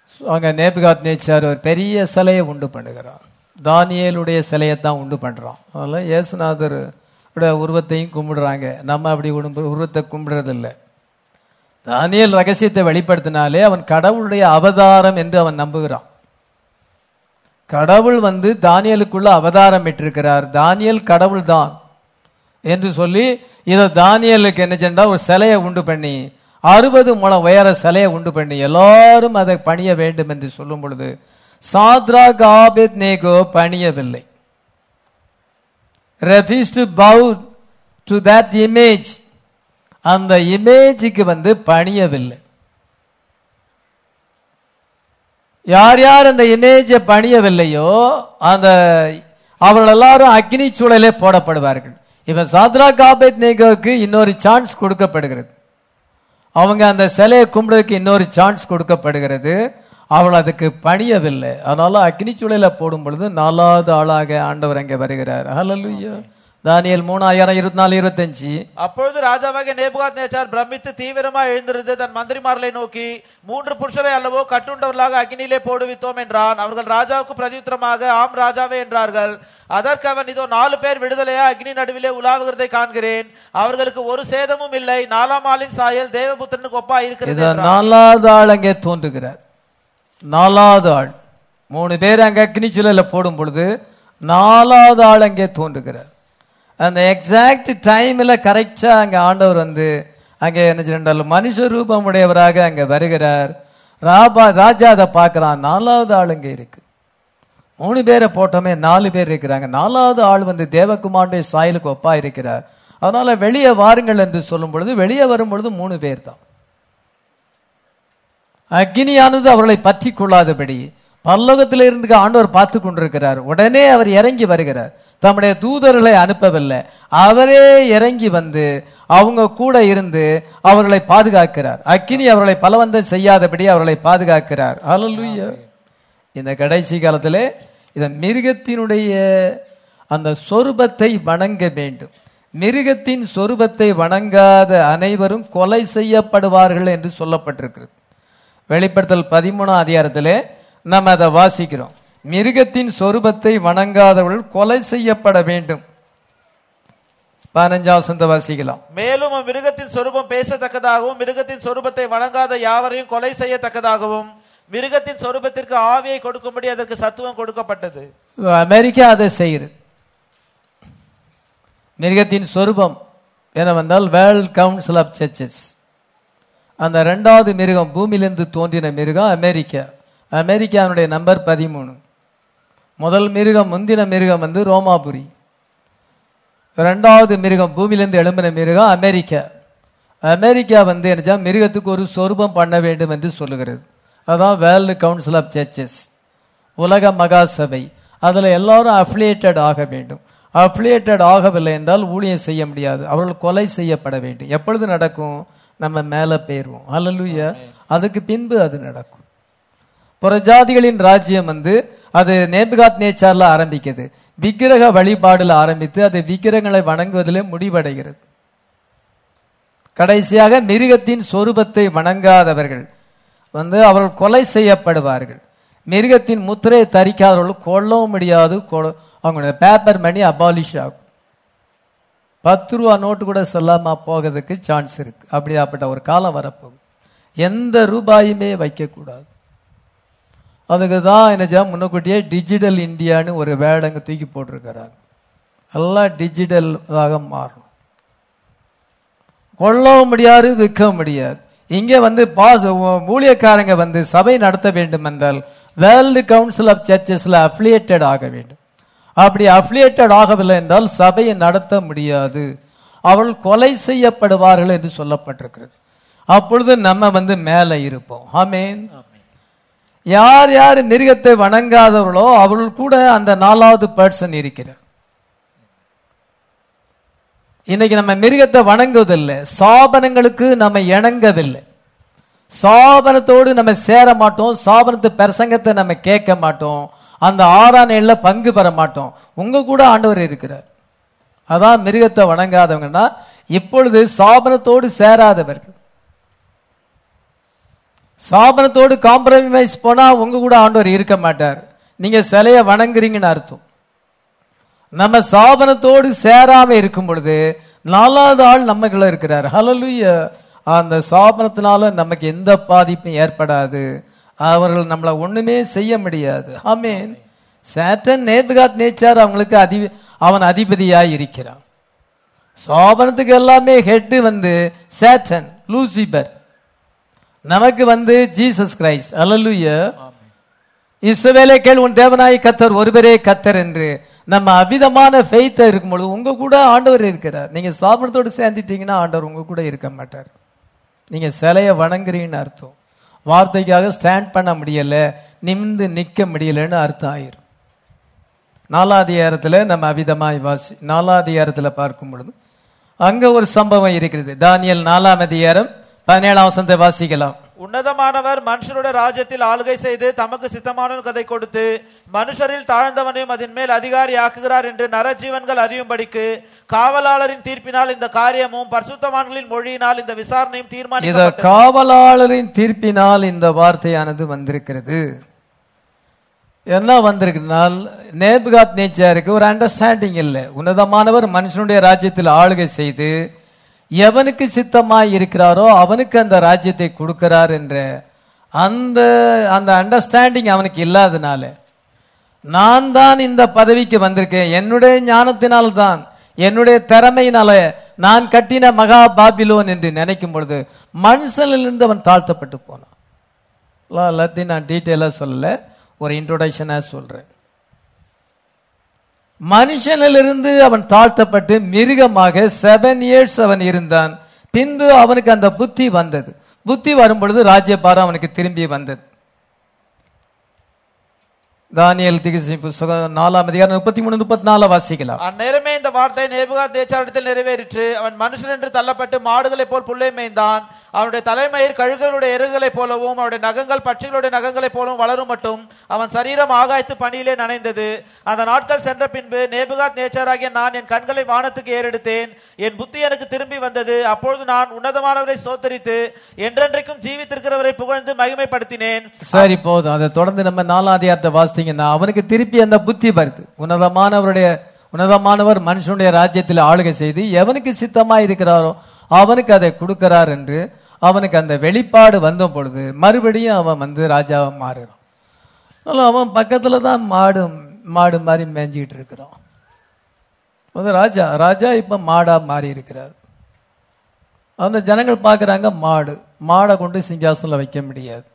அங்க நேபுகாத் நேச்சார் ஒரு பெரிய சிலையை உண்டு பண்ணுகிறான் தானியேலுடைய சிலையை தான் உண்டு பண்றான் அதனால இயேசுநாதர் உடைய உருவத்தையும் கும்பிடுறாங்க நம்ம அப்படி உடும்பு- உருவத்தை கும்பிடுறதில்ல தானியேல் ரகசியத்தை வெளிப்படுத்தினாலே அவன் கடவுளுடைய அவதாரம் என்று அவன் நம்புகிறான் கடவுள் வந்து தானியலுக்குள்ள அவதாரம் பெற்றிருக்கிறார் தானியல் கடவுள் தான் என்று சொல்லி இதை தானியலுக்கு என்ன சென்றா ஒரு சிலையை உண்டு பண்ணி அறுபது முழம் உயர சிலையை உண்டு பண்ணி எல்லாரும் அதை பணிய வேண்டும் என்று சொல்லும் பொழுது சாத்ரா காபெத் நேகோ பணியவில்லை refused to bow to that image அந்த இமேஜுக்கு வந்து பணியவில்லை யார் யார் அந்த இமேஜை பணியவில்லையோ அந்த அவர்கள் எல்லாரும் அக்னி சூழலே போடப்படுவார்கள் இப்ப சாத்ரா காபேத் நேகோவுக்கு இன்னொரு சான்ஸ் கொடுக்கப்படுகிறது அவங்க அந்த சிலையை கும்பிடுறதுக்கு இன்னொரு சான்ஸ் கொடுக்கப்படுகிறது அவள் அதுக்கு பணியவில்லை அதனால அக்னி சூழல போடும் பொழுது நாலாவது ஆளாக ஆண்டவர் அங்கே வருகிறார் ஹalleluya தானியல் மூணாயிரம் இருபத்தி நாலு இருபத்தஞ்சு அப்பொழுது ராஜாவாகிய நேபுகாத் நேச்சார் பிரமித்து தீவிரமாய் எழுந்திருந்து தன் மந்திரிமார்களை நோக்கி மூன்று புருஷரை அல்லவோ கட்டுண்டவர்களாக அக்னியிலே போடுவித்தோம் என்றான் அவர்கள் ராஜாவுக்கு பிரதியுத்தரமாக ஆம் ராஜாவே என்றார்கள் அதற்கு அவன் இதோ நாலு பேர் விடுதலையா அக்னி நடுவிலே உலாவுகிறதை காண்கிறேன் அவர்களுக்கு ஒரு சேதமும் இல்லை நாலாம் ஆளின் சாயல் தேவபுத்திரனுக்கு ஒப்பா இருக்கிறது இத என்றான். நாலாவது ஆள் அங்கே தோன்றுகிறார் நாலாவது ஆள் மூணு பேர் அங்க அக்னி சூழல போடும் பொழுது நாலாவது ஆள் அங்கே தோன்றுகிறார் அந்த எக்ஸாக்ட் டைம்ல கரெக்டா அங்க ஆண்டவர் வந்து அங்கே என்ன சொன்னால் மனுஷ ரூபம் உடையவராக அங்க வருகிறார் ராபா ராஜா அதை பார்க்கறான் நாலாவது ஆள் அங்கே இருக்கு மூணு பேரை போட்டோமே நாலு பேர் இருக்கிறாங்க நாலாவது ஆள் வந்து தேவகுமாருடைய சாயலுக்கு ஒப்பா இருக்கிறார் அதனால வெளியே வாருங்கள் என்று சொல்லும் பொழுது வெளியே வரும் பொழுது மூணு பேர் தான் அக்னியானது அவர்களை பற்றி கொள்ளாதபடி பல்லோகத்தில் இருந்து ஆண்டவர் பார்த்து கொண்டிருக்கிறார் உடனே அவர் இறங்கி வருகிறார் தம்முடைய தூதர்களை அனுப்பவில்லை அவரே இறங்கி வந்து அவங்க கூட இருந்து அவர்களை பாதுகாக்கிறார் அக்கினி அவர்களை பலவந்தம் செய்யாதபடி அவர்களை பாதுகாக்கிறார் ஹalleluya இந்த கடைசி காலத்திலே இந்த மிருகத்தினுடைய அந்த சொரூபத்தை வணங்க வேண்டும் மிருகத்தின் சொரூபத்தை வணங்காத அனைவரும் கொலை செய்யப்படுவார்கள் என்று சொல்லப்பட்டிருக்கிறது வெளிப்படுத்தல் பதிமூணாம் அதிகாரத்திலே நம்ம அதை வாசிக்கிறோம் மிருகத்தின் சொரூபத்தை வணங்காதவர்கள் கொலை செய்யப்பட வேண்டும் பதினஞ்சாம் வசனத்தை வாசிக்கலாம் மேலும் மிருகத்தின் சொரூபம் பேசத்தக்கதாகவும் மிருகத்தின் சொரூபத்தை வணங்காத யாவரையும் கொலை செய்யத்தக்கதாகவும் மிருகத்தின் சொரூபத்திற்கு ஆவியை கொடுக்கும்படி அதற்கு சத்துவம் கொடுக்கப்பட்டது அமெரிக்கா அதை செய்கிறது மிருகத்தின் சொரூபம் என்னவென்றால் வேர்ல்ட் கவுன்சில் ஆஃப் சர்ச்சஸ் அந்த ரெண்டாவது மிருகம் பூமியிலிருந்து தோன்றின மிருகம் அமெரிக்கா அமெரிக்காவுடைய நம்பர் பதிமூணு முதல் மிருகம் முந்தின மிருகம் வந்து ரோமாபுரி ரெண்டாவது மிருகம் பூமியிலிருந்து எழும்பின மிருகம் அமெரிக்கா அமெரிக்கா வந்து என்ன மிருகத்துக்கு ஒரு சொரூபம் பண்ண வேண்டும் என்று சொல்லுகிறது அதான் வேர்ல்டு கவுன்சில் ஆஃப் சர்ச்சஸ் உலக மகா சபை அதுல எல்லாரும் அஃபிலியேட்டட் ஆக வேண்டும் அஃபிலியேட்டட் ஆகவில்லை என்றால் ஊழியம் செய்ய முடியாது அவர்கள் கொலை செய்யப்பட வேண்டும் எப்பொழுது நடக்கும் நம்ம மேல போயிருவோம் அல்லலுயா அதுக்கு பின்பு அது நடக்கும் புறஜாதிகளின் ராஜ்யம் வந்து அது நேபுகாத் நேச்சார்ல ஆரம்பிக்குது விக்கிரக வழிபாடுல ஆரம்பித்து அது விக்கிரகங்களை வணங்குவதிலே முடிவடைகிறது கடைசியாக மிருகத்தின் சொரூபத்தை வணங்காதவர்கள் வந்து அவர்கள் கொலை செய்யப்படுவார்கள் மிருகத்தின் முத்திரையை தரிக்காதவர்கள் கொல்லவும் முடியாது கொல- அவங்களுடைய பேப்பர் மணி அபாலிஷ் ஆகும் பத்து ரூபா நோட்டு கூட செல்லாம போகிறதுக்கு சான்ஸ் இருக்கு அப்படியாப்பட்ட ஒரு காலம் வரப்போகுது எந்த ரூபாயுமே வைக்கக்கூடாது அதுக்கு தான் என்ன முன்னக்கூட்டியே டிஜிட்டல் இந்தியான்னு ஒரு வேர்டு அங்கே தூக்கி போட்டிருக்கிறாங்க எல்லாம் டிஜிட்டல் ஆக மாறணும் கொல்லவும் முடியாது விற்கவும் முடியாது இங்க வந்து பாஸ் ஊழியக்காரங்க வந்து சபை நடத்த வேண்டும் என்றால் வேர்ல்டு கவுன்சில் ஆஃப் சர்ச்சஸ்ல அஃபிலியேட்டட் ஆக வேண்டும் அப்படி அஃபிலியேட்டட் ஆகவில்லை என்றால் சபையை நடத்த முடியாது அவர்கள் கொலை செய்யப்படுவார்கள் என்று சொல்லப்பட்டிருக்கிறது அப்பொழுது நம்ம வந்து மேலே இருப்போம் ஆமேன் யார் யார் மிருகத்தை வணங்காதவர்களோ அவர்கள் கூட அந்த நாலாவது பர்சன் இருக்கிறார் இன்னைக்கு நம்ம மிருகத்தை வணங்குவதில்லை சாபனங்களுக்கு நம்ம இணங்கவில்லை சாபனத்தோடு நம்ம சேர மாட்டோம் சாபனத்து பிரசங்கத்தை நம்ம கேட்க மாட்டோம் அந்த ஆறானையில பங்கு பெற மாட்டோம் உங்க கூட ஆண்டவர் இருக்கிறார் அதான் மிருகத்தை வணங்காதவங்கன்னா இப்பொழுது சாபனத்தோடு சேராதவர்கள் சாபனத்தோடு காம்ப்ரமைஸ் போனா உங்க கூட ஆண்டவர் இருக்க மாட்டார் நீங்க சிலைய வணங்குறீங்கன்னு அர்த்தம் நம்ம சாபனத்தோடு சேராம இருக்கும் பொழுது நாலாவது ஆள் நம்மக்குள்ள இருக்கிறார் ஹalleluya அந்த சாபனத்தினால நமக்கு எந்த பாதிப்பும் ஏற்படாது அவர்கள் நம்மளை ஒண்ணுமே செய்ய முடியாது ஆமென் சேட்டன் நேபுகாத் நேச்சார் அவங்களுக்கு அதி அவன் அதிபதியாய் இருக்கிறான் சாபனத்துக்கு எல்லாமே ஹெட் வந்து சேட்டன் லூசிபர் நமக்கு வந்து ஜீசஸ் கிரைஸ்ட் அல்லலுயா இஸ்ரவேலே கேள் உன் தேவனாய் கத்தர் ஒருவரே கத்தர் என்று நம்ம அவிதமான ஃபெய்த் இருக்கும் பொழுது உங்க கூட ஆண்டவர் இருக்கிறார் நீங்க சாபனத்தோடு சேர்ந்துட்டீங்கன்னா ஆண்டவர் உங்க கூட இருக்க மாட்டார் நீங்க சிலைய வணங்குறீங்கன்னு அர்த்தம் வார்த்தைக்காக ஸ்டாண்ட் பண்ண முடியல நிமிந்து நிக்க முடியலன்னு அர்த்தம் ஆயிரும் நாலாதிகாரத்துல நம்ம அவிதமாய் வாசி நாலாதிகாரத்துல பார்க்கும் பொழுது அங்க ஒரு சம்பவம் இருக்கிறது தானியல் நாலாம் அதிகாரம் பதினேழாம் வசனத்தை வாசிக்கலாம் உன்னதமானவர் மனுஷருடைய ராஜ்யத்தில் ஆளுகை செய்து தமக்கு சித்தமான கதை கொடுத்து மனுஷரில் தாழ்ந்தவனையும் அதன் மேல் அதிகாரி ஆக்குகிறார் என்று நரஜீவன்கள் அறியும்படிக்கு காவலாளரின் தீர்ப்பினால் இந்த காரியமும் பரிசுத்தவான்களின் மொழியினால் இந்த விசாரணையும் இத தீர்மானிக்கப்பட்டது காவலாளரின் தீர்ப்பினால் இந்த வார்த்தையானது வந்திருக்கிறது என்ன வந்திருக்குனால் நேபுகாத் நேச்சாருக்கு ஒரு அண்டர்ஸ்டாண்டிங் இல்லை உன்னதமானவர் மனுஷனுடைய ராஜ்யத்தில் ஆளுகை செய்து எவனுக்கு சித்தமாய் இருக்கிறாரோ அவனுக்கு அந்த ராஜ்யத்தை கொடுக்கிறார் என்ற அந்த அந்த அண்டர்ஸ்டாண்டிங் அவனுக்கு இல்லாதனால நான் தான் இந்த பதவிக்கு வந்திருக்கேன் என்னுடைய ஞானத்தினால் தான் என்னுடைய திறமையினால நான் கட்டின மகா பாபிலோன் என்று நினைக்கும் பொழுது மனுஷனிலிருந்து அவன் தாழ்த்தப்பட்டு போனான் எல்லாம் எல்லாத்தையும் நான் டீட்டெயிலாக சொல்லல ஒரு இன்ட்ரோடக்ஷனாக சொல்றேன் மனுஷனிலிருந்து அவன் தாழ்த்தப்பட்டு மிருகமாக செவன் இயர்ஸ் அவன் இருந்தான் பின்பு அவனுக்கு அந்த புத்தி வந்தது புத்தி வரும் பொழுது ராஜ்யபாரம் அவனுக்கு திரும்பி வந்தது தானியல் திகிசி புஸ்தகம் நாலாம் அதிகாரம் முப்பத்தி மூணு முப்பத்தி நாலு வாசிக்கலாம் அந்நேரமே இந்த வார்த்தை நேபுகாத் தேச்சாரிடத்தில் நிறைவேறிற்று அவன் மனுஷன் என்று தள்ளப்பட்டு மாடுகளைப் போல் புல்லை மேய்ந்தான் அவனுடைய தலைமயிர் கழுகுகளுடைய எருகளைப் போலவும் அவனுடைய நகங்கள் பட்சிகளுடைய நகங்களைப் போலவும் வளரும் மட்டும் அவன் சரீரம் ஆகாய்த்து பணியிலே நனைந்தது அந்த நாட்கள் சென்ற பின்பு நேபுகாத் நேச்சாராகிய நான் என் கண்களை வானத்துக்கு ஏறெடுத்தேன் என் புத்தி எனக்கு திரும்பி வந்தது அப்பொழுது நான் உன்னதமானவரை ஸ்தோத்தரித்து என்றென்றைக்கும் ஜீவித்திருக்கிறவரை புகழ்ந்து மகிமைப்படுத்தினேன் சரி போதும் அதை தொடர்ந்து நம்ம நாலாதிகாரத்தை வாசித்தீங்கன்னா அவனுக்கு திருப்பி அந்த புத்தி வருது உன்னதமானவருடைய உன்னதமானவர் மனுஷனுடைய ராஜ்யத்தில் ஆளுகை செய்து எவனுக்கு சித்தமா இருக்கிறாரோ அவனுக்கு அதை கொடுக்கிறார் என்று அவனுக்கு அந்த வெளிப்பாடு வந்த பொழுது மறுபடியும் அவன் வந்து ராஜாவை மாறுறான் அதனால அவன் பக்கத்துல தான் மாடு மாடு மாதிரி மேய்ஞ்சிக்கிட்டு இருக்கிறான் அது ராஜா ராஜா இப்ப மாடா மாறி இருக்கிறார் அந்த ஜனங்கள் பார்க்கறாங்க மாடு மாடை கொண்டு சிங்காசனில் வைக்க முடியாது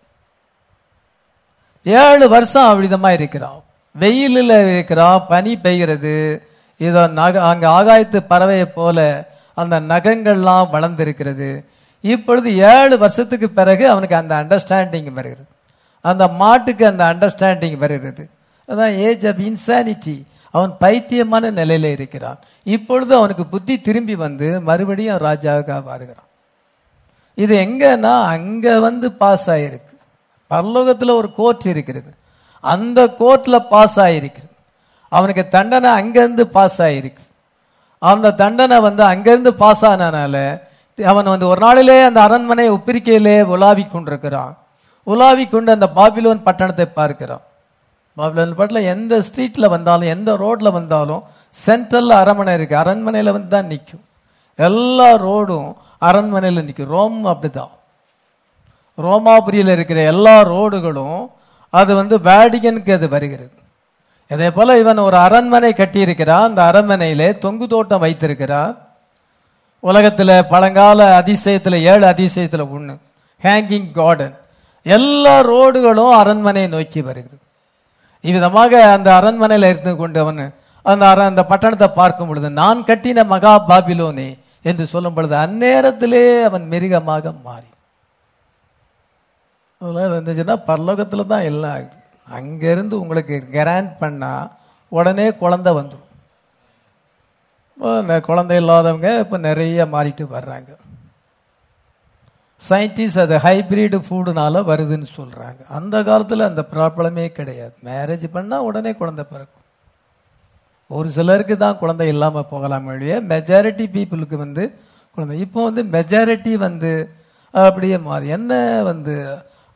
ஏழு வருஷம் அவ்விதமா இருக்கிறான் வெயிலில் இருக்கிறான் பனி பெய்கிறது இதோ நக அங்க ஆகாயத்து பறவையை போல அந்த நகங்கள்லாம் வளர்ந்திருக்கிறது இப்பொழுது ஏழு வருஷத்துக்கு பிறகு அவனுக்கு அந்த அண்டர்ஸ்டாண்டிங் வருகிறது அந்த மாட்டுக்கு அந்த அண்டர்ஸ்டாண்டிங் வருகிறது அதான் ஏஜ் ஆஃப் இன்சானிட்டி அவன் பைத்தியமான நிலையில இருக்கிறான் இப்பொழுது அவனுக்கு புத்தி திரும்பி வந்து மறுபடியும் ராஜாவுக்காக வருகிறான் இது எங்கன்னா அங்க வந்து பாஸ் ஆயிருக்கு பரலோகத்துல ஒரு கோர்ட் இருக்கிறது அந்த கோர்ட்ல பாஸ் ஆயிருக்கிறது அவனுக்கு தண்டனை அங்கிருந்து பாஸ் ஆயிருக்கு அந்த தண்டனை வந்து அங்கிருந்து பாஸ் ஆனனால அவன் வந்து ஒரு நாளிலே அந்த அரண்மனை உப்பிரிக்கையிலே உலாவி கொண்டிருக்கிறான் உலாவி கொண்டு அந்த பாபிலோன் பட்டணத்தை பார்க்கிறான் பாபிலோன் பட்டணம் எந்த ஸ்ட்ரீட்ல வந்தாலும் எந்த ரோட்ல வந்தாலும் சென்ட்ரல்ல அரண்மனை இருக்கு அரண்மனையில வந்து தான் நிற்கும் எல்லா ரோடும் அரண்மனையில நிற்கும் ரோம் அப்படிதான் ரோமாபுரியில் இருக்கிற எல்லா ரோடுகளும் அது வந்து வேடிகனுக்கு அது வருகிறது இதே போல இவன் ஒரு அரண்மனை கட்டியிருக்கிறான் அந்த அரண்மனையிலே தொங்கு தோட்டம் வைத்திருக்கிறான் உலகத்துல பழங்கால அதிசயத்துல ஏழு அதிசயத்துல ஒண்ணு ஹேங்கிங் கார்டன் எல்லா ரோடுகளும் அரண்மனையை நோக்கி வருகிறது இவ்விதமாக அந்த அரண்மனையில இருந்து கொண்டு அவன் அந்த அர- அந்த பட்டணத்தை பார்க்கும் பொழுது நான் கட்டின மகா பாபிலோனே என்று சொல்லும் பொழுது அந்நேரத்திலே அவன் மிருகமாக மாறி அதெல்லாம் இருந்துச்சுன்னா பரலோகத்துல தான் எல்லாம் ஆகுது அங்கிருந்து உங்களுக்கு கிராண்ட் பண்ணா உடனே குழந்தை வந்துடும் இப்போ இந்த குழந்தை இல்லாதவங்க இப்போ நிறைய மாறிட்டு வர்றாங்க சயின்டிஸ்ட் அது ஹைபிரிட் ஃபுட்டுனால வருதுன்னு சொல்றாங்க அந்த காலத்துல அந்த ப்ராப்ளமே கிடையாது மேரேஜ் பண்ணா உடனே குழந்தை பிறக்கும் ஒரு சிலருக்கு தான் குழந்தை இல்லாம போகலாம் வழிய மெஜாரிட்டி பீப்புளுக்கு வந்து குழந்தை இப்போ வந்து மெஜாரிட்டி வந்து அப்படியே மாறி என்ன வந்து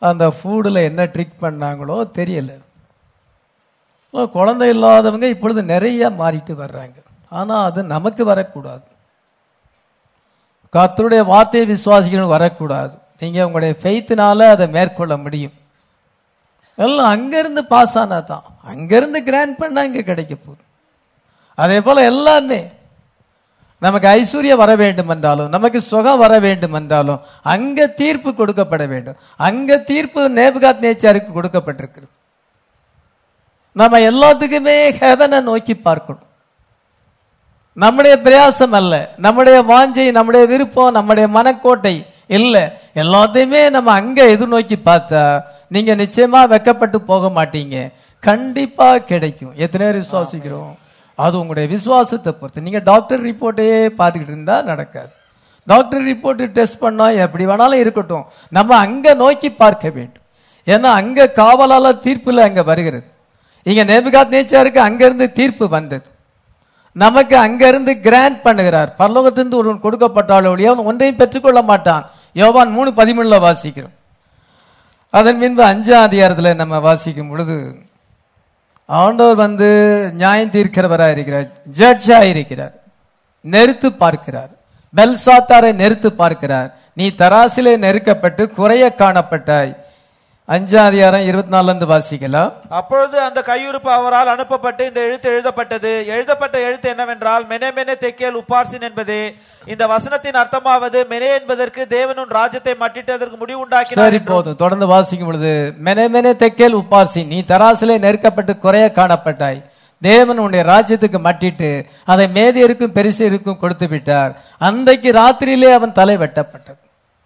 அந்த ஃபுட்டில் என்ன ட்ரிக் பண்ணாங்களோ தெரியல இப்போ குழந்தை இல்லாதவங்க இப்பொழுது நிறைய மாறிட்டு வர்றாங்க ஆனால் அது நமக்கு வரக்கூடாது கர்த்தருடைய வார்த்தையை விசுவாசிக்கணும் வரக்கூடாது நீங்க உங்களுடைய ஃபெய்த்தினால அதை மேற்கொள்ள முடியும் எல்லாம் அங்கிருந்து பாஸ் ஆனா தான் அங்கிருந்து கிராண்ட் பண்ணா இங்க கிடைக்க போகுது அதே போல எல்லாமே நமக்கு ஐஸ்வர்யம் வர வேண்டும் என்றாலும் நமக்கு சுகம் வர வேண்டும் என்றாலும் அங்க தீர்ப்பு கொடுக்கப்பட வேண்டும் அங்க தீர்ப்பு நேபுகாத் நேச்சாருக்கு கொடுக்கப்பட்டிருக்கிறது நம்ம எல்லாத்துக்குமே ஹெவனை நோக்கி பார்க்கணும் நம்முடைய பிரயாசம் அல்ல நம்முடைய வாஞ்சை நம்முடைய விருப்பம் நம்முடைய மனக்கோட்டை இல்ல எல்லாத்தையுமே நம்ம அங்க எதிர்நோக்கி பார்த்தா நீங்க நிச்சயமா வெக்கப்பட்டு போக மாட்டீங்க கண்டிப்பா கிடைக்கும் எத்தனை பேர் விசுவாசிக்கிறோம் அது உங்களுடைய விசுவாசத்தை பொறுத்து நீங்க டாக்டர் ரிப்போர்ட்டையே பார்த்துக்கிட்டு இருந்தா நடக்காது டாக்டர் ரிப்போர்ட் டெஸ்ட் பண்ணா எப்படி வேணாலும் இருக்கட்டும் நம்ம அங்க நோக்கி பார்க்க வேண்டும் ஏன்னா அங்க காவலால தீர்ப்புல அங்க வருகிறது இங்க நேபுகாத் நேச்சாருக்கு அங்கிருந்து தீர்ப்பு வந்தது நமக்கு அங்கிருந்து கிராண்ட் பண்ணுகிறார் பரலோகத்திலிருந்து ஒருவன் கொடுக்கப்பட்டால் ஒழிய அவன் ஒன்றையும் பெற்றுக்கொள்ள மாட்டான் யோவான் மூணு பதிமூணுல வாசிக்கிறோம் அதன் பின்பு அஞ்சாம் அதிகாரத்துல நம்ம வாசிக்கும் பொழுது ஆண்டவர் வந்து நியாயம் தீர்க்கிறவராக இருக்கிறார் ஜட்ஜா இருக்கிறார் நெருத்து பார்க்கிறார் பெல்சாத்தாரை நெருத்து பார்க்கிறார் நீ தராசிலே நெருக்கப்பட்டு குறைய காணப்பட்டாய் அஞ்சாம் அதிகாரம் இருபத்தி நாலுல இருந்து வாசிக்கலாம் அப்பொழுது அந்த கையுறுப்பு அவரால் அனுப்பப்பட்டு இந்த எழுத்து எழுதப்பட்டது எழுதப்பட்ட எழுத்து என்னவென்றால் மெனே மெனே தெக்கேல் உப்பார்சின் என்பதே இந்த வசனத்தின் அர்த்தமாவது மெனே என்பதற்கு தேவனும் ராஜ்யத்தை மட்டிட்டதற்கு முடிவு உண்டாக்கினார் சரி போதும் தொடர்ந்து வாசிக்கும் பொழுது மெனே மெனே தெக்கேல் உப்பாசி நீ தராசிலே நெருக்கப்பட்டு குறைய காணப்பட்டாய் தேவன் உன்னுடைய ராஜ்யத்துக்கு மட்டிட்டு அதை மேதியருக்கும் பெருசியருக்கும் கொடுத்து விட்டார் அன்றைக்கு ராத்திரியிலே அவன் தலை வெட்டப்பட்டது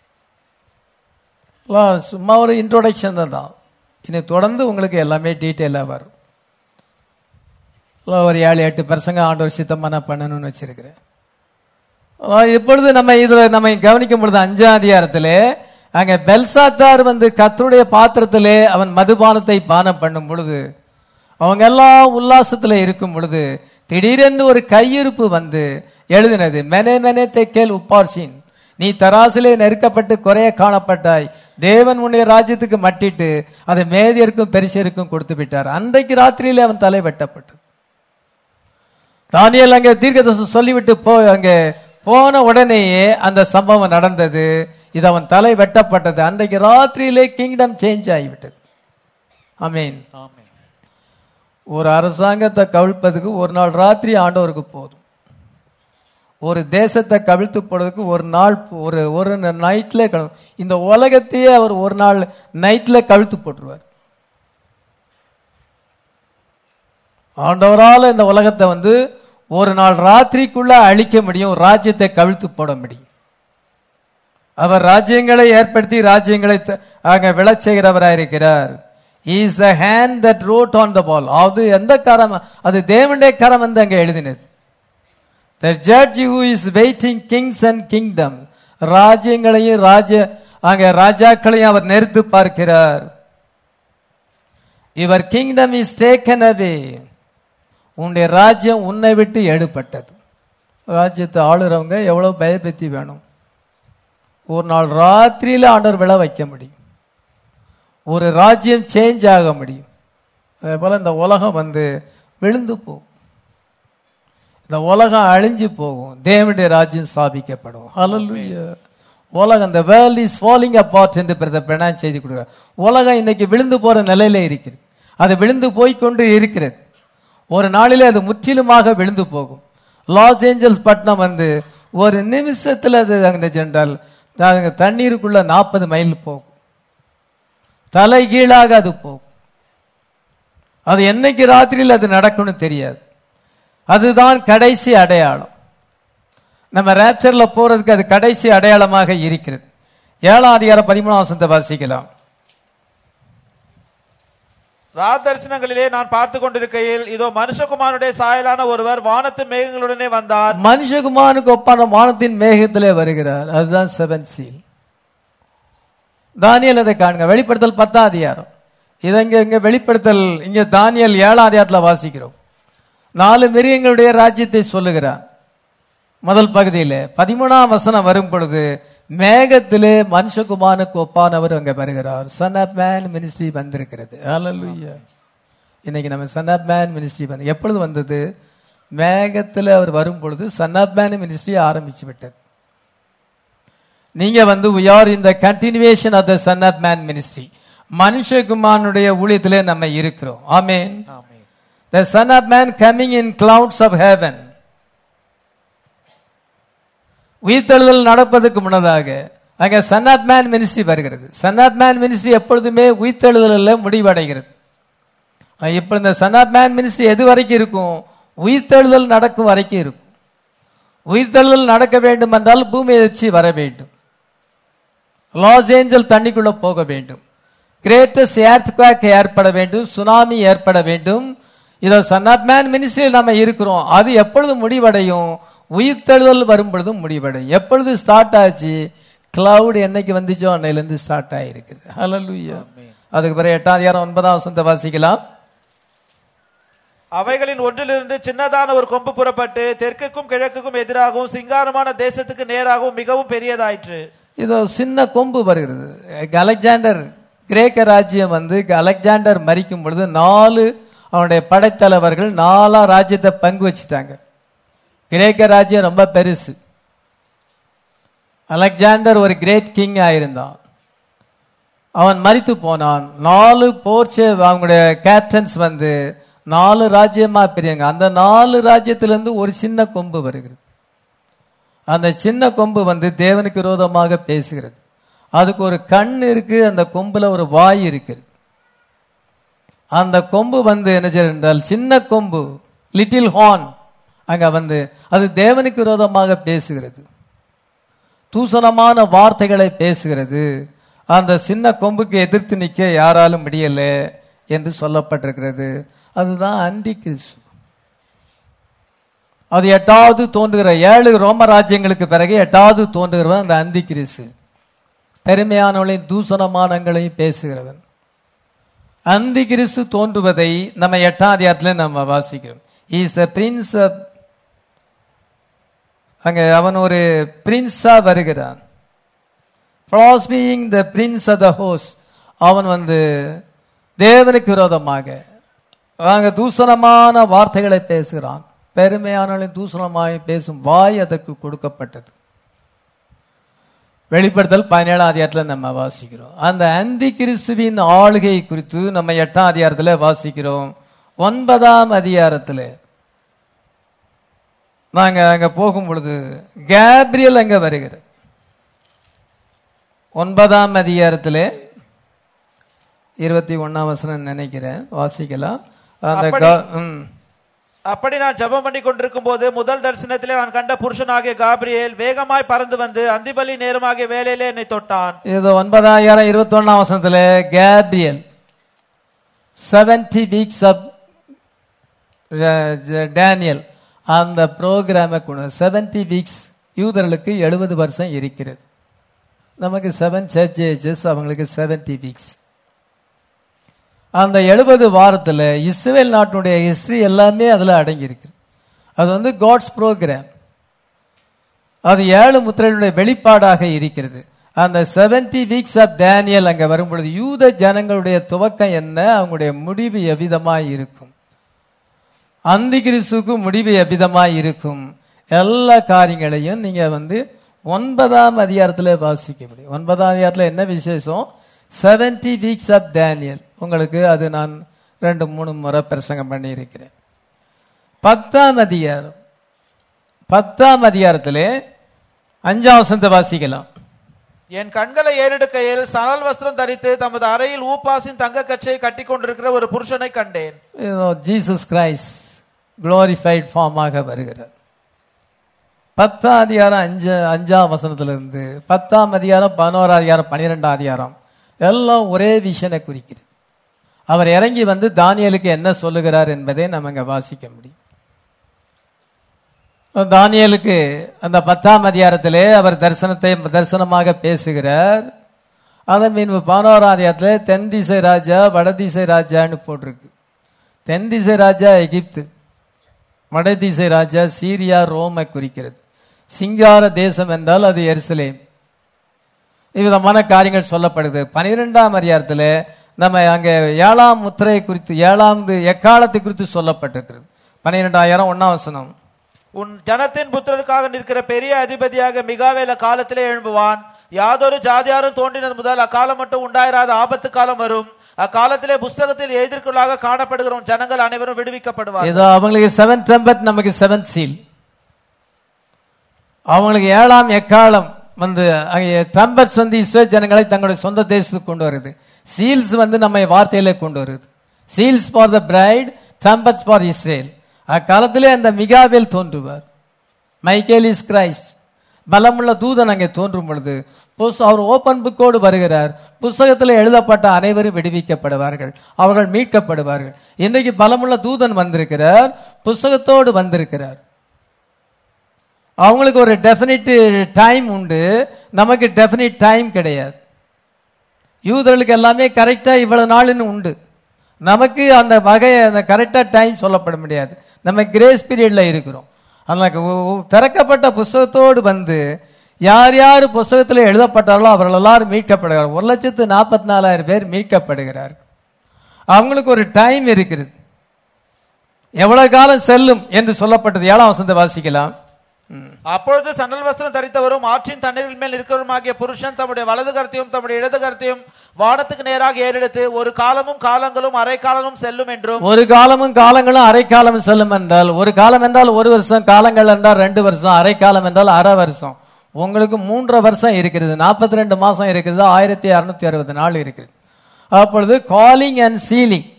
எல்லாம் சும்மா ஒரு இன்ட்ரோடக்ஷன் தான் இனி தொடர்ந்து உங்களுக்கு எல்லாமே டீட்டெயிலாக வரும் எல்லாம் ஒரு ஏழு எட்டு பர்சங்க ஆண்டவர் சித்தமா நான் பண்ணணும்னு வச்சிருக்கிறேன் ஆஹ் இப்பொழுது நம்ம இதுல நம்ம கவனிக்கும் பொழுது அஞ்சாம் அதிகாரத்திலே அங்க பெல்சாத்தார் வந்து கர்த்தருடைய பாத்திரத்திலே அவன் மதுபானத்தை பானம் பண்ணும் பொழுது அவங்க எல்லாம் உல்லாசத்துல இருக்கும் பொழுது திடீரென்று ஒரு கையிருப்பு வந்து எழுதினது மெனே மெனே தெக்கேல் உப்பார்சின் நீ தராசிலே நெருக்கப்பட்டு குறைய காணப்பட்டாய் தேவன் உன்னுடைய ராஜ்யத்துக்கு மட்டிட்டு அதை மேதியருக்கும் பெரிசியருக்கும் கொடுத்து விட்டார் அன்றைக்கு ராத்திரியிலே அவன் தலை வெட்டப்பட்டது தானியல் அங்கே தீர்க்கதரிசனம் சொல்லிவிட்டு போ அங்கே போன உடனேயே அந்த சம்பவம் நடந்தது இது அவன் தலை வெட்டப்பட்டது அன்றைக்கு ராத்திரியிலே கிங்டம் சேஞ்ச் ஆகிவிட்டது ஆமீன் ஒரு அரசாங்கத்தை கவிழ்ப்பதுக்கு ஒரு நாள் ராத்திரி ஆண்டவருக்கு போதும் ஒரு தேசத்தை கவிழ்த்து போடுறதுக்கு ஒரு நாள் ஒரு ஒரு நைட்ல இந்த உலகத்தையே அவர் ஒரு நாள் நைட்ல கவிழ்த்து போட்டுருவார் ஆண்டவரால் இந்த உலகத்தை வந்து ஒரு நாள் ராத்திரிக்குள்ள அழிக்க முடியும் ராஜ்யத்தை கவிழ்த்து போட முடியும் அவர் ராஜ்யங்களை ஏற்படுத்தி ராஜ்யங்களை த- அங்க விழச் செய்கிறவராக இருக்கிறார் is the hand that wrote on the wall அது எந்த கரம் அது தேவனுடைய கரம் வந்து அங்க எழுதினது the judge who is waiting kings and kingdom ராஜ்யங்களையும் ராஜ அங்க ராஜாக்களையும் அவர் நிறுத்து பார்க்கிறார் இவர் கிங்டம் இஸ் டேக்கன் அவே உன்னுடைய ராஜ்யம் உன்னை விட்டு எடுப்பட்டது ராஜ்யத்தை ஆளுறவங்க எவ்வளவு பயபக்தி வேணும் ஒரு நாள் ராத்திரியில ஆண்டவர் விழ வைக்க முடியும் ஒரு ராஜ்யம் சேஞ்ச் ஆக முடியும் அதே போல இந்த உலகம் வந்து விழுந்து போகும் இந்த உலகம் அழிஞ்சு போகும் தேவனுடைய ராஜ்யம் ஸ்தாபிக்கப்படும் ஹalleluya உலகம் இந்த வேர்ல்ட் இஸ் ஃபாலிங் அப்பார்ட் என்று பிரதர் பிரணான் செய்தி கொடுக்கிறார் உலகம் இன்னைக்கு விழுந்து போற நிலையில இருக்கிறது அது விழுந்து போய்க்கொண்டு இருக்கிறது ஒரு நாளிலே அது முற்றிலுமாக விழுந்து போகும் லாஸ் ஏஞ்சல்ஸ் பட்டணம் வந்து ஒரு நிமிஷத்துல அது அங்க சென்றால் அங்க தண்ணீருக்குள்ள நாற்பது மைல் போகும் தலை கீழாக அது போகும் அது என்னைக்கு ராத்திரியில் அது நடக்கும்னு தெரியாது அதுதான் கடைசி அடையாளம் நம்ம ரேப்சர்ல போறதுக்கு அது கடைசி அடையாளமாக இருக்கிறது ஏழாம் அதிகாரம் பதிமூணாம் வசனத்தை வாசிக்கலாம் ராத்தரிசனங்களிலே நான் பார்த்து கொண்டிருக்கையில் இதோ மனுஷகுமாரனுடைய சாயலான ஒருவர் வானத்து மேகங்களுடனே வந்தார் மனுஷகுமானுக்கு ஒப்பான வானத்தின் மேகத்திலே வருகிறார் அதுதான் செவன் சீல் தானியல் அதை காணுங்க வெளிப்படுத்தல் பத்தாம் அதிகாரம் இதை இங்க இங்க வெளிப்படுத்தல் இங்க தானியல் ஏழாம் அதிகாரத்துல வாசிக்கிறோம் நாலு மிருகங்களுடைய ராஜ்யத்தை சொல்லுகிறார் முதல் பகுதியில பதிமூணாம் வசனம் வரும் பொழுது மேகத்திலே மனுஷகுமாரனுக்கு ஒப்பானவர் அங்க வருகிறார் சன் ஆப் மேன் மினிஸ்ட்ரி வந்திருக்கிறது ஹalleluya இன்னைக்கு நம்ம சன் ஆப் மேன் மினிஸ்ட்ரி வந்து எப்பொழுது வந்தது மேகத்தில் அவர் வரும் பொழுது சன் ஆப் மேன் மினிஸ்ட்ரி ஆரம்பிச்சு விட்டது நீங்க வந்து we are in the continuation of the son of man ministry மனுஷகுமாரனுடைய ஊழியத்திலே நம்ம இருக்கிறோம் ஆமென் ஆமென். the son of man coming in clouds of heaven உயிர்த்தெழுதல் நடப்பதற்கு முன்னதாக அங்க சன் ஆப் மேன் மினிஸ்ட்ரி வருகிறது சன் ஆப் மேன் மினிஸ்ட்ரி எப்பொழுதுமே உயிர்த்தெழுதலில் முடிவடைகிறது அஹ் இப்ப இந்த சன் ஆப் மேன் மினிஸ்ட்ரி எது வரைக்கும் இருக்கும் உயிர்த்தெழுதல் நடக்கும் வரைக்கும் இருக்கும் உயிர்த்தெழுதல் நடக்க வேண்டும் என்றால் பூமி எதிர்ச்சி வர வேண்டும் லாஸ் ஏஞ்சல் தண்ணிக்குள்ள போக வேண்டும் கிரேட்டஸ்ட் ஏர்த்குவாக் ஏற்பட வேண்டும் சுனாமி ஏற்பட வேண்டும் இதோ சன் ஆப் மேன் மினிஸ்ட்ரியில் நம்ம இருக்கிறோம் அது எப்பொழுது முடிவடையும் உயிர்த்தெழுதல் வரும் பொழுதும் முடிவடையும் எப்பொழுது ஸ்டார்ட் ஆச்சு கிளவுட் என்னைக்கு வந்துச்சோ அன்னையிலிருந்து ஸ்டார்ட் ஆயிருக்குது ஹalleluya அதுக்கு பிறகு எட்டாம் அதிகாரம் ஒன்பதாம் வசனத்தை வாசிக்கலாம் அவைகளின் ஒன்றிலிருந்து சின்னதான ஒரு கொம்பு புறப்பட்டு தெற்குக்கும் கிழக்குக்கும் எதிராகவும் சிங்காரமான தேசத்துக்கு நேராகவும் மிகவும் பெரியதாயிற்று இதோ சின்ன கொம்பு வருகிறது அலெக்சாண்டர் கிரேக்க ராஜ்யம் வந்து அலெக்சாண்டர் மரிக்கும் பொழுது நாலு அவனுடைய படைத்தலைவர்கள் நாலா ராஜ்யத்தை பங்கு வச்சுட்டாங்க கிரேக்க ராஜ்யம் ரொம்ப பெருசு அலெக்சாண்டர் ஒரு கிரேட் கிங் ஆயிருந்தான் அவன் மரித்து போனான் நாலு போர்ச்சே அவங்களுடைய கேப்டன்ஸ் வந்து நாலு ராஜ்யமா பிரியாங்க அந்த நாலு ராஜ்யத்திலிருந்து ஒரு சின்ன கொம்பு வருகிறது அந்த சின்ன கொம்பு வந்து தேவனுக்கு விரோதமாக பேசுகிறது அதுக்கு ஒரு கண் இருக்கு அந்த கொம்புல ஒரு வாய் இருக்குது அந்த கொம்பு வந்து என்ன செய்யுது என்றால் சின்ன கொம்பு லிட்டில் ஹார்ன் அங்க வந்து அது தேவனுக்கு விரோதமாக பேசுகிறது தூசணமான வார்த்தைகளை பேசுகிறது அந்த சின்ன கொம்புக்கு எதிர்த்து நிற்க யாராலும் முடியல என்று சொல்லப்பட்டிருக்கிறது அதுதான் அண்டி கிறிஸ்து அது எட்டாவது தோன்றுகிற ஏழு ரோம ராஜ்யங்களுக்கு பிறகு எட்டாவது தோன்றுகிறவன் அந்த அந்தி கிறிஸ்து பெருமையானவளையும் தூசணமானங்களையும் பேசுகிறவன் அந்தி கிறிஸ்து தோன்றுவதை நம்ம எட்டாம் அதிகாரத்துல நம்ம வாசிக்கிறோம் இஸ் த பிரின்ஸ் அங்க அவன் ஒரு பிரின்ஸா வருகிறான் being the prince of the host அவன் வந்து தேவனுக்கு விரோதமாக அங்க தூசணமான வார்த்தைகளை பேசுகிறான் பெருமையானாலும் தூசணமாய் பேசும் வாய் அதற்கு கொடுக்கப்பட்டது வெளிப்படுத்தல் பதினேழாம் அதிகாரத்தில் நம்ம வாசிக்கிறோம் அந்த அந்தி கிறிஸ்துவின் ஆளுகை குறித்து நம்ம எட்டாம் அதிகாரத்தில் வாசிக்கிறோம் ஒன்பதாம் அதிகாரத்தில் நாங்க அங்க போகும் பொழுது கேப்ரியல் அங்க வருகிறது ஒன்பதாம் அதிகாரத்திலே இருபத்தி ஒன்னாம் வசனம் நினைக்கிறேன் வாசிக்கலாம் அந்த கா- ம். அப்படி நான் ஜெபம் பண்ணி கொண்டிருக்கும் போது முதல் தரிசனத்திலே நான் கண்ட புருஷனாகிய காபிரியேல் வேகமாய் பறந்து வந்து அந்திபலி நேரமாகிய வேலையிலே என்னை தொட்டான் இது ஒன்பதாயிரம் இருபத்தி ஒன்னாம் வசனத்துல Gabriel seventy weeks of Daniel அந்த ப்ரோக்ராமை கொண்டு செவன்டி வீக்ஸ் யூதர்களுக்கு எழுபது வருஷம் இருக்கிறது நமக்கு செவன் சர்ச் ஏஜஸ் அவங்களுக்கு செவன்டி வீக்ஸ் அந்த எழுபது வாரத்துல இஸ்ரேல் நாட்டினுடைய ஹிஸ்டரி எல்லாமே அதுல அடங்கி இருக்கு அது வந்து காட்ஸ் ப்ரோக்ராம் அது ஏழு முத்திரைகளுடைய வெளிப்பாடாக இருக்கிறது அந்த 70 வீக்ஸ் ஆஃப் டேனியல் அங்க வரும்பொழுது யூத ஜனங்களுடைய துவக்கம் என்ன அவங்களுடைய முடிவு எவ்விதமாய் இருக்கும் அந்தி கிறிஸ்துக்கு முடிவு எவ்விதமாய் இருக்கும் எல்லா காரியங்களையும் நீங்க வந்து ஒன்பதாம் அதிகாரத்துல வாசிக்க முடியும் ஒன்பதாம் அதிகாரத்துல என்ன விசேஷம் 70 வீக்ஸ் ஆஃப் டேனியல் உங்களுக்கு அது நான் ரெண்டு மூணு முறை பிரசங்கம் பண்ணி இருக்கிறேன் பத்தாம் அதிகாரம் பத்தாம் அதிகாரத்திலே அஞ்சாம் வசனத்தை வாசிக்கலாம் என் கண்களை ஏறெடுக்கையில் சணல் வஸ்திரம் தரித்து தமது அறையில் ஊப்பாசின் தங்க கச்சையை கட்டி கொண்டிருக்கிற ஒரு புருஷனை கண்டேன் இதோ ஜீசஸ் கிரைஸ்ட் குளோரிஃபைட் ஃபார்மாக வருகிறார் பத்தாம் அதிகாரம் அஞ்சு அஞ்சாம் வசனத்திலிருந்து பத்தாம் அதிகாரம் பதினோராம் அதிகாரம் பன்னிரெண்டாம் அதிகாரம் எல்லாம் ஒரே விஷயனை குறிக்கிறது அவர் இறங்கி வந்து தானியலுக்கு என்ன சொல்லுகிறார் என்பதை நம்ம இங்க வாசிக்க முடியும் தானியலுக்கு அந்த பத்தாம் அதிகாரத்திலே அவர் தரிசனத்தை தரிசனமாக பேசுகிறார் அதன் பின்பு பதினோராம் அதிகாரத்திலே தென் திசை ராஜா வடதிசை ராஜான்னு போட்டிருக்கு தென் திசை ராஜா எகிப்து வடதிசை ராஜா சீரியா ரோமை குறிக்கிறது சிங்கார தேசம் என்றால் அது எருசலேம் விதமான காரியங்கள் சொல்லப்படுது பனிரெண்டாம் அதிகாரத்துல நம்ம அங்க ஏழாம் முத்திரை குறித்து ஏழாவது எக்காலத்தை குறித்து சொல்லப்பட்டிருக்கிறது பனிரெண்டாயிரம் ஒன்னாம் வசனம் உன் ஜனத்தின் புத்திரருக்காக நிற்கிற பெரிய அதிபதியாக மிகாவேல காலத்திலே எழும்புவான் யாதொரு ஜாதியாரும் தோன்றினது முதல் அக்காலம் மட்டும் உண்டாயிராத ஆபத்து காலம் வரும் அக்காலத்திலே புஸ்தகத்தில் எழுதிற்குள்ளாக காணப்படுகிற உன் ஜனங்கள் அனைவரும் விடுவிக்கப்படுவார் ஏதோ அவங்களுக்கு செவன் ட்ரம்பட் நமக்கு செவன் சீல் அவங்களுக்கு ஏழாம் எக்காலம் வந்து ட்ரம்பட்ஸ் வந்து இஸ்ரேல் ஜனங்களை தங்களுடைய சொந்த தேசத்துக்கு கொண்டு வருது சீல்ஸ் வந்து நம்மை வார்த்தையில கொண்டு வருது seals for the bride trumpets for Israel அக்காலத்திலே அந்த மிகாவேல் தோன்றுவார் மைக்கேல் இஸ் கிரைஸ்ட் பலமுள்ள தூதன் அங்கே தோன்றும் பொழுது புஸ்- அவர் ஓபன் புக்கோடு வருகிறார் புஸ்தகத்தில் எழுதப்பட்ட அனைவரும் விடுவிக்கப்படுவார்கள் அவர்கள் மீட்கப்படுவார்கள் இன்றைக்கு பலமுள்ள தூதன் வந்திருக்கிறார் புஸ்தகத்தோடு வந்திருக்கிறார் அவங்களுக்கு ஒரு டெஃபினிட் டைம் உண்டு நமக்கு டெஃபினிட் டைம் கிடையாது யூதர்களுக்கு எல்லாமே கரெக்டா இவ்வளவு நாள்னு உண்டு நமக்கு அந்த வகை அந்த கரெக்டா டைம் சொல்லப்பட முடியாது நம்ம கிரேஸ் பீரியட்ல இருக்கிறோம் அதனால ஒ- ஒ- திறக்கப்பட்ட புஸ்தகத்தோடு வந்து யார் யார் புஸ்தகத்தில் எழுதப்பட்டார்களோ அவர்கள் எல்லாரும் மீட்கப்படுகிறார் ஒரு லட்சத்து நாற்பத்தி நாலாயிரம் பேர் மீட்கப்படுகிறார் அவங்களுக்கு ஒரு டைம் இருக்கிறது எவ்வளவு காலம் செல்லும் என்று சொல்லப்பட்டது ஏழாம் வசனத்தை வாசிக்கலாம் ம். அப்பொழுது சணல் வஸ்திரம் தரித்தவரும் ஆற்றின் தண்ணீரின் மேல் இருக்கிறவருமாகிய புருஷன் தம்முடைய வலது கரத்தையும் தம்முடைய இடது கரத்தையும் வானத்துக்கு நேராக ஏறெடுத்து ஒரு காலமும் காலங்களும் அரை காலமும் செல்லும் என்றும் ஒரு காலமும் காலங்களும் அரை காலம் செல்லும் என்றால் ஒரு காலம் என்றால் ஒரு வருஷம் காலங்கள் என்றால் ரெண்டு வருஷம் அரை காலம் என்றால் அரை வருஷம் உங்களுக்கு மூன்றரை வருஷம் இருக்கிறது நாற்பத்தி ரெண்டு மாசம் இருக்கிறது ஆயிரத்தி அறுநூத்தி அறுபது நாள் இருக்கிறது அப்பொழுது காலிங் அண்ட் சீலிங்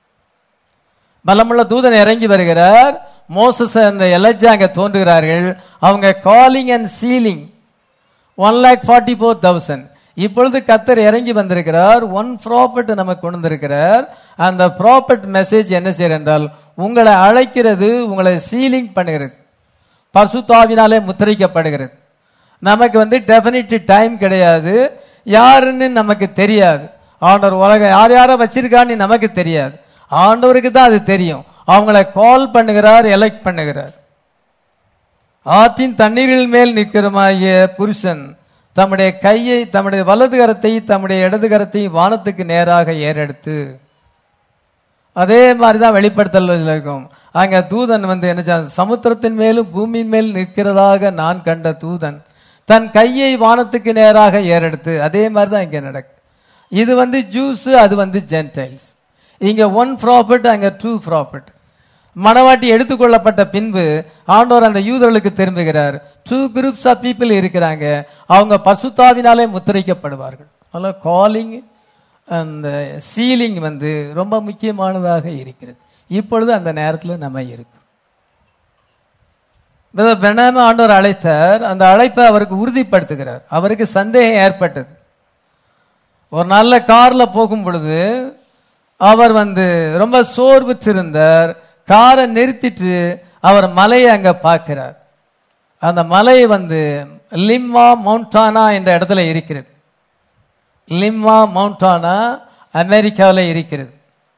பலமுள்ள தூதன் இறங்கி வருகிறார் மோசஸ் என்ற எலஜா அங்க தோன்றுகிறார்கள் அவங்க calling and sealing one lakh forty four thousand இப்பொழுது கத்தர் இறங்கி வந்திருக்கிறார் ஒன் ப்ராஃபிட் நமக்கு கொண்டு வந்திருக்கிறார் அந்த ப்ராஃபிட் மெசேஜ் என்ன செய்யற என்றால் உங்களை அழைக்கிறது உங்களை சீலிங் பண்ணுகிறது பசுத்தாவினாலே முத்திரிக்கப்படுகிறது நமக்கு வந்து டெஃபினிட் டைம் கிடையாது யாருன்னு நமக்கு தெரியாது ஆண்டவர் உலகம் யார் யாரை வச்சிருக்கான்னு நமக்கு தெரியாது ஆண்டவருக்கு தான் அது தெரியும் அவங்கள கால் பண்ணுகிறார் எலெக்ட் பண்ணுகிறார் ஆற்றின் தண்ணீரில் மேல் நிற்கிறமாகிய புருஷன் தம்முடைய கையை தம்முடைய வலது கரத்தை தம்முடைய இடது கரத்தை வானத்துக்கு நேராக ஏறெடுத்து அதே மாதிரி தான் வெளிப்படுத்தல் இருக்கும் அங்க தூதன் வந்து என்ன செய்றான்? சமுத்திரத்தின் மேலும் பூமியின் மேல் நிற்கிறதாக நான் கண்ட தூதன் தன் கையை வானத்துக்கு நேராக ஏறெடுத்து அதே மாதிரி தான் இங்க நடக்கு இது வந்து ஜூஸ் அது வந்து ஜென்டைல்ஸ் இங்க ஒன் ப்ராஃபிட் அங்க டூ ப்ராஃபிட் மணவாட்டி எடுத்துக்கொள்ளப்பட்ட பின்பு ஆண்டவர் அந்த யூதர்களுக்கு திரும்புகிறார் டூ குரூப்ஸ் ஆஃப் பீப்புள் இருக்கிறாங்க அவங்க பசுத்தாவினாலே முத்திரைக்கப்படுவார்கள் அதனால காலிங் அந்த சீலிங் வந்து ரொம்ப முக்கியமானதாக இருக்கிறது இப்பொழுது அந்த நேரத்தில் நம்ம இருக்கு பெனாம ஆண்டவர் அழைத்தார் அந்த அழைப்பை அவருக்கு உறுதிப்படுத்துகிறார் அவருக்கு சந்தேகம் ஏற்பட்டது ஒரு நல்ல கார்ல போகும் பொழுது அவர் வந்து ரொம்ப சோர்வுற்றிருந்தார் காரை நிறுத்திட்டு அவர் மலையை அங்க பார்க்கிறார் அந்த மலை வந்து லிம்மா மவுண்டானா என்ற இடத்துல இருக்கிறது லிம்மா மவுண்டானா அமெரிக்காவில் இருக்கிறது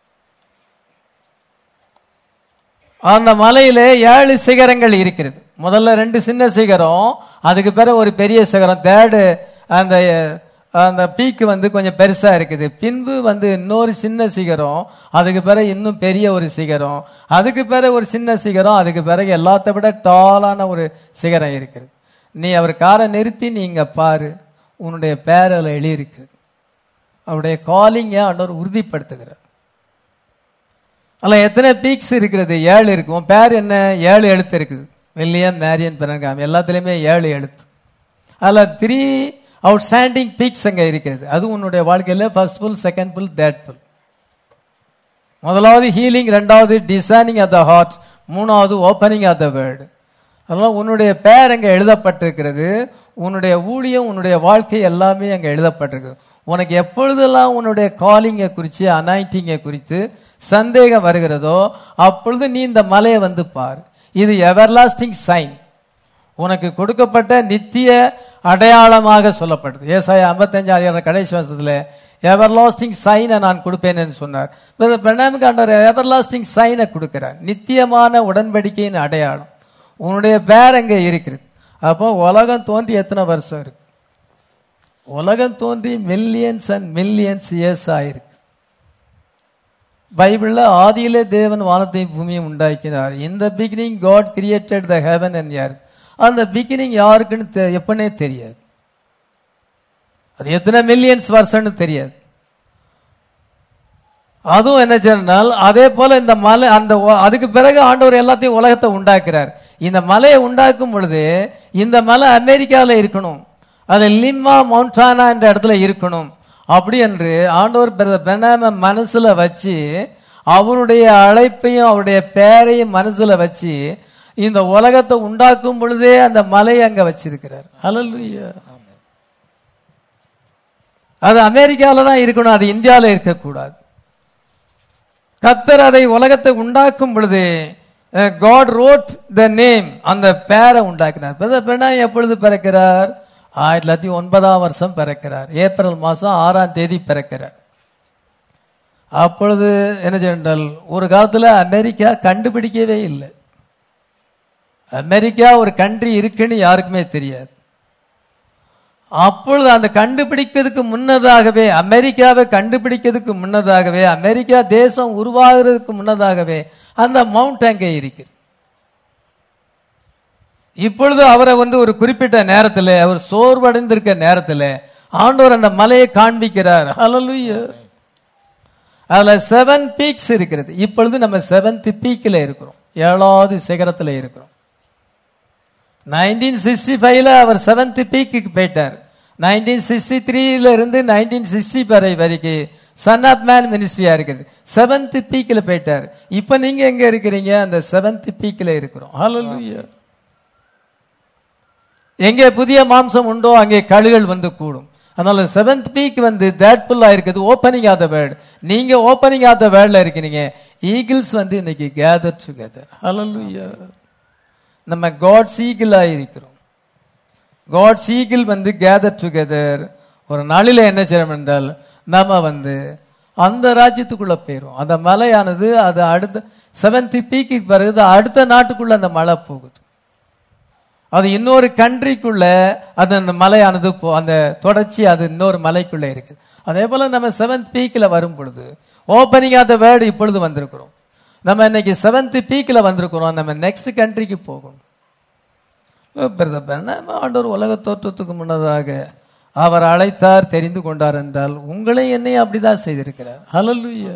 அந்த மலையில ஏழு சிகரங்கள் இருக்கிறது முதல்ல ரெண்டு சின்ன சிகரம் அதுக்கு பிறகு ஒரு பெரிய சிகரம் தேர்டு அந்த அந்த பீக்கு வந்து கொஞ்சம் பெருசா இருக்குது பின்பு வந்து இன்னொரு சின்ன சிகரம் அதுக்கு பிறகு இன்னும் பெரிய ஒரு சிகரம் அதுக்கு பிறகு ஒரு சின்ன சிகரம் அதுக்கு பிறகு எல்லாத்த விட டாலான ஒரு சிகரம் இருக்குது நீ அவர் காரை நிறுத்தி நீங்க பாரு உன்னுடைய பேர் அதில் எழுதியிருக்குது அவருடைய காலிங்கை ஆண்டவர் உறுதிப்படுத்துகிறார் அல்ல எத்தனை பீக்ஸ் இருக்கிறது ஏழு இருக்கு உன் பேர் என்ன ஏழு எழுத்து இருக்குது வில்லியம் மேரியன் பிறங்காம் எல்லாத்துலேயுமே ஏழு எழுத்து அதில் த்ரீ அவுட் ஸ்டாண்டிங் பீக்ஸ் அங்கே இருக்கிறது அது உன்னுடைய வாழ்க்கையில் first pull second pull third pull முதலாவது ஹீலிங் ரெண்டாவது டிசைனிங் ஆஃப் த ஹார்ட் மூணாவது ஓப்பனிங் ஆஃப் த வேர்டு அதெல்லாம் உன்னுடைய பேர் அங்கே எழுதப்பட்டிருக்கிறது உன்னுடைய ஊழியம் உன்னுடைய வாழ்க்கை எல்லாமே அங்கே எழுதப்பட்டிருக்கு உனக்கு எப்பொழுதெல்லாம் உன்னுடைய காலிங்கை குறித்து அனாயிட்டிங்கை குறித்து சந்தேகம் வருகிறதோ அப்பொழுது நீ இந்த மலையை வந்து பார் இது எவர்லாஸ்டிங் சைன் உனக்கு கொடுக்கப்பட்ட நித்திய அடையாளமாக சொல்லப்பட்டது ஏசாய ஐம்பத்தஞ்சு அதிகார கடைசி வருஷத்துல எவர்லாஸ்டிங் சைனை நான் கொடுப்பேன்னு சொன்னார் பிரணாமுக்கு ஆண்டவர் எவர்லாஸ்டிங் சைனை கொடுக்கிறார் நித்தியமான உடன்படிக்கையின் அடையாளம் உன்னுடைய பேர் அங்கே இருக்கிறது அப்போ உலகம் தோன்றி எத்தனை வருஷம் இருக்கு உலகம் தோன்றி மில்லியன்ஸ் அண்ட் மில்லியன்ஸ் இயர்ஸ் ஆயிருக்கு பைபிள்ல ஆதியிலே தேவன் வானத்தையும் பூமியும் உண்டாக்கினார் இந்த beginning God created the heaven and யார் அந்த பிகினிங் யாருக்குன்னு தெ- எப்பனே தெரியாது அது எத்தனை மில்லியன்ஸ் வருஷம்னு தெரியாது அதுவும் என்ன சொன்னால் அதே போல இந்த மலை அந்த ஒ- அதுக்கு பிறகு ஆண்டவர் எல்லாத்தையும் உலகத்தை உண்டாக்குறார் இந்த மலையை உண்டாக்கும் பொழுது இந்த மலை அமெரிக்கால இருக்கணும் அது லிம்மா மவுண்டானா என்ற இடத்துல இருக்கணும் அப்படி என்று ஆண்டவர் பிரதர் பெனாம மனசுல வச்சு அவருடைய அழைப்பையும் அவருடைய பெயரையும் மனசுல வச்சு இந்த உலகத்தை உண்டாக்கும் பொழுதே அந்த மலையை அங்க வச்சிருக்கிறார் ஹalleluya அது அமெரிக்கால தான் இருக்கணும் அது இந்தியால இருக்கக்கூடாது கத்தர் அதை உலகத்தை உண்டாக்கும் பொழுது காட் ரோட் த நேம் அந்த பேரை உண்டாக்கினார் பிரதர் பிரணாய் எப்பொழுது பிறக்கிறார் ஆயிரத்தி தொள்ளாயிரத்தி ஒன்பதாம் வருஷம் பிறக்கிறார் ஏப்ரல் மாசம் ஆறாம் தேதி பிறக்கிறார் அப்பொழுது என்ன சொன்னால் ஒரு காலத்துல அமெரிக்கா கண்டுபிடிக்கவே இல்லை அமெரிக்கா ஒரு கண்ட்ரி இருக்குன்னு யாருக்குமே தெரியாது அப்பொழுது அந்த கண்டுபிடிக்கிறதுக்கு முன்னதாகவே அமெரிக்காவை கண்டுபிடிக்கிறதுக்கு முன்னதாகவே அமெரிக்கா தேசம் உருவாகிறதுக்கு முன்னதாகவே அந்த மவுண்ட் அங்கே இருக்குது இப்பொழுது அவரை வந்து ஒரு குறிப்பிட்ட நேரத்தில் அவர் சோர்வடைந்திருக்க நேரத்தில் ஆண்டவர் அந்த மலையை காண்பிக்கிறார் ஹalleluya அதுல செவன் பீக்ஸ் இருக்கிறது இப்பொழுது நம்ம செவன்த் பீக்ல இருக்கிறோம் ஏழாவது சிகரத்துல இருக்கிறோம் நைன்டீன் சிக்ஸ்டி ஃபைவ்ல அவர் செவன்த் பீக்கு போயிட்டார் நைன்டீன் சிக்ஸ்டி த்ரீல இருந்து நைன்டீன் சிக்ஸ்டி வரை வரைக்கும் சன் ஆஃப் மேன் மினிஸ்ட்ரியா இருக்குது செவன்த் பீக்ல போயிட்டார் இப்ப நீங்க எங்க இருக்கிறீங்க அந்த செவன்த் பீக்ல இருக்கிறோம் ஹalleluya எங்கே புதிய மாம்சம் உண்டோ அங்கே கழுகள் வந்து கூடும் அதனால செவன்த் பீக் வந்து தேட்ஃபுல்லா இருக்குது ஓப்பனிங் ஆஃப் த வேர்ட் நீங்க ஓப்பனிங் ஆஃப் த வேர்ட்ல இருக்கிறீங்க ஈகிள்ஸ் வந்து இன்னைக்கு கேதர் டுகெதர் ஹalleluya நம்ம காட் சீகிளா இருக்கிறோம் காட் சீகிள் வந்து கேதர் டுகெதர் ஒரு நாளில என்ன செய்யணும் என்றால் நம்ம வந்து அந்த ராஜ்யத்துக்குள்ள போயிரும் அந்த மலையானது அது அடுத்த செவன்த் பீக்கு பிறகு அடுத்த நாட்டுக்குள்ள அந்த மலை போகுது அது இன்னொரு கண்ட்ரிக்குள்ள அது அந்த மலையானது போ அந்த தொடர்ச்சி அது இன்னொரு மலைக்குள்ள இருக்குது அதே போல நம்ம செவன்த் பீக்ல வரும் பொழுது ஓப்பனிங் ஆஃப் த வேர்டு இப்பொழுது வந்திருக்கிறோம் நம்ம இன்னைக்கு செவன்த் பீக்ல வந்திருக்கிறோம் நம்ம நெக்ஸ்ட் கண்ட்ரிக்கு போகணும் பிரதர் பெர்னாம் ஆண்டவர் உலக தோற்றத்துக்கு முன்னதாக அவர் அழைத்தார் தெரிந்து கொண்டார் என்றால் உங்களை என்னையும் அப்படிதான் செய்திருக்கிறார் ஹalleluya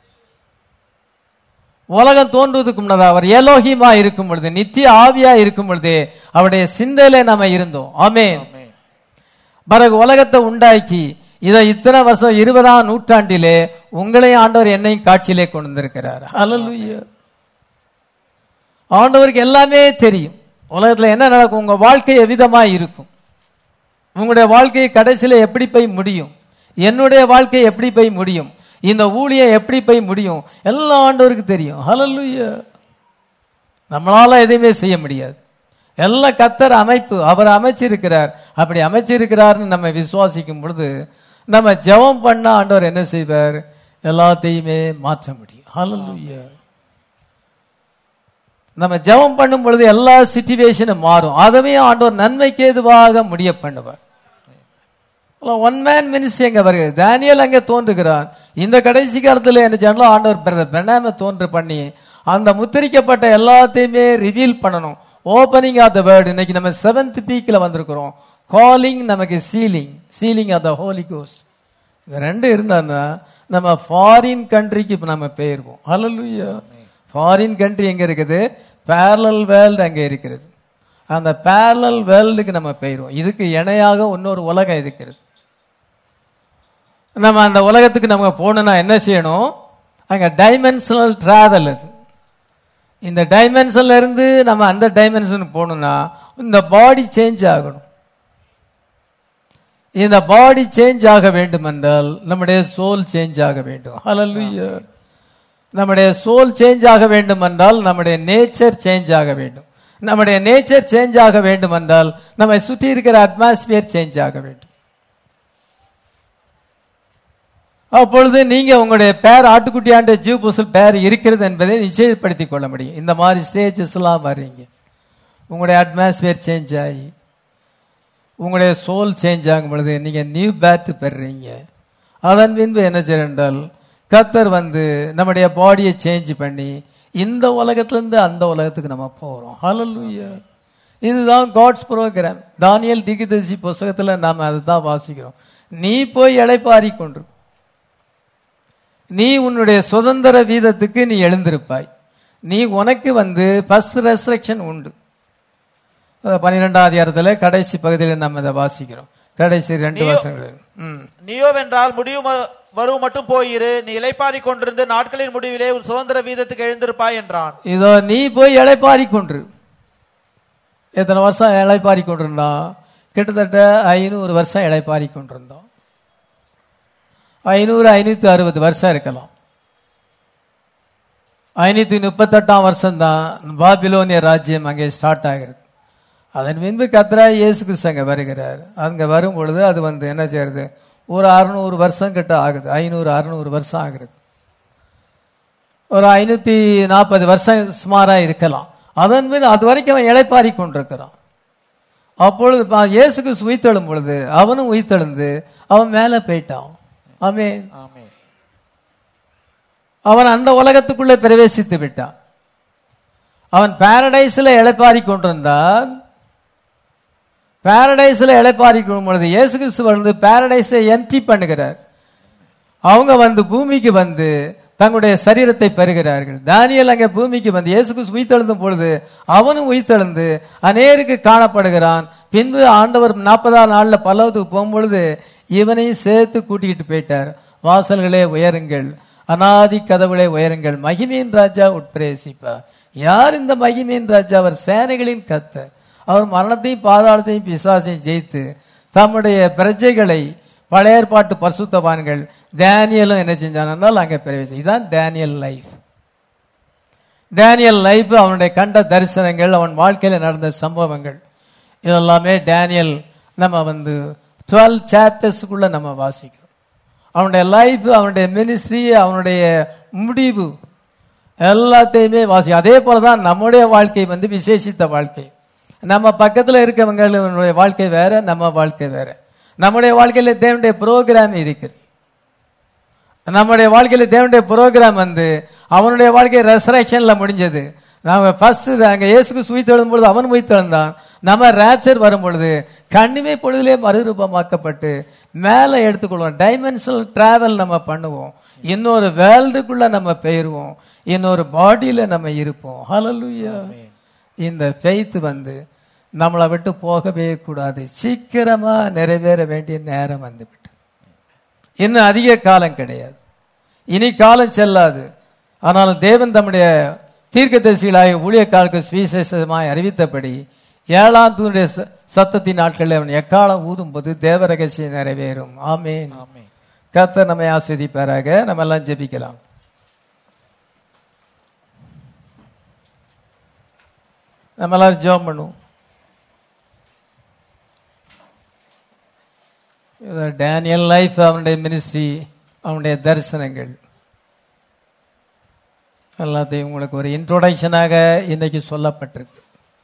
உலகம் தோன்றுவதற்கு முன்னதாக அவர் ஏலோகிமா இருக்கும் பொழுது நித்திய ஆவியா இருக்கும் பொழுது அவருடைய சிந்தையில நாம இருந்தோம் ஆமென் பிறகு உலகத்தை உண்டாக்கி இதை இத்தனை வருஷம் இருபதாம் நூற்றாண்டிலே உங்களையும் ஆண்டவர் என்னையும் காட்சியிலே கொண்டு வந்திருக்கிறார் ஹalleluya ஆண்டவருக்கு எல்லாமே தெரியும் உலகத்துல என்ன நடக்கும் உங்க வாழ்க்கை எவ்விதமா இருக்கும் உங்களுடைய வாழ்க்கை கடைசியில எப்படி போய் முடியும் என்னுடைய வாழ்க்கை எப்படி போய் முடியும் இந்த ஊழியம் எப்படி போய் முடியும் எல்லாம் ஆண்டவருக்கு தெரியும் ஹalleluya நம்மளால எதையுமே செய்ய முடியாது எல்லாம் கத்தர் அமைப்பு அவர் அமைச்சிருக்கிறார் அப்படி அமைச்சிருக்கிறார்னு நம்ம விசுவாசிக்கும் பொழுது நம்ம ஜெபம் பண்ண ஆண்டவர் என்ன செய்வார் எல்லாத்தையுமே மாற்ற முடியும் ஹalleluya நம்ம ஜெபம் பண்ணும் பொழுது எல்லா சிச்சுவேஷனும் மாறும் அதவே ஆண்டவர் நன்மைக்கு ஏதுவாக முடிய பண்ணுவார் ஒன் மேன் மினிஸ்ட்ரி அங்க வருகிறது தானியல் அங்கே தோன்றுகிறான் இந்த கடைசி காலத்துல என்ன செய்யணும் ஆண்டவர் பிரதர் பெண்ணாம தோன்று பண்ணி அந்த முத்திரிக்கப்பட்ட எல்லாத்தையுமே ரிவீல் பண்ணணும் ஓப்பனிங் ஆஃப் த வேர்டு இன்னைக்கு நம்ம செவன்த் பீக்ல வந்திருக்கிறோம் காலிங் நமக்கு sealing sealing of the Holy Ghost இது ரெண்டு இருந்தான்னா நம்ம ஃபாரின் கண்ட்ரிக்கு இப்ப நம்ம போயிருவோம் ஹalleluya ஃபாரின் கண்ட்ரி எங்க இருக்குது பேரலல் வேர்ல்டு அங்க இருக்கிறது அந்த பேரலல் வேர்ல்டுக்கு நம்ம போயிருவோம் இதுக்கு இணையாக இன்னொரு உலகம் இருக்கிறது நம்ம அந்த உலகத்துக்கு நம்ம போகணும்னா என்ன செய்யணும் அங்க டைமென்ஷனல் டிராவல் அது இந்த டைமென்ஷன்ல இருந்து நம்ம அந்த டைமென்ஷனுக்கு போகணும்னா இந்த பாடி சேஞ்ச் ஆகணும் இந்த பாடி சேஞ்ச் ஆக வேண்டும் என்றால் நம்முடைய சோல் சேஞ்ச் ஆக வேண்டும் ஹalleluya நம்முடைய சோல் சேஞ்ச் ஆக வேண்டும் என்றால் நம்முடைய நேச்சர் சேஞ்ச் ஆக வேண்டும் நம்முடைய நேச்சர் சேஞ்ச் ஆக வேண்டும் என்றால் நம்மை சுற்றி இருக்கிற அட்மாஸ்பியர் சேஞ்ச் ஆக வேண்டும் அப்பொழுது நீங்க உங்களுடைய பேர் ஆட்டுக்குட்டியாண்ட ஜீவ புசல் பேர் இருக்கிறது என்பதை நிச்சயப்படுத்திக் கொள்ள முடியும் இந்த மாதிரி ஸ்டேஜஸ் எல்லாம் வர்றீங்க உங்களுடைய அட்மாஸ்பியர் சேஞ்ச் ஆகி உங்களுடைய சோல் சேஞ்ச் ஆகும் பொழுது நீங்க நியூ பேர்த் பெறுறீங்க அதன் பின்பு என்ன செய்ய என்றால் கத்தர் வந்து நம்முடைய பாடியை சேஞ்ச் பண்ணி இந்த உலகத்திலிருந்து அந்த உலகத்துக்கு நம்ம போறோம் ஹalleluya இதுதான் காட்ஸ் ப்ரோக்ராம் தானியல் திகிதசி புஸ்தகத்துல நாம அதுதான் வாசிக்கிறோம் நீ போய் இளைப்பாரி கொண்டு நீ உன்னுடைய சுதந்திர வீதத்துக்கு நீ எழுந்திருப்பாய் நீ உனக்கு வந்து ஃபர்ஸ்ட் ரெஸ்ட்ரக்ஷன் உண்டு பன்னிரெண்டாம் அதிகாரத்துல கடைசி பகுதியில் நம்ம இதை வாசிக்கிறோம் கடைசி ரெண்டு நீயோ- வருஷங்கள் ம் நீயோவென்றால் முடிவு ம- வரும் மட்டும் போயிரு நீ இளைப்பாரி கொண்டிருந்து நாட்களின் முடிவிலே உன் சுதந்திர வீதத்துக்கு எழுந்திருப்பாய் என்றான் இதோ நீ போய் இளைப்பாரி கொன்று எத்தனை வருஷம் இளைப்பாரி கொண்டிருந்தோம் கிட்டத்தட்ட ஐநூறு வருஷம் இளைப்பாரி கொண்டிருந்தோம் ஐநூறு ஐநூத்தி அறுபது வருஷம் இருக்கலாம் ஐநூத்தி முப்பத்தெட்டாம் வருஷம் தான் பாபிலோனிய ராஜ்யம் அங்கே ஸ்டார்ட் ஆகிறது அதன் பின்பு கத்ரா இயேசு கிறிஸ்து அங்க வருகிறார் அங்க வரும் பொழுது அது வந்து என்ன செய்யறது ஒரு அறுநூறு வருஷம் கிட்ட ஆகுது ஐநூறு அறுநூறு வருஷம் ஆகுது ஒரு ஐநூத்தி நாற்பது வருஷம் சுமாரா இருக்கலாம் அதன் பின் அது வரைக்கும் அவன் இளைப்பாரி கொண்டிருக்கிறான் அப்பொழுது பா- இயேசு கிறிஸ்து உயிர்த்தெழும் பொழுது அவனும் உயிர்த்தெழுந்து அவன் மேல போயிட்டான் ஆமென் ஆமென் அவன் அந்த உலகத்துக்குள்ளே பிரவேசித்து விட்டான் அவன் பாரடைஸ்ல இளைப்பாரி கொண்டிருந்தான் பாரடைஸ்ல இளைப்பாரி கொள்ளும் பொழுது இயேசு கிறிஸ்து வந்து பாரடைஸை எம்டி பண்ணுகிறார் அவங்க வந்து பூமிக்கு வந்து தங்களுடைய சரீரத்தை பெறுகிறார்கள் தானியல் அங்கே பூமிக்கு வந்து இயேசு கிறிஸ்து உயிர்த்தெழுந்தும் பொழுது அவனும் உயிர்த்தெழுந்து அநேருக்கு காணப்படுகிறான் பின்பு ஆண்டவர் நாற்பதாம் நாள்ல பல்லவத்துக்கு போகும்பொழுது இவனையும் சேர்த்து கூட்டிக்கிட்டு போயிட்டார் வாசல்களே உயருங்கள் அனாதி கதவுகளே உயருங்கள் மகிமையின் ராஜா உட்பிரவேசிப்பார் யார் இந்த மகிமையின் ராஜா அவர் சேனைகளின் கத்தர் அவர் மரணத்தையும் பாதாளத்தையும் பிசாசையும் ஜெயித்து தம்முடைய பிரஜைகளை பழைய ஏற்பாட்டு பரிசுத்தவான்கள் டேனியலும் என்ன செஞ்சானால் அங்கே பிரவேசி இதான் டேனியல் லைஃப் டேனியல் லைஃப் அவனுடைய கண்ட தரிசனங்கள் அவன் வாழ்க்கையில நடந்த சம்பவங்கள் இதெல்லாமே டேனியல் நம்ம வந்து டுவெல் சாப்டர்ஸுக்குள்ள நம்ம வாசிக்கிறோம் அவனுடைய லைஃப் அவனுடைய மினிஸ்ட்ரி அவனுடைய முடிவு எல்லாத்தையுமே வாசி அதே போலதான் நம்முடைய வாழ்க்கை வந்து விசேஷித்த வாழ்க்கை நம்ம பக்கத்துல இருக்கவங்களுடைய வாழ்க்கை வேற நம்ம வாழ்க்கை வேற நம்முடைய வாழ்க்கையில தேவனுடைய ப்ரோக்ராம் இருக்குது நம்முடைய வாழ்க்கையில தேவனுடைய ப்ரோக்ராம் வந்து அவனுடைய வாழ்க்கை ரெசரக்ஷன்ல முடிஞ்சது நாம ஃபர்ஸ்ட் அங்க இயேசுக்கு சுயித்தெழும் பொழுது அவன் உயிர்த்தெழுந்தான் நம்ம ரேப்சர் வரும் பொழுது கண்ணிமை பொழுதிலே மறுரூபமாக்கப்பட்டு மேலே எடுத்துக்கொள்வோம் டைமென்ஷனல் டிராவல் நம்ம பண்ணுவோம் இன்னொரு வேர்ல்டுக்குள்ள நம்ம பெயருவோம் இன்னொரு பாடியில நம்ம இருப்போம் ஹalleluya இந்த ஃபெய்த் வந்து நம்மளை விட்டு போகவே கூடாது சீக்கிரமா நிறைவேற வேண்டிய நேரம் வந்துவிட்டு இன்னும் அதிக காலம் கிடையாது இனி காலம் செல்லாது ஆனாலும் தேவன் தம்முடைய தீர்க்கதரிசிகளாக ஊழியக்காலுக்கு சுவிசேஷமாய் அறிவித்தபடி ஏழாம் தூணுடைய ச- சத்தத்தின் நாட்களில் அவன் எக்காலம் ஊதும் போது தேவ ரகசியம் நிறைவேறும் ஆமேன் ஆமென் கர்த்தர் நம்மை ஆஸ்வதிப்பாராக நம்ம எல்லாம் ஜெபிக்கலாம் நம்ம எல்லாரும் ஜெபம் பண்ணுவோம் இது டேனியல் லைஃப் அவனுடைய மினிஸ்ட்ரி அவனுடைய தரிசனங்கள் எல்லாத்தையும் உங்களுக்கு ஒரு இன்ட்ரோடக்ஷனாக இன்னைக்கு சொல்லப்பட்டிருக்கு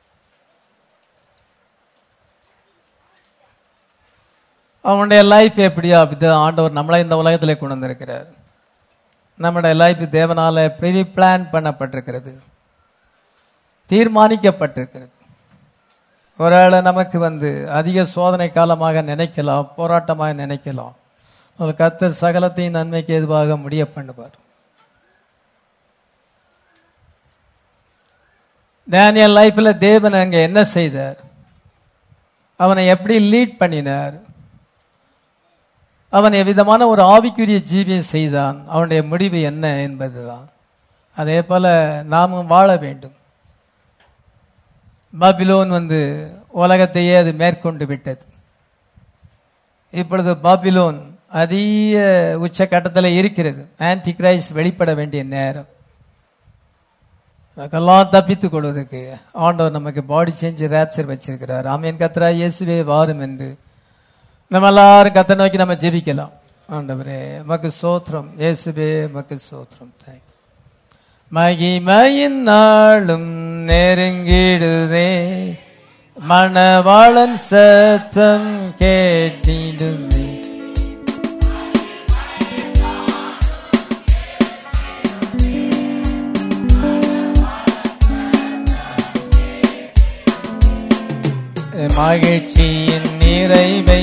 அவனுடைய லைஃப் எப்படியோ அப்படிதான் ஆண்டவர் நம்மளை இந்த உலகத்திலே கொண்டு வந்திருக்கிறார் நம்முடைய லைஃப் தேவனால ப்ரீ பிளான் பண்ணப்பட்டிருக்கிறது தீர்மானிக்கப்பட்டிருக்கிறது ஒருவேளை நமக்கு வந்து அதிக சோதனை காலமாக நினைக்கலாம் போராட்டமாக நினைக்கலாம் ஒரு கர்த்தர் சகலத்தையும் நன்மைக்கு எதுவாக முடிய பண்ணுவார் டேனியல் லைஃப்ல தேவன் அங்க என்ன செய்தார் அவனை எப்படி லீட் பண்ணினார் அவன் எவ்விதமான ஒரு ஆவிக்குரிய ஜீவியம் செய்தான் அவனுடைய முடிவு என்ன என்பதுதான் அதே போல நாமும் வாழ வேண்டும் பாபிலோன் வந்து உலகத்தையே அது மேற்கொண்டு விட்டது இப்பொழுது பாபிலோன் அதிக உச்சக்கட்டத்தில் இருக்கிறது ஆன்டி கிரைஸ்ட் வெளிப்பட வேண்டிய நேரம் அதெல்லாம் தப்பித்துக் கொள்வதற்கு ஆண்டவர் நமக்கு பாடி சேஞ்ச் ரேப்சர் வச்சிருக்கிறார் ஆமீன் கத்ரா இயேசுவே வாரும் என்று நம்ம எல்லாரும் கத்த நோக்கி நம்ம ஜெபிக்கலாம் ஆண்டவரே மக்கு சோத்திரம் இயேசுவே மக்கு சோத்திரம் தேங்க் மகிமையின் நாளும் நெருங்கிடுதே மணவாளன் சத்தம் கேட்டிடுமே மகிழ்ச்சியின் நிறைவை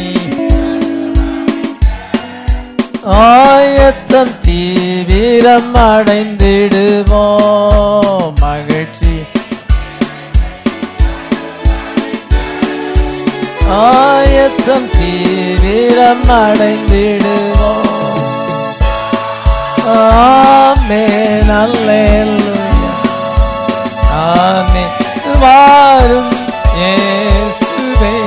ஆயத்தம் தீவிரம் அடைந்திடுவோம் மகிழ்ச்சி ஆயத்தம் தீவிரம் அடைந்திடுவோம் ஆமே நல்லேலூயா ஆமே வாரும் இயேசுவே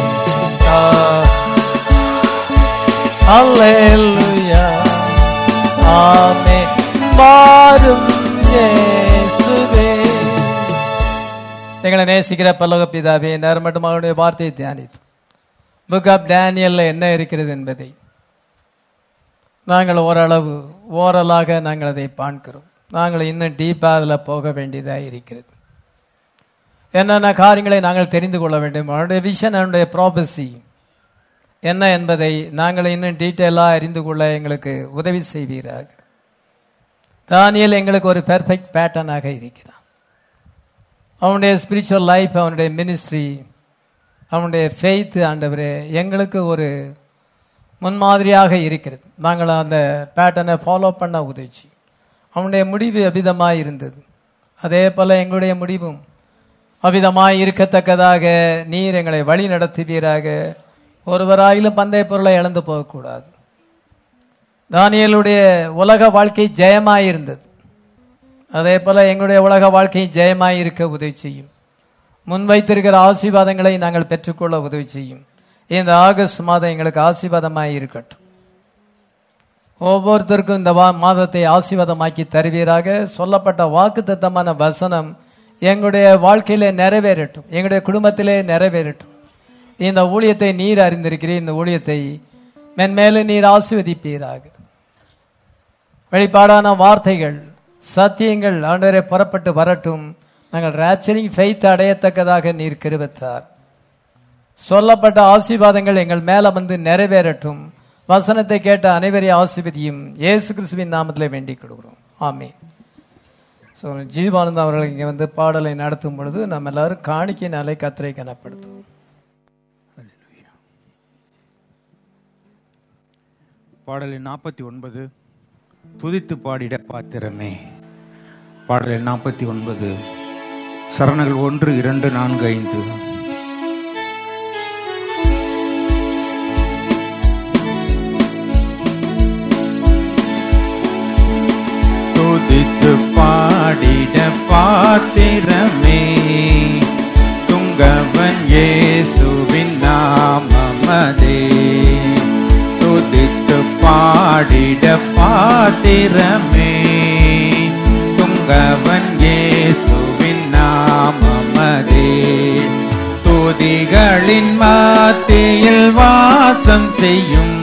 அல்லேலூயா ஆமே வாரும் இயேசுவே எங்களை நேசிக்கிற பல்லவ பிதாவே நேரம் மட்டும் அவருடைய வார்த்தையை தியானித்து புக் ஆஃப் டேனியல்ல என்ன இருக்கிறது என்பதை நாங்கள் ஓரளவு ஓரலாக நாங்கள் அதை பார்க்கிறோம் நாங்கள் இன்னும் டீப்பாக அதில் போக வேண்டியதாக இருக்கிறது என்னென்ன காரியங்களை நாங்கள் தெரிந்து கொள்ள வேண்டும் அவனுடைய விஷன் அவனுடைய ப்ராபசி என்ன என்பதை நாங்கள் இன்னும் டீட்டெயிலாக அறிந்து கொள்ள எங்களுக்கு உதவி செய்வீராக தானியல் எங்களுக்கு ஒரு பெர்ஃபெக்ட் பேட்டர்னாக இருக்கிறான் அவனுடைய ஸ்பிரிச்சுவல் லைஃப் அவனுடைய மினிஸ்ட்ரி அவனுடைய ஃபெய்த் ஆண்டவரே எங்களுக்கு ஒரு முன்மாதிரியாக இருக்கிறது நாங்கள் அந்த பேட்டர்னை ஃபாலோ பண்ண உதவிச்சு அவனுடைய முடிவு அபிதமாக இருந்தது அதே போல் எங்களுடைய முடிவும் அபிதமாய் இருக்கத்தக்கதாக நீர் எங்களை வழி நடத்துவீராக ஒருவராயிலும் பந்தய பொருளை இழந்து போகக்கூடாது தானியலுடைய உலக வாழ்க்கை ஜெயமாய் இருந்தது அதே போல எங்களுடைய உலக வாழ்க்கை ஜெயமாய் இருக்க உதவி செய்யும் முன்வைத்திருக்கிற ஆசீர்வாதங்களை நாங்கள் பெற்றுக்கொள்ள உதவி செய்யும் இந்த ஆகஸ்ட் மாதம் எங்களுக்கு ஆசீர்வாதமாய் இருக்கட்டும் ஒவ்வொருத்தருக்கும் இந்த வா- மாதத்தை ஆசீர்வாதமாக்கி தருவீராக சொல்லப்பட்ட வாக்குத்தத்தமான வசனம் எங்களுடைய வாழ்க்கையிலே நிறைவேறட்டும் எங்களுடைய குடும்பத்திலே நிறைவேறட்டும் இந்த ஊழியத்தை நீர் அறிந்திருக்கிறீர் இந்த ஊழியத்தை மென்மேலும் நீர் ஆசீர்வதிப்பீராக வெளிப்பாடான வார்த்தைகள் சத்தியங்கள் ஆண்டவரே புறப்பட்டு வரட்டும் நாங்கள் ரேப்சரிங் ஃபெய்த் அடையத்தக்கதாக நீர் கிருபத்தார் சொல்லப்பட்ட ஆசீர்வாதங்கள் எங்கள் மேல வந்து நிறைவேறட்டும் வசனத்தை கேட்ட அனைவரையும் ஆசீர்வதியும் இயேசு கிறிஸ்துவின் நாமத்தில் வேண்டிக் கொடுக்கிறோம் ஆமென் ஸோ ஜீவானந்த் அவர்கள் இங்கே வந்து பாடலை நடத்தும் பொழுது நம்ம எல்லாரும் காணிக்கையினாலே கத்தரை கனப்படுத்துவோம் பாடல் நாற்பத்தி ஒன்பது துதித்து பாடிட பாத்திரமே பாடல் நாற்பத்தி ஒன்பது சரணங்கள் ஒன்று இரண்டு நான்கு ஐந்து துதித்து பாடிட பாத்திரமே துங்கவன் இயேசுவின் நாமமதே துதித்து பாடிட பாத்திரமே துங்கவன் இயேசுவின் நாமமதே துதிகளின் மத்தியில் வாசம் செய்யும்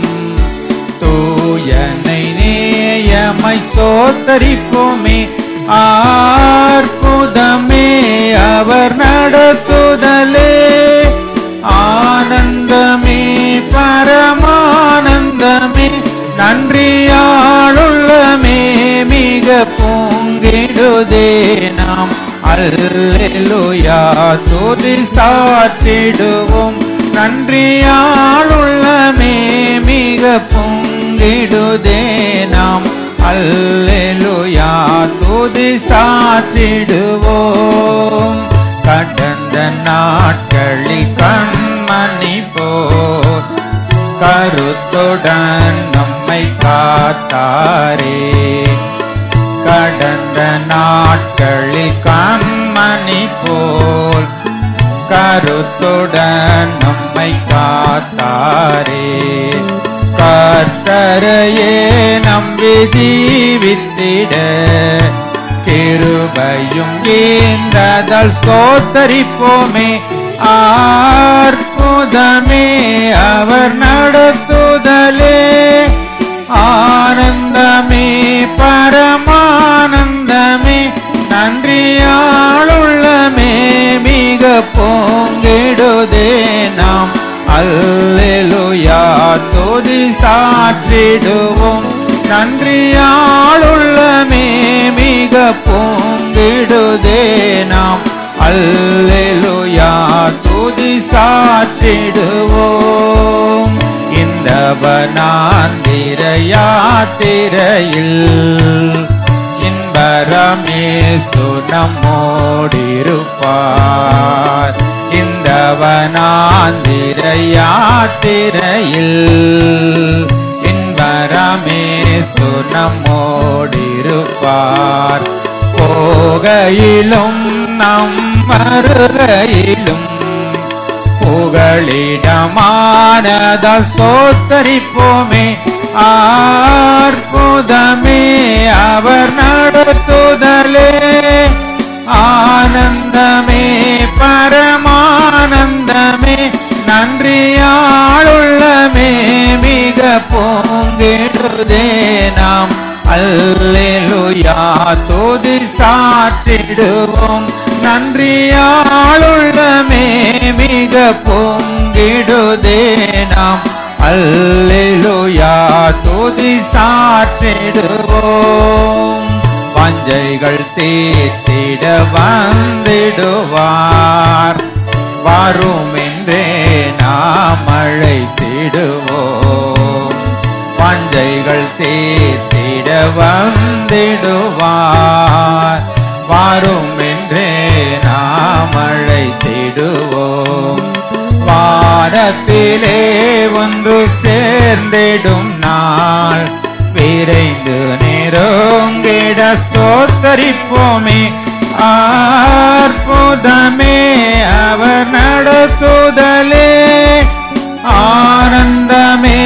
தூயனை நேயமை சோத்தரிப்போமே ஆர்ப்புதமே அவர் நடத்துதலே ஆனந்தமே பரமானந்தமே நன்றியாளுள்ளமே மிக பொங்கிடுதே நாம் அல்லேலூயா துதி சாற்றிடுவோம் நன்றியாளுள்ளமே மிக பொங்கிடுதே நாம் அல்லேலூயா துதி சாற்றிடுவோம் கடந்த நாட்களில் கண்மணி போர் கருத்துடன் நம்மை காத்தாரே கடந்த நாட்களில் கண்மணி போல் கருத்துடன் நம்மை காத்தாரே கர்த்தரையே நம்பி ஜீவித்திட கிருபையும் ஈந்ததல் சோத்தரிப்போமே அற்புதமே அவர் நடத்துதலே ஆனந்தமே பரமானந்தமே நன்றியாளுள்ளமே மிக போங்கிடு அல்லேலுயா துதி சாற்றிடுவோம் நன்றியாளுள்ளமே மிக பொங்கிடுதே நாம் அல்லேலுயா துதி சாற்றிடுவோம் இந்த வனாந்திர யாத்திரையில் இன்பரமே சுனமோடிருப்பார் இந்த வனாந்திர யாத்திரையில் இன்பரமே சுனமோடிருப்பார் போகையிலும் நம் மருகையிலும் புகழிடமானதால் சோத்தரிப்போமே அற்புதமே அவர் நடத்துதலே ஆனந்தமே பரமானந்தமே நன்றியாளுள்ளமே மிக பொங்கிடுதே நாம் அல்லேலுயா துதி சாற்றிடுவோம் நன்றியாளுள்ளமே மிக பொங்கிடுதே நாம் அல்லேலுயா துதி சாற்றிடுவோம் பஞ்சைகள் தீர்த்திட வந்திடுவார் வரும் என்றே நாம் அழைத்திடுவோம் பஞ்சைகள் தீர்த்திட வந்திடுவார் வரும் என்றே நாம் அழைத்திடுவோம் வாரத்திலே ஒன்று சேர்ந்திடும் நாள் விரைந்து நெருங்கிட ஸ்தோத்தரிப்போமே அற்புதமே அவர் நடத்துதலே ஆனந்தமே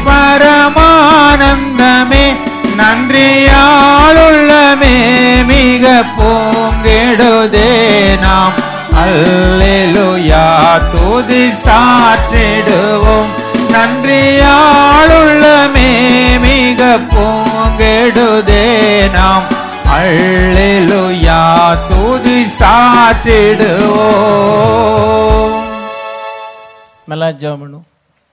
பரமானந்தமே நன்றியாளுள்ளமே மிக பூங்கிடுதே நாம் அல்லேலுயா துதி சாற்றிடுவோம் நன்றியாளுள்ளமே மிக பூங்கிடுதே நாம் அல்லேலுயா துதி சாற்றிடுவோம் மெல்லாம் ஜெபம் பண்ணும்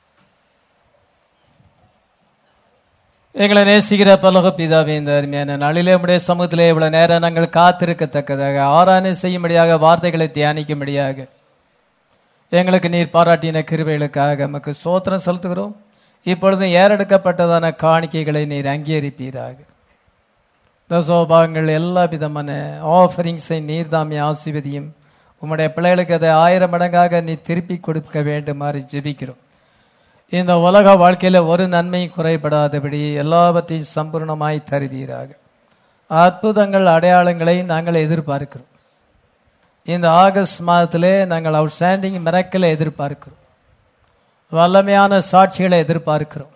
எங்களை நேசிக்கிற பலக பிதாவே இந்த அருமையான நாளிலே உடைய சமூகத்திலே இவ்வளவு நேரம் நாங்கள் காத்திருக்கத்தக்கதாக ஆராய்ச்சி செய்யும்படியாக வார்த்தைகளை தியானிக்கும்படியாக எங்களுக்கு நீர் பாராட்டின கிருபைகளுக்காக நமக்கு சோத்திரம் செலுத்துகிறோம் இப்பொழுது ஏறெடுக்கப்பட்டதான காணிக்கைகளை நீர் அங்கீகரிப்பீராக தசோபாகங்கள் எல்லா விதமான ஆஃபரிங்ஸை நீர்தாமி ஆசிர்வதியும் உம்முடைய பிள்ளைகளுக்கு அதை ஆயிரம் மடங்காக நீ திருப்பி கொடுக்க வேண்டுமாறு ஜெபிக்கிறோம் இந்த உலக வாழ்க்கையில ஒரு நன்மை குறைபடாதபடி எல்லாவற்றையும் சம்பூர்ணமாய் தருவீராக அற்புதங்கள் அடையாளங்களை நாங்கள் எதிர்பார்க்கிறோம் இந்த ஆகஸ்ட் மாதத்திலே நாங்கள் அவுட்ஸ்டாண்டிங் மிரக்கலை எதிர்பார்க்கிறோம் வல்லமையான சாட்சிகளை எதிர்பார்க்கிறோம்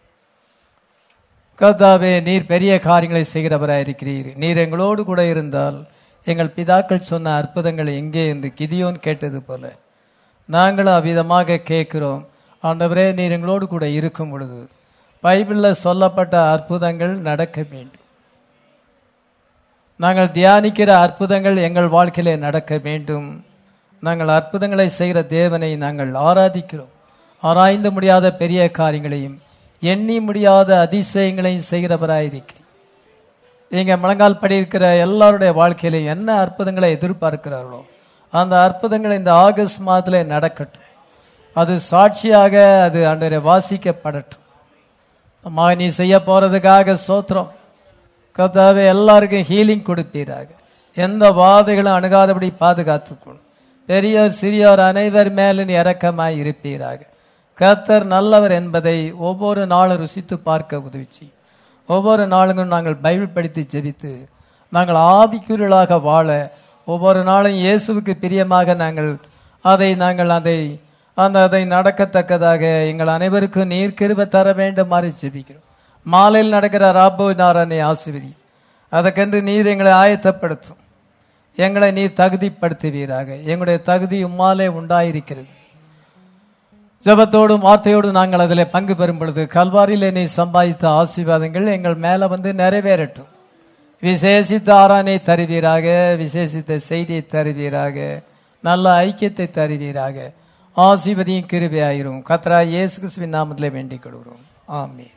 கர்த்தாவே நீர் பெரிய காரியங்களை செய்கிறவராய் இருக்கிறீர் நீர் எங்களோடு கூட இருந்தால் எங்கள் பிதாக்கள் சொன்ன அற்புதங்கள் எங்கே என்று கிதியோன் கேட்டது போல நாங்களும் அவ்விதமாக கேட்கிறோம் ஆண்டவரே நீர் எங்களோடு கூட இருக்கும் பொழுது பைபிளில் சொல்லப்பட்ட அற்புதங்கள் நடக்க வேண்டும் நாங்கள் தியானிக்கிற அற்புதங்கள் எங்கள் வாழ்க்கையிலே நடக்க வேண்டும் நாங்கள் அற்புதங்களை செய்கிற தேவனை நாங்கள் ஆராதிக்கிறோம் ஆராய்ந்து முடியாத பெரிய காரியங்களையும் எண்ணி முடியாத அதிசயங்களையும் செய்கிறவராயிருக்கிறீர் நீங்க முழங்கால் படி இருக்கிற எல்லாருடைய வாழ்க்கையில என்ன அற்புதங்களை எதிர்பார்க்கிறார்களோ அந்த அற்புதங்கள் இந்த ஆகஸ்ட் மாதத்துல நடக்கட்டும் அது சாட்சியாக அது அன்றைய வாசிக்கப்படட்டும் அம்மா நீ செய்ய போறதுக்காக சோத்திரம் கர்த்தாவே எல்லாருக்கும் ஹீலிங் கொடுப்பீராக எந்த வாதைகளும் அணுகாதபடி பாதுகாத்துக்கொள்ளும் பெரியோர் சிறியோர் அனைவர் மேலும் இரக்கமாய் இருப்பீராக கர்த்தர் நல்லவர் என்பதை ஒவ்வொரு நாளும் ருசித்து பார்க்க உதவி செய்யும் ஒவ்வொரு நாளும் நாங்கள் பைபிள் படித்து ஜெபித்து நாங்கள் ஆவிக்குரியலாக வாழ ஒவ்வொரு நாளும் இயேசுவுக்கு பிரியமாக நாங்கள் அதை நாங்கள் அதை அந்த அதை நடக்கத்தக்கதாக எங்கள் அனைவருக்கும் நீர் கிருபை தர வேண்டுமாறு ஜெபிக்கிறோம் மாலையில் நடக்கிற ராபோ நாராயணை ஆசிர்வதி அதற்கென்று நீர் எங்களை ஆயத்தப்படுத்தும் எங்களை நீர் தகுதிப்படுத்துவீராக எங்களுடைய தகுதி உம்மாலே உண்டாயிருக்கிறது ஜெபத்தோடும் வார்த்தையோடும் நாங்கள் அதில் பங்கு பெறும் பொழுது கல்வாரியிலே நீ சம்பாதித்த ஆசீர்வாதங்கள் எங்கள் மேலே வந்து நிறைவேறட்டும் விசேஷித்த ஆரானை தருவீராக விசேஷித்த செய்தியை தருவீராக நல்ல ஐக்கியத்தை தருவீராக ஆசீர்வதியும் கிருபையாயிரும் கத்ரா இயேசு கிறிஸ்துவின் நாமத்திலே வேண்டிக் கொள்கிறோம் ஆமென்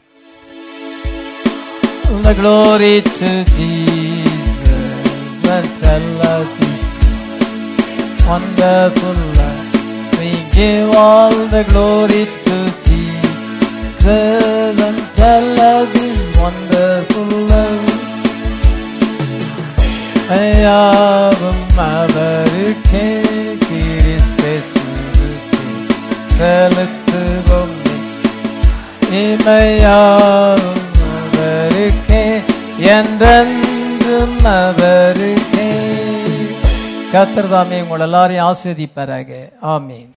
The glory to Jesus, the tell of His wonderful love. We give all the glory to Jesus and tell of His wonderful love. ஐயாவும் அவருக்கே கிறிஸ்து செலுத்துவோம் இமையாவும் அவருக்கே என்றென்றும் அவருக்கே கத்திரதாமே உங்கள் எல்லாரையும் ஆஸ்வதிப்பாராக ஆமீன்